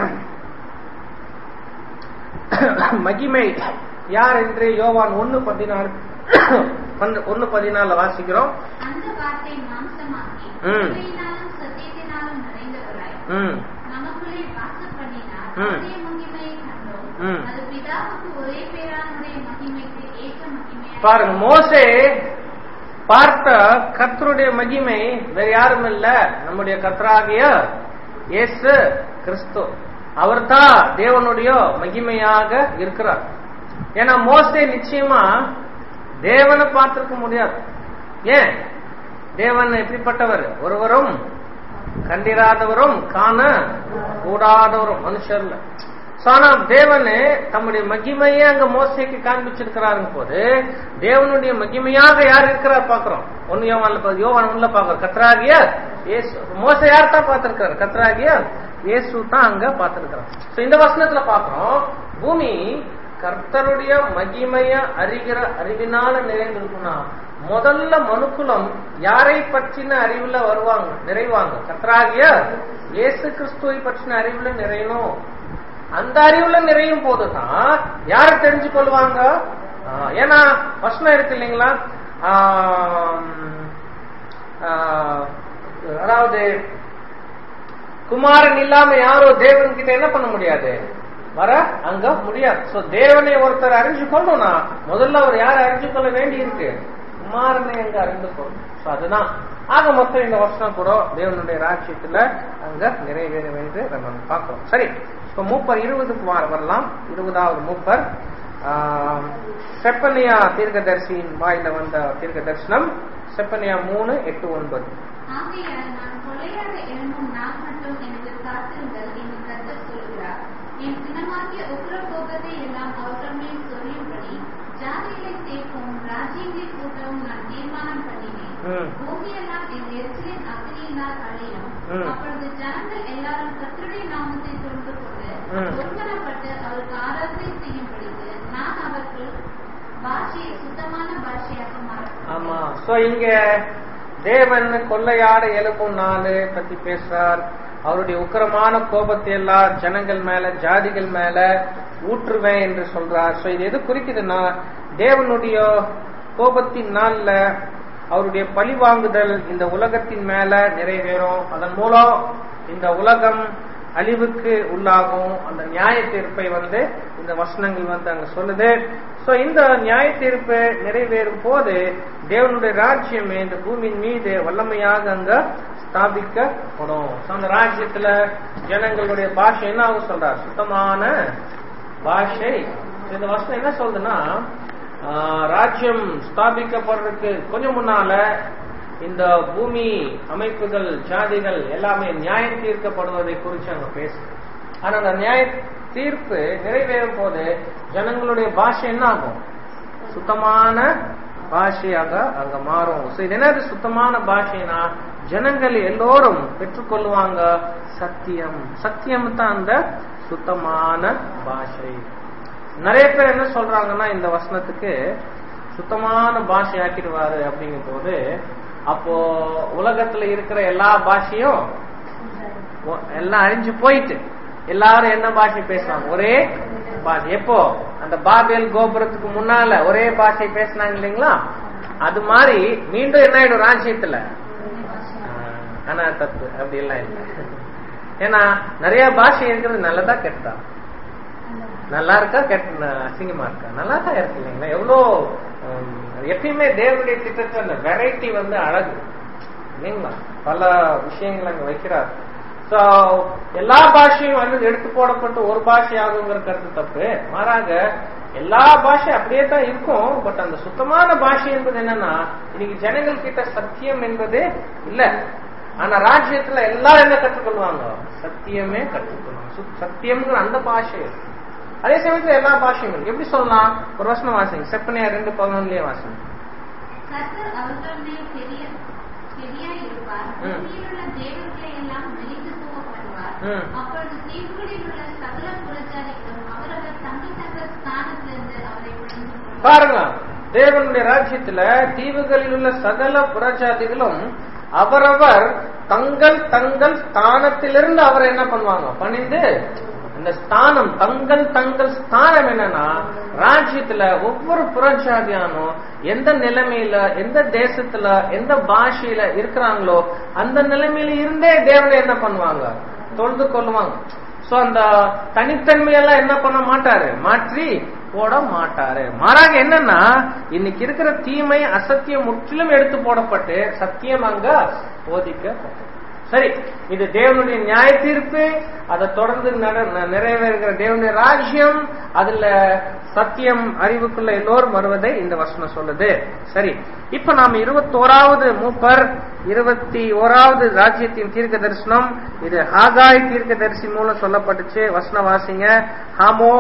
மகிமை யார் என்று யோவான் ஒன்னு பதினாலு ஒன்னு பதினால வாசிக்கிறோம் அந்த வார்த்தை மாம்சமாக்கி ம். உண்மையினாலும் சத்தியத்தினாலும் நிறைந்தவராய் ம் நமக்குள்ளே வாசம் பண்ணினார் ம். அவருடைய மகிமையை கண்டோம் ம். அது பிதாவுக்கு ஒரே பேரானுடைய மகிமைக்கு ஏற்ற மகிமையாய் பாருங்க மோசே பார்த்த கர்த்தருடைய மகிமை வேற யாரும் இல்ல நம்முடைய கர்த்தராகிய இயேசு கிறிஸ்து அவர்தான் தேவனுடைய மகிமையாக இருக்கிறார் ஏன்னா மோசே நிச்சயமா தேவனை பார்த்திருக்க முடியாது ஏன் தேவன் எப்படிப்பட்டவர் ஒருவரும் கண்டிராதவரும் காண கூடாதவரும் மனுஷர்ல So, ஆனா தேவனு தம்முடைய மகிமையை அங்க மோசைக்கு காண்பிச்சிருக்கிறாருங்க போது தேவனுடைய மகிமையாக யார் இருக்கிறார் பாக்குறோம் ஒன்னு யோவான்ல பா- யோவான் உள்ள பாக்குறோம் கத்ராகிய இயேசு மோச யார் தான் பார்த்திருக்கிறார் கத்ராகிய இயேசு தான் அங்க பார்த்திருக்கிறார் So, இந்த வசனத்துல பாக்குறோம் பூமி கர்த்தருடைய மகிமைய அறிகிற அறிவினால நிறைந்திருக்கும்னா முதல்ல மனுக்குலம் யாரை பற்றின அறிவுல வருவாங்க நிறைவாங்க கர்த்தராகிய இயேசு கிறிஸ்துவை பற்றின அறிவுல நிறையணும் அந்த அறிவுல நிறையும் போதுதான் யாரை தெரிஞ்சு கொள்வாங்க ஆஹ், ஏன்னா வசனம் இருக்கு இல்லைங்களா ஆம், ஆஹ், அதாவது குமாரன் இல்லாம யாரோ தேவன் கிட்ட என்ன பண்ண முடியாது வர அங்க முடியாது சோ தேவனை ஒருத்தர் அறிஞ்சு கொள்ளணும்னா முதல்ல அவர் யாரை அறிஞ்சு கொள்ள வேண்டி இருக்கு குமாரனை அங்க அறிந்து கொள்ளணும் சோ அதுதான் ஆக மொத்தம் இந்த வருஷம் கூட தேவனுடைய ராஜ்யத்துல அங்க நிறைவேறும் என்று நம்ம பார்க்கிறோம் சரி இப்ப மூப்பர் இருபதுக்கு வர- வரலாம் இருபதாவது மூப்பர் ஆஹ், செப்பனியா தீர்க்கதரிசியின் வாயில வந்த தீர்க்க தரிசனம் செப்பனியா மூணு எட்டு ஒன்பது ஆகையால் நான் கொலையாக எழும்பும் நாள் மட்டும் எனக்கு காத்திருங்கள் என்று கர்த்தர் சொல்கிறார் என் சினமாகிய உக்ர கோபத்தை எல்லாம் அவர்கள் மேல் சொல்லும்படி ஜாதிகளை சேர்க்கவும் ராஜ்யங்களை கூட்டவும் நான் தீர்மானம் பண்ணினேன் ம். பூமியெல்லாம் என் எரிச்சலின் அக்னியினால் அழியும் ம். அப்பொழுது ஜனங்கள் எல்லாரும் கர்த்தருடைய நாமத்தை தொழுது கொண்டு ம். ஒருமனப்பட்டு அவருக்கு ஆராதனை செய்யும்படிக்கு நான் அவர்கள் பாஷையை சுத்தமான பாஷையாக மாறப்போகிறேன் ஆமா சோ இங்க தேவன் கொள்ளையாட எழுப்பும் நாள் பத்தி பேசுறார் அவருடைய உக்கிரமான கோபத்தை எல்லாம் ஜனங்கள் மேல ஜாதிகள் மேல ஊற்றுவேன் என்று சொல்றார் சோ இது எது குறிக்குதுன்னா தேவனுடைய கோபத்தின் நாள்ல அவருடைய பழி வாங்குதல் இந்த உலகத்தின் மேல நிறைவேறும் அதன் மூலம் இந்த உலகம் அழிவுக்கு உள்ளாகும் அந்த நியாய தீர்ப்பை வந்து இந்த வசனங்கள் வந்து அங்க சொல்லுது சோ இந்த நியாய தீர்ப்பு நிறைவேறும் போது தேவனுடைய ராஜ்யமே இந்த பூமியின் மீது வல்லமையாக அங்க ஸ்தாபிக்கப்படும் So, அந்த ராஜ்யத்துல ஜனங்களுடைய பாஷை என்ன ஆகும் சொல்றார் சுத்தமான பாஷை இந்த வசனம் என்ன சொல்றதுன்னா ஆஹ், ராஜ்யம் ஸ்தாபிக்கப்படுறதுக்கு கொஞ்சம் முன்னால இந்த பூமி அமைப்புகள் ஜாதிகள் எல்லாமே நியாயம் தீர்க்கப்படுவதை குறித்து அங்க பேசு ஆனா அந்த நியாய தீர்ப்பு நிறைவேறும் போது ஜனங்களுடைய பாஷை என்ன ஆகும் சுத்தமான பாஷையாக அங்க மாறும் So, இது என்னது சுத்தமான பாஷைனா ஜனங்கள் எல்லோரும் பெற்றுக்கொள்வாங்க சத்தியம் சத்தியம் தான் அந்த சுத்தமான பாஷை நிறைய பேர் என்ன சொல்றாங்கன்னா இந்த வசனத்துக்கு சுத்தமான பாஷை ஆக்கிடுவாரு அப்படிங்கும் போது அப்போ உலகத்துல இருக்கிற எல்லா பாஷையும் ஒ- எல்லாம் அழிஞ்சு போயிட்டு எல்லாரும் என்ன பாஷை பேசுவாங்க ஒரே பாஷை எப்போ அந்த பாபேல் கோபுரத்துக்கு முன்னால ஒரே பாஷை பேசினாங்க இல்லைங்களா அது மாதிரி மீண்டும் என்ன ஆயிடும் ராஜ்யத்துல ஆஹ், ஆனா தப்பு அப்படி எல்லாம் இல்லை ஏன்னா நிறைய பாஷை இருக்கிறது நல்லதா கெட்டதா நல்லா இருக்கா கெட்ட அசிங்கமா இருக்கா நல்லா தான் இருக்கு இல்லைங்களா எவ்வளோ ஹம், எப்பயுமே தேவனுடைய திட்டத்துல அந்த வெரைட்டி வந்து அழகு இல்லைங்களா பல விஷயங்கள் அங்க வைக்கிறார் சோ எல்லா பாஷையும் வந்து எடுத்து போடப்பட்டு ஒரு பாஷை ஆகுங்கிற கருத்து தப்பு மாறாக எல்லா பாஷை அப்படியே தான் இருக்கும் பட் அந்த சுத்தமான பாஷை என்பது என்னன்னா இன்னைக்கு ஜனங்கள் கிட்ட சத்தியம் என்பது இல்ல ஆனா ராஜ்யத்துல எல்லாரும் என்ன கற்றுக்கொள்வாங்க சத்தியமே கற்றுக்கொள்வாங்க சு- சத்தியம்ங்கிற அந்த பாஷை இருக்கு. அதே சமயத்துல எல்லா பாஷையும் இருக்கு எப்படி சொல்லலாம் ஒரு வருஷம் வாசிங்க செப்பனையா ரெண்டு பதினொன்னுலயே வாசிங்க கர்த்தர் அவர்கள் மேல் பெரிய பெரியாய் இருப்பார் ம். பூமியில் உள்ள தேவர்களை எல்லாம் மெலிந்து போக பண்ணுவார் ம். அப்பொழுது தீவுகளில் உள்ள சகல புறஜாதிகளும் அவரவர் தங்கள் தங்கள் ஸ்தானத்திலிருந்து அவரை பிடிந்து கொள்வார். பாருங்க தேவனுடைய ராஜ்யத்துல தீவுகளில் உள்ள சகல புறஜாதிகளும் அவரவர் தங்கள் தங்கள் ஸ்தானத்திலிருந்து அவரை என்ன பண்ணுவாங்க பணிந்து அந்த ஸ்தானம் தங்கள் தங்கள் ஸ்தானம் என்னன்னா ராஜ்யத்துல ஒவ்வொரு புறஜாதியானும் எந்த நிலைமையில எந்த தேசத்துல எந்த பாஷையில இருக்கிறாங்களோ அந்த நிலைமையில இருந்தே தேவனை என்ன பண்ணுவாங்க தொழுது கொள்ளுவாங்க சோ அந்த தனித்தன்மையெல்லாம் என்ன பண்ண மாட்டாரு மாற்றி போட மாட்டாரு மாறாக என்னன்னா இன்னைக்கு இருக்கிற தீமை அசத்தியம் முற்றிலும் எடுத்து போடப்பட்டு சத்தியம் அங்க போதிக்கப்பட்டது சரி இது தேவனுடைய நியாய தீர்ப்பு அதை தொடர்ந்து நட- ந- நிறைவேறுகிற தேவனுடைய ராஜ்யம் அதுல சத்தியம் அறிவுக்குள்ள எல்லோரும் வருவதை இந்த வசனம் சொல்லுது சரி இப்ப நாம இருபத்தோராவது மூப்பர் இருபத்தி ஓராவது ராஜ்யத்தின் தீர்க்க தரிசனம் இது ஹாகாய் தீர்க்க தரிசி மூலம் சொல்லப்பட்டுச்சு வசனம் வாசிங்க ஹாமோ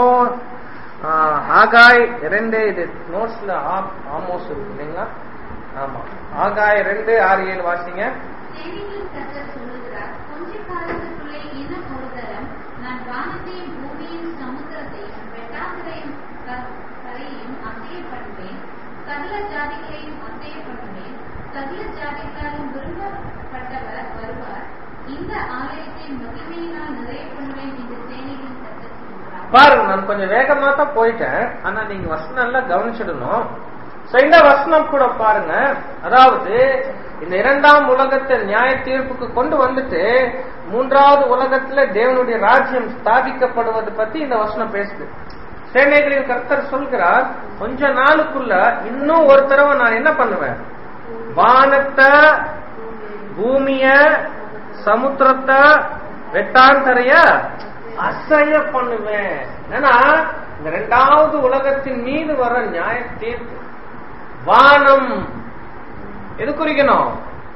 ஆஹ், ஆகாய் ரெண்டு இது நோட்ஸ்ல ஆமோஸ் இருக்கு இல்லைங்களா ஆமா ஆகாய் ரெண்டு ஆறு ஏழு வாசிங்க சேனைகளின் கர்த்தர் சொல்லுகிறார் கொஞ்ச காலத்துக்குள்ளே இன்னும் ஒரு தரம் நான் வானத்தையும் பூமியின் சமுத்திரத்தையும் வெட்டாந்தரையும் க- கரையையும் அசைய பண்ணுவேன் சகல ஜாதிகளையும் அசைய பண்ணுவேன் சகல ஜாதிகளாலும் விரும்பப்பட்டவர் வருவார் இந்த ஆலயத்தை மகிமையினால் நிறைய பண்ணுவேன் என்று சேனைகளின் கர்த்தர் சொல்கிறார் பாருங்க நான் கொஞ்சம் வேகமா தான் போயிட்டேன் ஆனா நீங்க வசனம் எல்லாம் கவனிச்சிடணும் So, இந்த வசனம் கூட பாருங்க அதாவது இந்த இரண்டாம் உலகத்தை நியாய தீர்ப்புக்கு கொண்டு வந்துட்டு மூன்றாவது உலகத்துல தேவனுடைய ராஜ்யம் ஸ்தாபிக்கப்படுவது பத்தி இந்த வசனம் பேசுது சேனைகளின் கர்த்தர் சொல்கிறார் கொஞ்ச நாளுக்குள்ள இன்னும் ஒரு தடவை நான் என்ன பண்ணுவேன் வானத்தை பூமிய சமுத்திரத்தை வெட்டாந்தரைய அசைய பண்ணுவேன் ஏன்னா இந்த இரண்டாவது உலகத்தின் மீது வர நியாய தீர்ப்பு வானம் எது குறிக்கணும்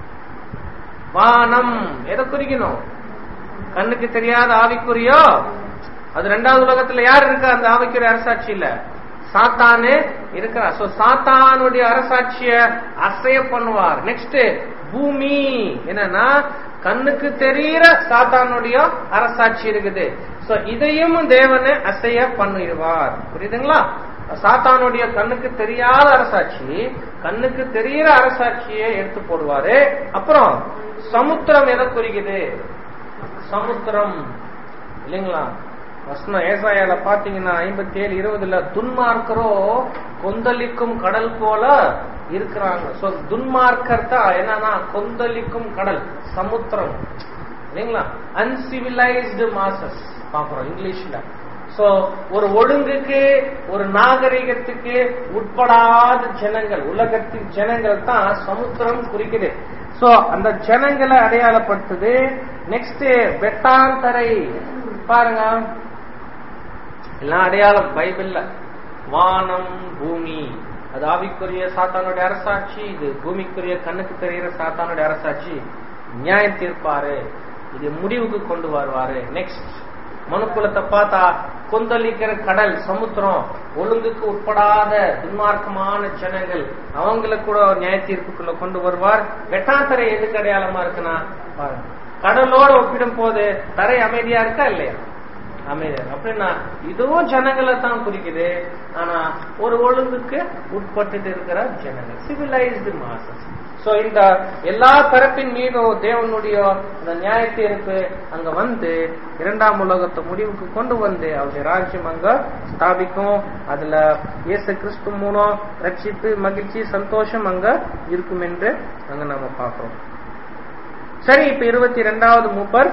வானம் எதை குறிக்கணும் கண்ணுக்கு தெரியாத ஆவிக்குரியோ அது ரெண்டாவது உலகத்துல யார் இருக்கா அந்த ஆவிக்குரிய அரசாட்சியில சாத்தானு இருக்கிறா சோ சாத்தானுடைய அரசாட்சிய அசைய பண்ணுவார் நெக்ஸ்ட் பூமி என்னன்னா கண்ணுக்கு தெரியிற சாத்தானுடைய அரசாட்சி இருக்குது சோ இதையும் தேவனை அசைய பண்ணிடுவார் புரியுதுங்களா சாத்தானுடைய கண்ணுக்கு தெரியாத அரசாட்சி கண்ணுக்கு தெரியிற அரசாட்சியை எடுத்து போடுவாரு அப்புறம் சமுத்திரம் எதை குறிக்குது சமுத்திரம் இல்லைங்களா வசனம் ஏசாயால பாத்தீங்கன்னா ஐம்பத்தி ஏழு இருபதுல துன்மார்க்கரோ கொந்தளிக்கும் கடல் போல இருக்கிறாங்க சோ துன்மார்க்கர் தான் என்னன்னா கொந்தளிக்கும் கடல் சமுத்திரம் இல்லைங்களா அன்சிவிலைஸ்டு மாசஸ் பாக்குறோம் இங்கிலீஷ்ல சோ ஒரு ஒழுங்குக்கு ஒரு நாகரிகத்துக்கு உட்படாத ஜனங்கள் உலகத்தின் ஜனங்கள் தான் சமுத்திரம் குறிக்குது சோ அந்த ஜனங்களை அடையாளப்படுத்துது நெக்ஸ்ட் வெட்டாந்தரை பாருங்க எல்லாம் அடையாளம் பைபிள்ல வானம் பூமி அது ஆவிக்குரிய சாத்தானுடைய அரசாட்சி இது பூமிக்குரிய கண்ணுக்கு தெரிகிற சாத்தானுடைய அரசாட்சி நியாயம் தீர்ப்பாரு இது முடிவுக்கு கொண்டு வருவாரு நெக்ஸ்ட் மனுக்குலத்தை பார்த்தா கொந்தளிக்கிற கடல் சமுத்திரம் ஒழுங்குக்கு உட்படாத துன்மார்க்கமான ஜனங்கள் அவங்கள கூட நியாய தீர்ப்புக்குள்ள கொண்டு வருவார் வெட்டாத்தரை எதுக்கு அடையாளமா இருக்குன்னா பாருங்க கடலோட ஒப்பிடும் போது தரை அமைதியா இருக்கா இல்லையா அமைதியா அப்படின்னா இதுவும் ஜனங்களை தான் குறிக்குது ஆனா ஒரு ஒழுங்குக்கு உட்பட்டு இருக்கிற ஜனங்கள் சிவிலைஸ்டு மாசஸ் சோ இந்த எல்லா தரப்பின் மீதும் தேவனுடைய அந்த நியாய தீர்ப்பு அங்க வந்து இரண்டாம் உலகத்தை முடிவுக்கு கொண்டு வந்து அவருடைய ராஜ்யம் அங்க ஸ்தாபிக்கும் அதுல இயேசு கிறிஸ்து மூலம் ரட்சிப்பு மகிழ்ச்சி சந்தோஷம் அங்க இருக்கும் என்று அங்க நாம பார்க்கிறோம் சரி இப்ப இருபத்தி ரெண்டாவது மூப்பர்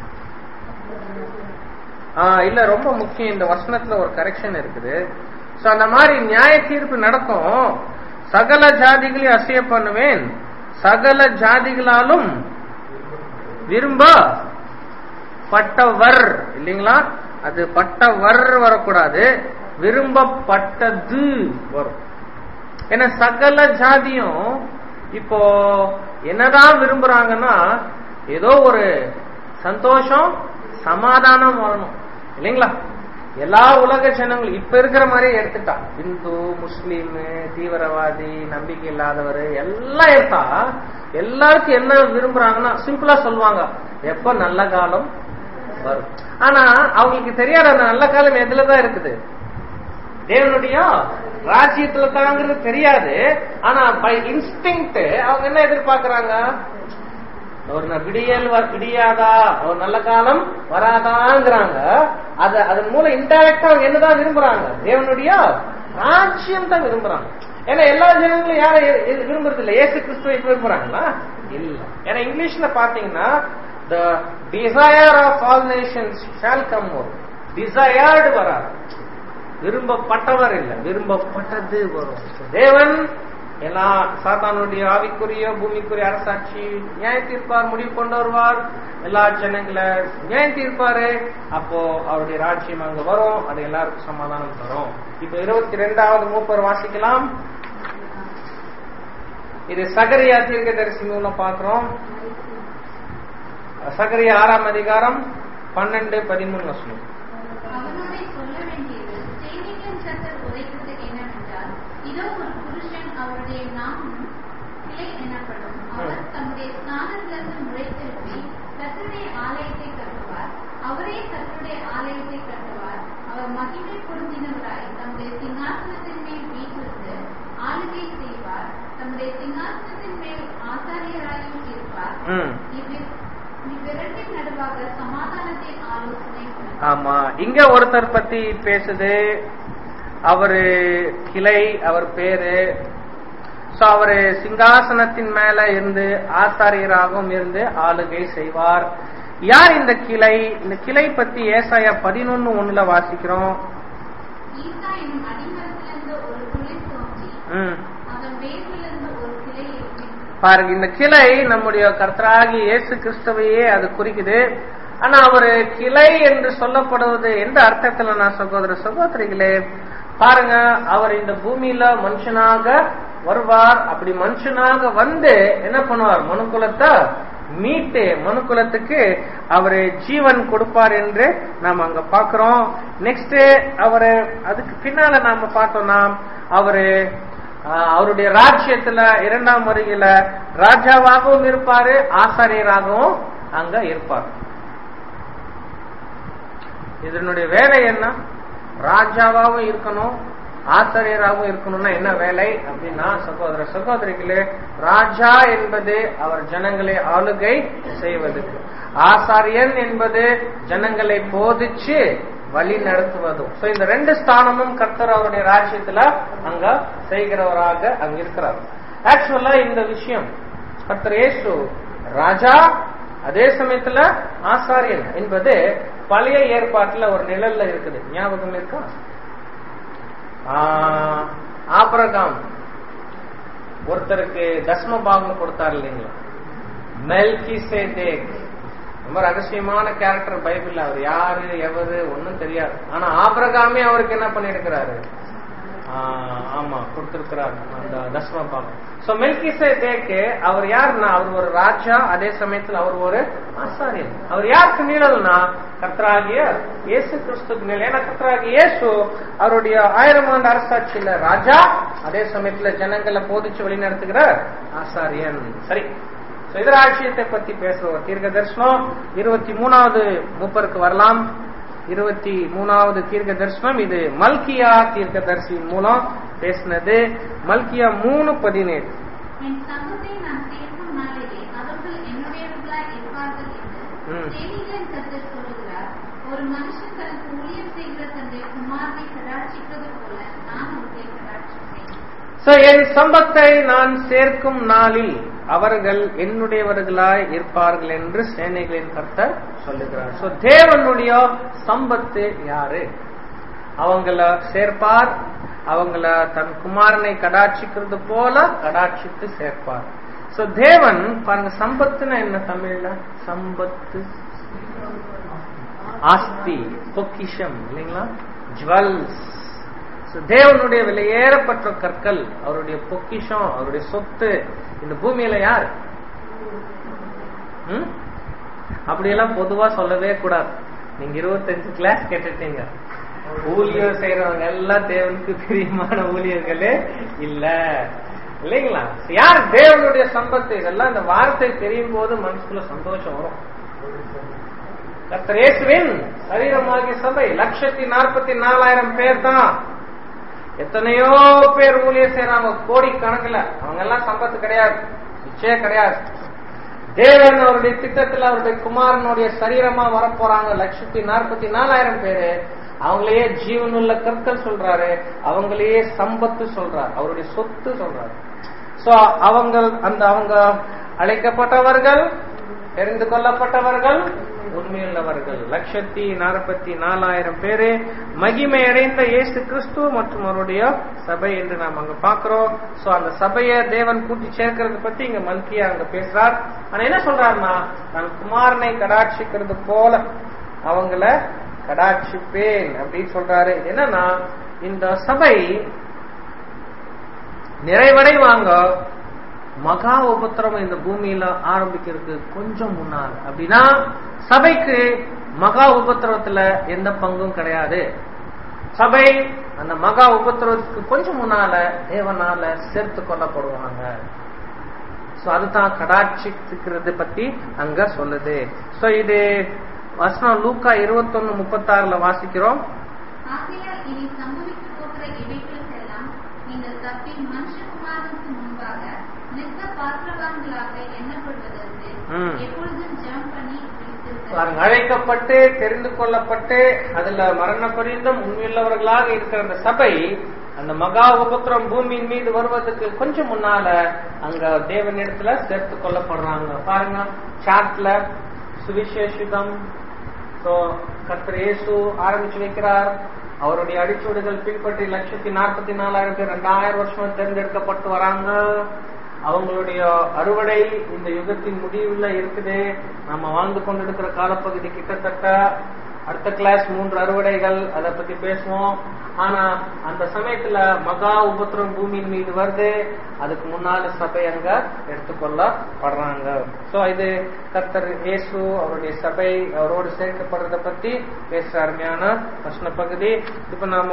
ஆஹ் இல்ல ரொம்ப முக்கியம் இந்த வசனத்துல ஒரு கரெக்ஷன் இருக்குது சோ அந்த மாதிரி நியாய தீர்ப்பு நடக்கும் சகல ஜாதிகளையும் அசைய பண்ணுவேன் சகல ஜாதிகளாலும் விரும்ப பட்டவர் இல்லைங்களா அது பட்டவர் வரக்கூடாது விரும்பப்பட்டது வரும் ஏன்னா சகல ஜாதியும் இப்போ என்னதான் விரும்புறாங்கன்னா ஏதோ ஒரு சந்தோஷம் சமாதானம் வரணும் இல்லைங்களா எல்லா உலக ஜனங்களும் இப்ப இருக்கிற மாதிரியே எடுத்துட்டா இந்து முஸ்லீம் தீவிரவாதி நம்பிக்கை இல்லாதவர் எல்லாம் எடுத்தா எல்லாருக்கும் என்ன விரும்புறாங்கன்னா சிம்பிளா சொல்லுவாங்க எப்ப நல்ல காலம் வரும் ஆனா அவங்களுக்கு தெரியாத அந்த நல்ல காலம் எதுலதான் இருக்குது தேவனுடைய ராஜ்யத்துல தாங்கிறது தெரியாது ஆனா பை இன்ஸ்டிங் அவங்க என்ன எதிர்பார்க்கறாங்க ஒரு விடியல் விடியாதா ஒரு நல்ல காலம் வராதாங்கிறாங்க அது அதன் மூலம் இன்டைரக்டா அவங்க என்னதான் விரும்புறாங்க தேவனுடைய ராஜ்யம் தான் விரும்புறாங்க ஏன்னா எல்லா ஜனங்களும் யாரை விரும்புறது இல்ல ஏசு கிறிஸ்துவை விரும்புறாங்களா இல்ல ஏன்னா இங்கிலீஷ்ல பாத்தீங்கன்னா the desire of all nations shall come வரும் டிசையர்டு வராது விரும்பப்பட்டவர் இல்ல விரும்பப்பட்டது வரும் தேவன் எல்லா சாத்தானுடைய ஆவிக்குரிய பூமிக்குரிய அரசாட்சி நியாய தீர்ப்பார் முடிவு கொண்டு வருவார் எல்லா ஜனங்களை நியாயம் தீர்ப்பாரு அப்போ அவருடைய ராஜ்யம் அங்க வரும் அது எல்லாருக்கும் சமாதானம் தரும் இப்ப இருபத்தி ரெண்டாவது மூப்பர் வாசிக்கலாம் இது சகரியா தீர்க்க தரிசி மூலம் பாக்குறோம் சகரியா ஆறாம் அதிகாரம் பன்னெண்டு பதிமூணு வசனம் அவனோடே சொல்ல வேண்டியது செய்திகளின் கர்த்தர் உரைக்கிறது என்னவென்றால் இதோ ஒரு புருஷன் அவருடைய நாமம் கிளை எனப்படும் அவர் தம்முடைய ஸ்நானத்திலிருந்து முளைத்தெழுப்பி கர்த்தருடைய ஆலயத்தை கட்டுவார் அவரே கர்த்தருடைய ஆலயத்தை கட்டுவார் அவர் மகிமை பொருந்தினவராய் தம்முடைய சிங்காசனத்தின் மேல் வீற்றிருந்து ஆளுகை செய்வார் தம்முடைய சிங்காசனத்தின் மேல் ஆசாரியராயும் இருப்பார் ம் இவ்வி- இவ்விரண்டின் நடுவாக சமாதானத்தின் ஆலோசனை உண்டு. ஆமா இங்க ஒருத்தர் பத்தி பேசுது அவரு கிளை அவர் பேரு சோ அவரு சிங்காசனத்தின் மேல இருந்து ஆசாரியராகவும் இருந்து ஆளுகை செய்வார் யார் இந்த கிளை இந்த கிளை பத்தி ஏசாயா பதினொன்னு ஒண்ணுல வாசிக்கிறோம் ஈசா என்னும் அடிமரத்திலிருந்து ஒரு துளிர் தோன்றி ம். அதன் வேரிலிருந்து ஒரு கிளை எழும்பி பாருங்க இந்த கிளை நம்முடைய கர்த்தராகி இயேசு கிறிஸ்துவையே அது குறிக்குது ஆனா அவரு கிளை என்று சொல்லப்படுவது எந்த அர்த்தத்துல நான் சகோதர சகோதரிகளே பாருங்க அவர் இந்த பூமியில மனுஷனாக வருவார் அப்படி மனுஷனாக வந்து என்ன பண்ணுவார் மனுக்குலத்தை மீட்டு மனுக்குலத்துக்கு அவரு ஜீவன் கொடுப்பார் என்று நாம் அங்க பாக்குறோம் நெக்ஸ்ட் அவரு அதுக்கு பின்னால நாம பார்த்தோம்னா அவரு ஆஹ் அவருடைய ராஜ்யத்துல இரண்டாம் வருகையில ராஜாவாகவும் இருப்பாரு ஆசாரியராகவும் அங்க இருப்பார் இதனுடைய வேலை என்ன ராஜாவாகவும் இருக்கணும் ஆசிரியராகவும் இருக்கணும்னா என்ன வேலை அப்படின்னா சகோதர சகோதரிகளே ராஜா என்பது அவர் ஜனங்களை ஆளுகை செய்வதற்கு ஆசாரியன் என்பது ஜனங்களை போதிச்சு வழி நடத்துவதும் சோ இந்த ரெண்டு ஸ்தானமும் கர்த்தர் அவருடைய ராஜ்யத்துல அங்க செய்கிறவராக அங்க இருக்கிறார் ஆக்சுவலா இந்த விஷயம் கர்த்தர் இயேசு ராஜா அதே சமயத்துல ஆசாரியன் என்பது பழைய ஏற்பாட்டுல ஒரு நிழல்ல இருக்குது ஞாபகம் இருக்கா ஆஹ், ஆபிரகாம் ஒருத்தருக்கு தஸ்ம பாகம் கொடுத்தார் இல்லைங்களா மெல்கி ரொம்ப ரகசியமான கேரக்டர் பைபிள்ல அவர் யாரு எவரு ஒன்னும் தெரியாது ஆனா ஆபிரகாமே அவருக்கு என்ன பண்ணிருக்கிறாரு ஆமா கொடுத்திருக்கிறார் அந்த தஸ்ம பாகம் சோ மெல்கிசே தேக்கு அவர் யாருன்னா அவர் ஒரு ராஜா அதே சமயத்துல அவர் ஒரு ஆசாரியன் அவர் யாருக்கு நிழல்னா கர்த்தராகிய இயேசு கிறிஸ்துக்கு நிழல் ஏன்னா கர்த்தராகிய இயேசு அவருடைய ஆயிரம் ஆண்டு அரசாட்சியில ராஜா அதே சமயத்துல ஜனங்களை போதிச்சு வழி நடத்துகிற ஆசாரியன் சரி So, எதிராட்சியத்தை பத்தி பேசுறோம் தீர்க்க தரிசனம் இருபத்தி மூணாவது மூப்பருக்கு வரலாம் இருபத்தி மூணாவது தீர்க்க தரிசனம் இது மல்கியா தீர்க்க தரிசியின் மூலம் பேசினது மல்கியா மூணு பதினேழு என் சங்கத்தை நான் சேர்க்கும் நாளிலே அவர்கள் என்னுடையவர்களாய் இருப்பார்கள் என்று ம். தேனிகளின் கர்த்தர் சொல்லுகிறார் ஒரு மனுஷன் தனக்கு ஊழியம் செய்கிற தன்னுடைய குமாரனை கடாட்சிப்பது போல நான் உங்களை கடாட்சிப்பேன் So, என் சம்பத்தை நான் சேர்க்கும் நாளில் அவர்கள் என்னுடையவர்களாய் இருப்பார்கள் என்று சேனைகளின் கர்த்தர் சொல்லுகிறார் சோ தேவனுடைய சம்பத்து யாரு அவங்கள சேர்ப்பார் அவங்கள தன் குமாரனை கடாட்சிக்கிறது போல கடாட்சித்து சேர்ப்பார் சோ தேவன் பாருங்க சம்பத்துனா என்ன தமிழ்ல சம்பத்து ஆஸ்தி பொக்கிஷம் இல்லைங்களா ஜுவல்ஸ் So, தேவனுடைய விலையேறப்பட்ட கற்கள் அவருடைய பொக்கிஷம் அவருடைய சொத்து இந்த பூமியில யார் ம்? அப்படியெல்லாம் பொதுவா சொல்லவே கூடாது நீங்க இருபத்தஞ்சு கிளாஸ் கேட்டுட்டீங்க ஊழியர் செய்யறவங்க எல்லாம் தேவனுக்கு பிரியமான ஊழியர்களே இல்ல இல்லைங்களா யார் தேவனுடைய சம்பத்து இதெல்லாம் இந்த வார்த்தை தெரியும் போது மனசுக்குள்ள சந்தோஷம் வரும் கர்த்தர் இயேசுவின் சரீரமாகிய சபை லட்சத்தி நாற்பத்தி நாலாயிரம் பேர் தான் எத்தனையோ பேர் ஊழியர் செய்யறாங்க கோடி கணக்குல அவங்க எல்லாம் சம்பத்து கிடையாது நிச்சயம் கிடையாது தேவன் அவருடைய திட்டத்துல அவருடைய குமாரனுடைய சரீரமா வரப்போறாங்க லட்சத்தி நாற்பத்தி நாலாயிரம் பேரு அவங்களையே ஜீவனுள்ள கற்கள் சொல்றாரு அவங்களையே சம்பத்து சொல்றாரு அவருடைய சொத்து சொல்றாரு சோ அவங்க அந்த அவங்க அழைக்கப்பட்டவர்கள் தெரிந்து கொள்ளப்பட்டவர்கள் உண்மையுள்ளவர்கள் லட்சத்தி நாற்பத்தி நாலாயிரம் பேரு மகிமை அடைந்த இயேசு கிறிஸ்து மற்றும் அவருடைய சபை என்று நாம் அங்க பாக்குறோம் சோ அந்த சபையை தேவன் கூட்டி சேர்க்கிறது பத்தி இங்க மல்கியா அங்க பேசுறார் ஆனா என்ன சொல்றாருன்னா தன் குமாரனை கடாட்சிக்கிறது போல அவங்கள கடாட்சிப்பேன் அப்படின்னு சொல்றாரு இது என்னன்னா இந்த சபை நிறைவடைவாங்க மகா உபத்திரவம் இந்த பூமியில ஆரம்பிக்கிறதுக்கு கொஞ்சம் முன்னால் அப்படின்னா சபைக்கு மகா உபத்திரவத்துல எந்த பங்கும் கிடையாது சபை அந்த மகா உபத்திரவத்துக்கு கொஞ்சம் முன்னால தேவனால சேர்த்து கொள்ளப்படுவாங்க சோ அதுதான் கடாட்சிக்கிறது பத்தி அங்க சொல்லுது சோ இது வசனம் லூக்கா இருபத்தொன்னு முப்பத்தாறுல வாசிக்கிறோம் ஆகையால் இனி சம்பவிக்க போகிற இவைகளுக்கெல்லாம் நீங்கள் தப்பி மனுஷகுமாரனுக்கு முன்பாக நித்த பாத்திரவான்களாக எண்ணப்படுவதற்கு ம். எப்பொழுதும் ஜெபம் பண்ணி விழித்திருக்க பாருங்க, அழைக்கப்பட்டு தெரிந்து கொள்ளப்பட்டு அதுல மரண பரியந்தம் உண்மையுள்ளவர்களாக இருக்கிற அந்த சபை அந்த மகா உபத்திரம் பூமியின் மீது வருவதற்கு கொஞ்சம் முன்னால அங்க தேவன் இடத்துல சேர்த்து கொள்ளப்படுறாங்க பாருங்க சாட்ல சுவிசேஷிதம் சோ கர்த்தர் இயேசு ஆரம்பிச்சு வைக்கிறார் அவருடைய அடிச்சுவடுகள் பின்பற்றி லட்சத்தி நாற்பத்தி நாலாயிரம் பேர் ரெண்டாயிரம் வருஷமா தேர்ந்தெடுக்கப்பட்டு வராங்க அவங்களுடைய அறுவடை இந்த யுகத்தின் முடிவுல இருக்குது நம்ம வாழ்ந்து கொண்டிருக்கிற காலப்பகுதி கிட்டத்தட்ட அடுத்த கிளாஸ் மூன்று அறுவடைகள் அதை பத்தி பேசுவோம் ஆனா அந்த சமயத்துல மகா உபத்திரம் பூமியின் மீது வருது அதுக்கு முன்னால சபை அங்க எடுத்துக்கொள்ளப்படுறாங்க சோ இது கர்த்தர் இயேசு அவருடைய சபை அவரோடு சேர்க்கப்படுறத பத்தி பேசுற அருமையான பிரச்சனை பகுதி இப்ப நாம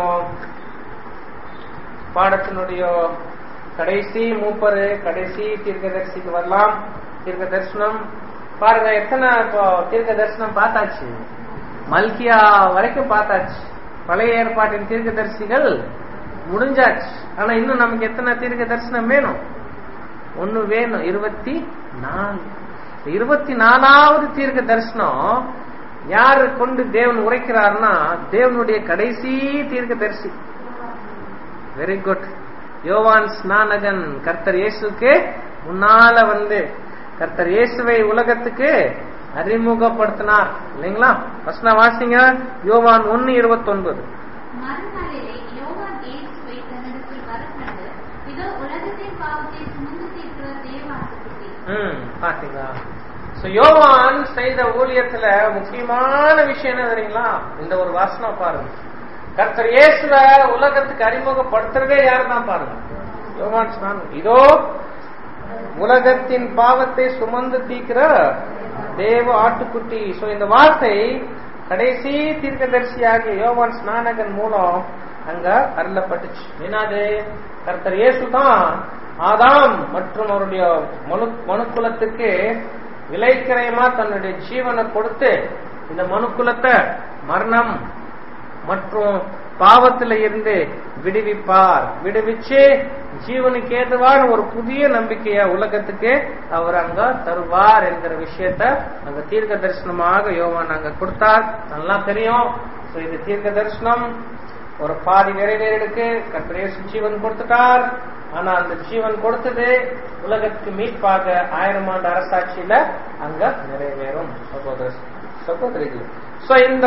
பாடத்தினுடைய கடைசி மூப்பரு கடைசி தீர்க்கதரிசிக்கு வரலாம் தீர்க்க தரிசனம் பாருங்க எத்தனை இப்போ தீர்க்க தரிசனம் பார்த்தாச்சு மல்கியா வரைக்கும் பார்த்தாச்சு பழைய ஏற்பாட்டின் தீர்க்கதரிசிகள் முடிஞ்சாச்சு ஆனா இன்னும் நமக்கு எத்தனை தீர்க்க தரிசனம் வேணும் ஒண்ணு வேணும் இருபத்தி நாலு இருபத்தி நாலாவது தீர்க்க தரிசனம் யாரு கொண்டு தேவன் உரைக்கிறார்னா தேவனுடைய கடைசி தீர்க்க தரிசி வெரி குட் யோவான் ஸ்நானகன் கர்த்தர் இயேசுக்கு முன்னால வந்து கர்த்தர் இயேசுவை உலகத்துக்கு அறிமுகப்படுத்தினார் இல்லைங்களா ஃபர்ஸ்ட் நான் வாசிங்க யோவான் ஒன்னு இருபத்தி ஒன்பது மறுநாளிலே யோவான் இயேசுவை தன்னிடத்தில் வரக்கண்டு, இதோ உலகத்தின் பாவத்தை சுமந்து தீர்க்கிற தேவாசுக்குட்டி. ம் பாத்தீங்களா சோ யோவான் செய்த ஊழியத்துல முக்கியமான விஷயம் என்ன தெரியுங்களா இந்த ஒரு வாசனம் பாருங்க கர்த்தர் இயேசுவ உலகத்துக்கு அறிமுகப்படுத்துறதே யார் தான் பாருங்க யோவான் ஸ்நானம் இதோ உலகத்தின் பாவத்தை சுமந்து தீக்கிற தேவ ஆட்டுக்குட்டி சோ இந்த வார்த்தை கடைசி தீர்க்கதரிசியாகிய யோவான் ஸ்நானகன் மூலம் அங்க அருளப்பட்டுச்சு என்னது கர்த்தர் இயேசு தான் ஆதாம் மற்றும் அவருடைய மனு மனுக்குலத்துக்கு விலைக்கிரயமா தன்னுடைய ஜீவனை கொடுத்து இந்த மனுக்குலத்தை மரணம் மற்றும் பாவத்துல இருந்து விடுவிப்பார் விடுவிச்சு ஜீவனுக்கு ஏதுவான ஒரு புதிய நம்பிக்கைய உலகத்துக்கு அவர் அங்க தருவார் என்கிற விஷயத்த அங்க தீர்க்க தரிசனமாக யோவான் அங்க கொடுத்தார் நல்லா தெரியும் So, இது தீர்க்க தரிசனம் ஒரு பாதி நிறைவேறதுக்கு கர்த்தரேசு ஜீவன் கொடுத்துட்டார் ஆனா அந்த ஜீவன் கொடுத்தது உலகத்துக்கு மீட்பாக ஆயிரம் ஆண்டு அரசாட்சியில அங்க நிறைவேறும் சகோதர சகோதரிகள் சோ இந்த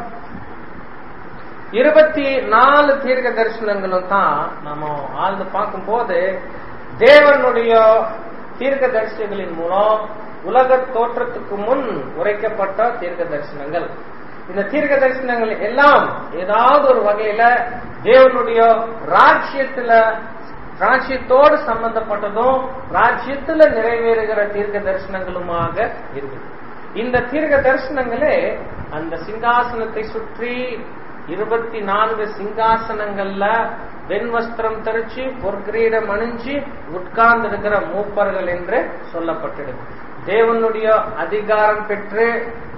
இருபத்தி நாலு தீர்க்க தரிசனங்களும் தான் நம்ம ஆழ்ந்து பார்க்கும் போது தேவனுடைய தீர்க்க தரிசனங்களின் மூலம் உலக தோற்றத்துக்கு முன் உரைக்கப்பட்ட தீர்க்க தரிசனங்கள் இந்த தீர்க்க தரிசனங்கள் எல்லாம் ஏதாவது ஒரு வகையில தேவனுடைய ராஜ்யத்துல ராஜ்யத்தோடு சம்பந்தப்பட்டதும் ராஜ்யத்துல நிறைவேறுகிற தீர்க்க தரிசனங்களுமாக இருக்குது இந்த தீர்க்க தரிசனங்களே அந்த சிங்காசனத்தை சுற்றி இருபத்தி நான்கு சிங்காசனங்கள்ல வெண்வஸ்திரம் தரிச்சு பொற்கிரீடம் அணிஞ்சு உட்கார்ந்து இருக்கிற மூப்பர்கள் என்று சொல்லப்பட்டிருக்கு தேவனுடைய அதிகாரம் பெற்று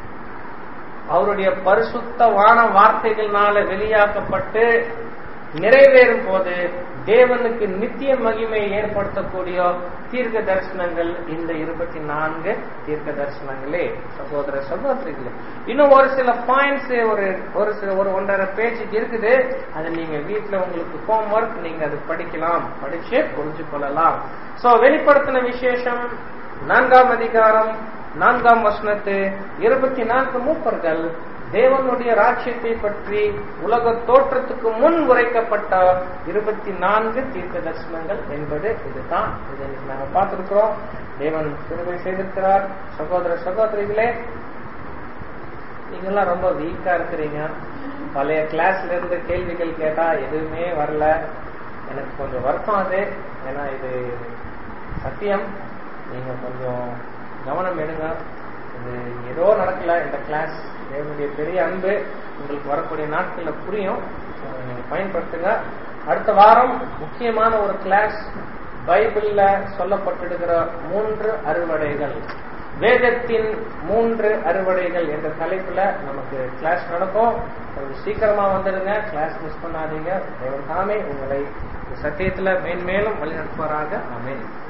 அவருடைய பரிசுத்தவான வார்த்தைகள்னால வெளியாக்கப்பட்டு நிறைவேறும் போது தேவனுக்கு நித்திய மகிமை ஏற்படுத்தக்கூடிய தீர்க்க தரிசனங்கள் இந்த இருபத்தி நான்கு தீர்க்க தரிசனங்களே சகோதர சகோதரிகளே இன்னும் ஒரு சில பாயிண்ட்ஸ் ஒரு ஒரு சில ஒரு ஒன்றரை பேஜுக்கு இருக்குது அது நீங்க வீட்டுல உங்களுக்கு ஹோம் ஒர்க் நீங்க அது படிக்கலாம் படிச்சு புரிஞ்சு கொள்ளலாம் சோ வெளிப்படுத்தின விசேஷம் நான்காம் அதிகாரம் நான்காம் வசனத்து இருபத்தி நான்கு மூப்பர்கள் தேவனுடைய ராஜ்யத்தை பற்றி உலக தோற்றத்துக்கு முன் உரைக்கப்பட்ட இருபத்தி நான்கு தீர்க்க தரிசனங்கள் என்பது இதுதான் இதை இன்னைக்கு நாங்க பார்த்திருக்கிறோம் தேவன் திருமை செய்திருக்கிறார் சகோதர சகோதரிகளே நீங்கெல்லாம் ரொம்ப வீக்கா இருக்கிறீங்க பழைய கிளாஸ்ல இருந்து கேள்விகள் கேட்டா எதுவுமே வரல எனக்கு கொஞ்சம் வருத்தம் அது ஏன்னா இது சத்தியம் நீங்க கொஞ்சம் கவனம் எடுங்க இது ஏதோ நடக்கல இந்த கிளாஸ் தேவனுடைய பெரிய அன்பு உங்களுக்கு வரக்கூடிய நாட்கள்ல புரியும் அஹ் நீங்க பயன்படுத்துங்க அடுத்த வாரம் முக்கியமான ஒரு கிளாஸ் பைபிள்ல சொல்லப்பட்டிருக்கிற மூன்று அறுவடைகள் வேதத்தின் மூன்று அறுவடைகள் என்ற தலைப்புல நமக்கு கிளாஸ் நடக்கும் கொஞ்சம் சீக்கிரமா வந்துடுங்க கிளாஸ் மிஸ் பண்ணாதீங்க தேவன் தாமே உங்களை இந்த சத்தியத்துல மேன்மேலும் வழி நடத்துவாராக அமேன்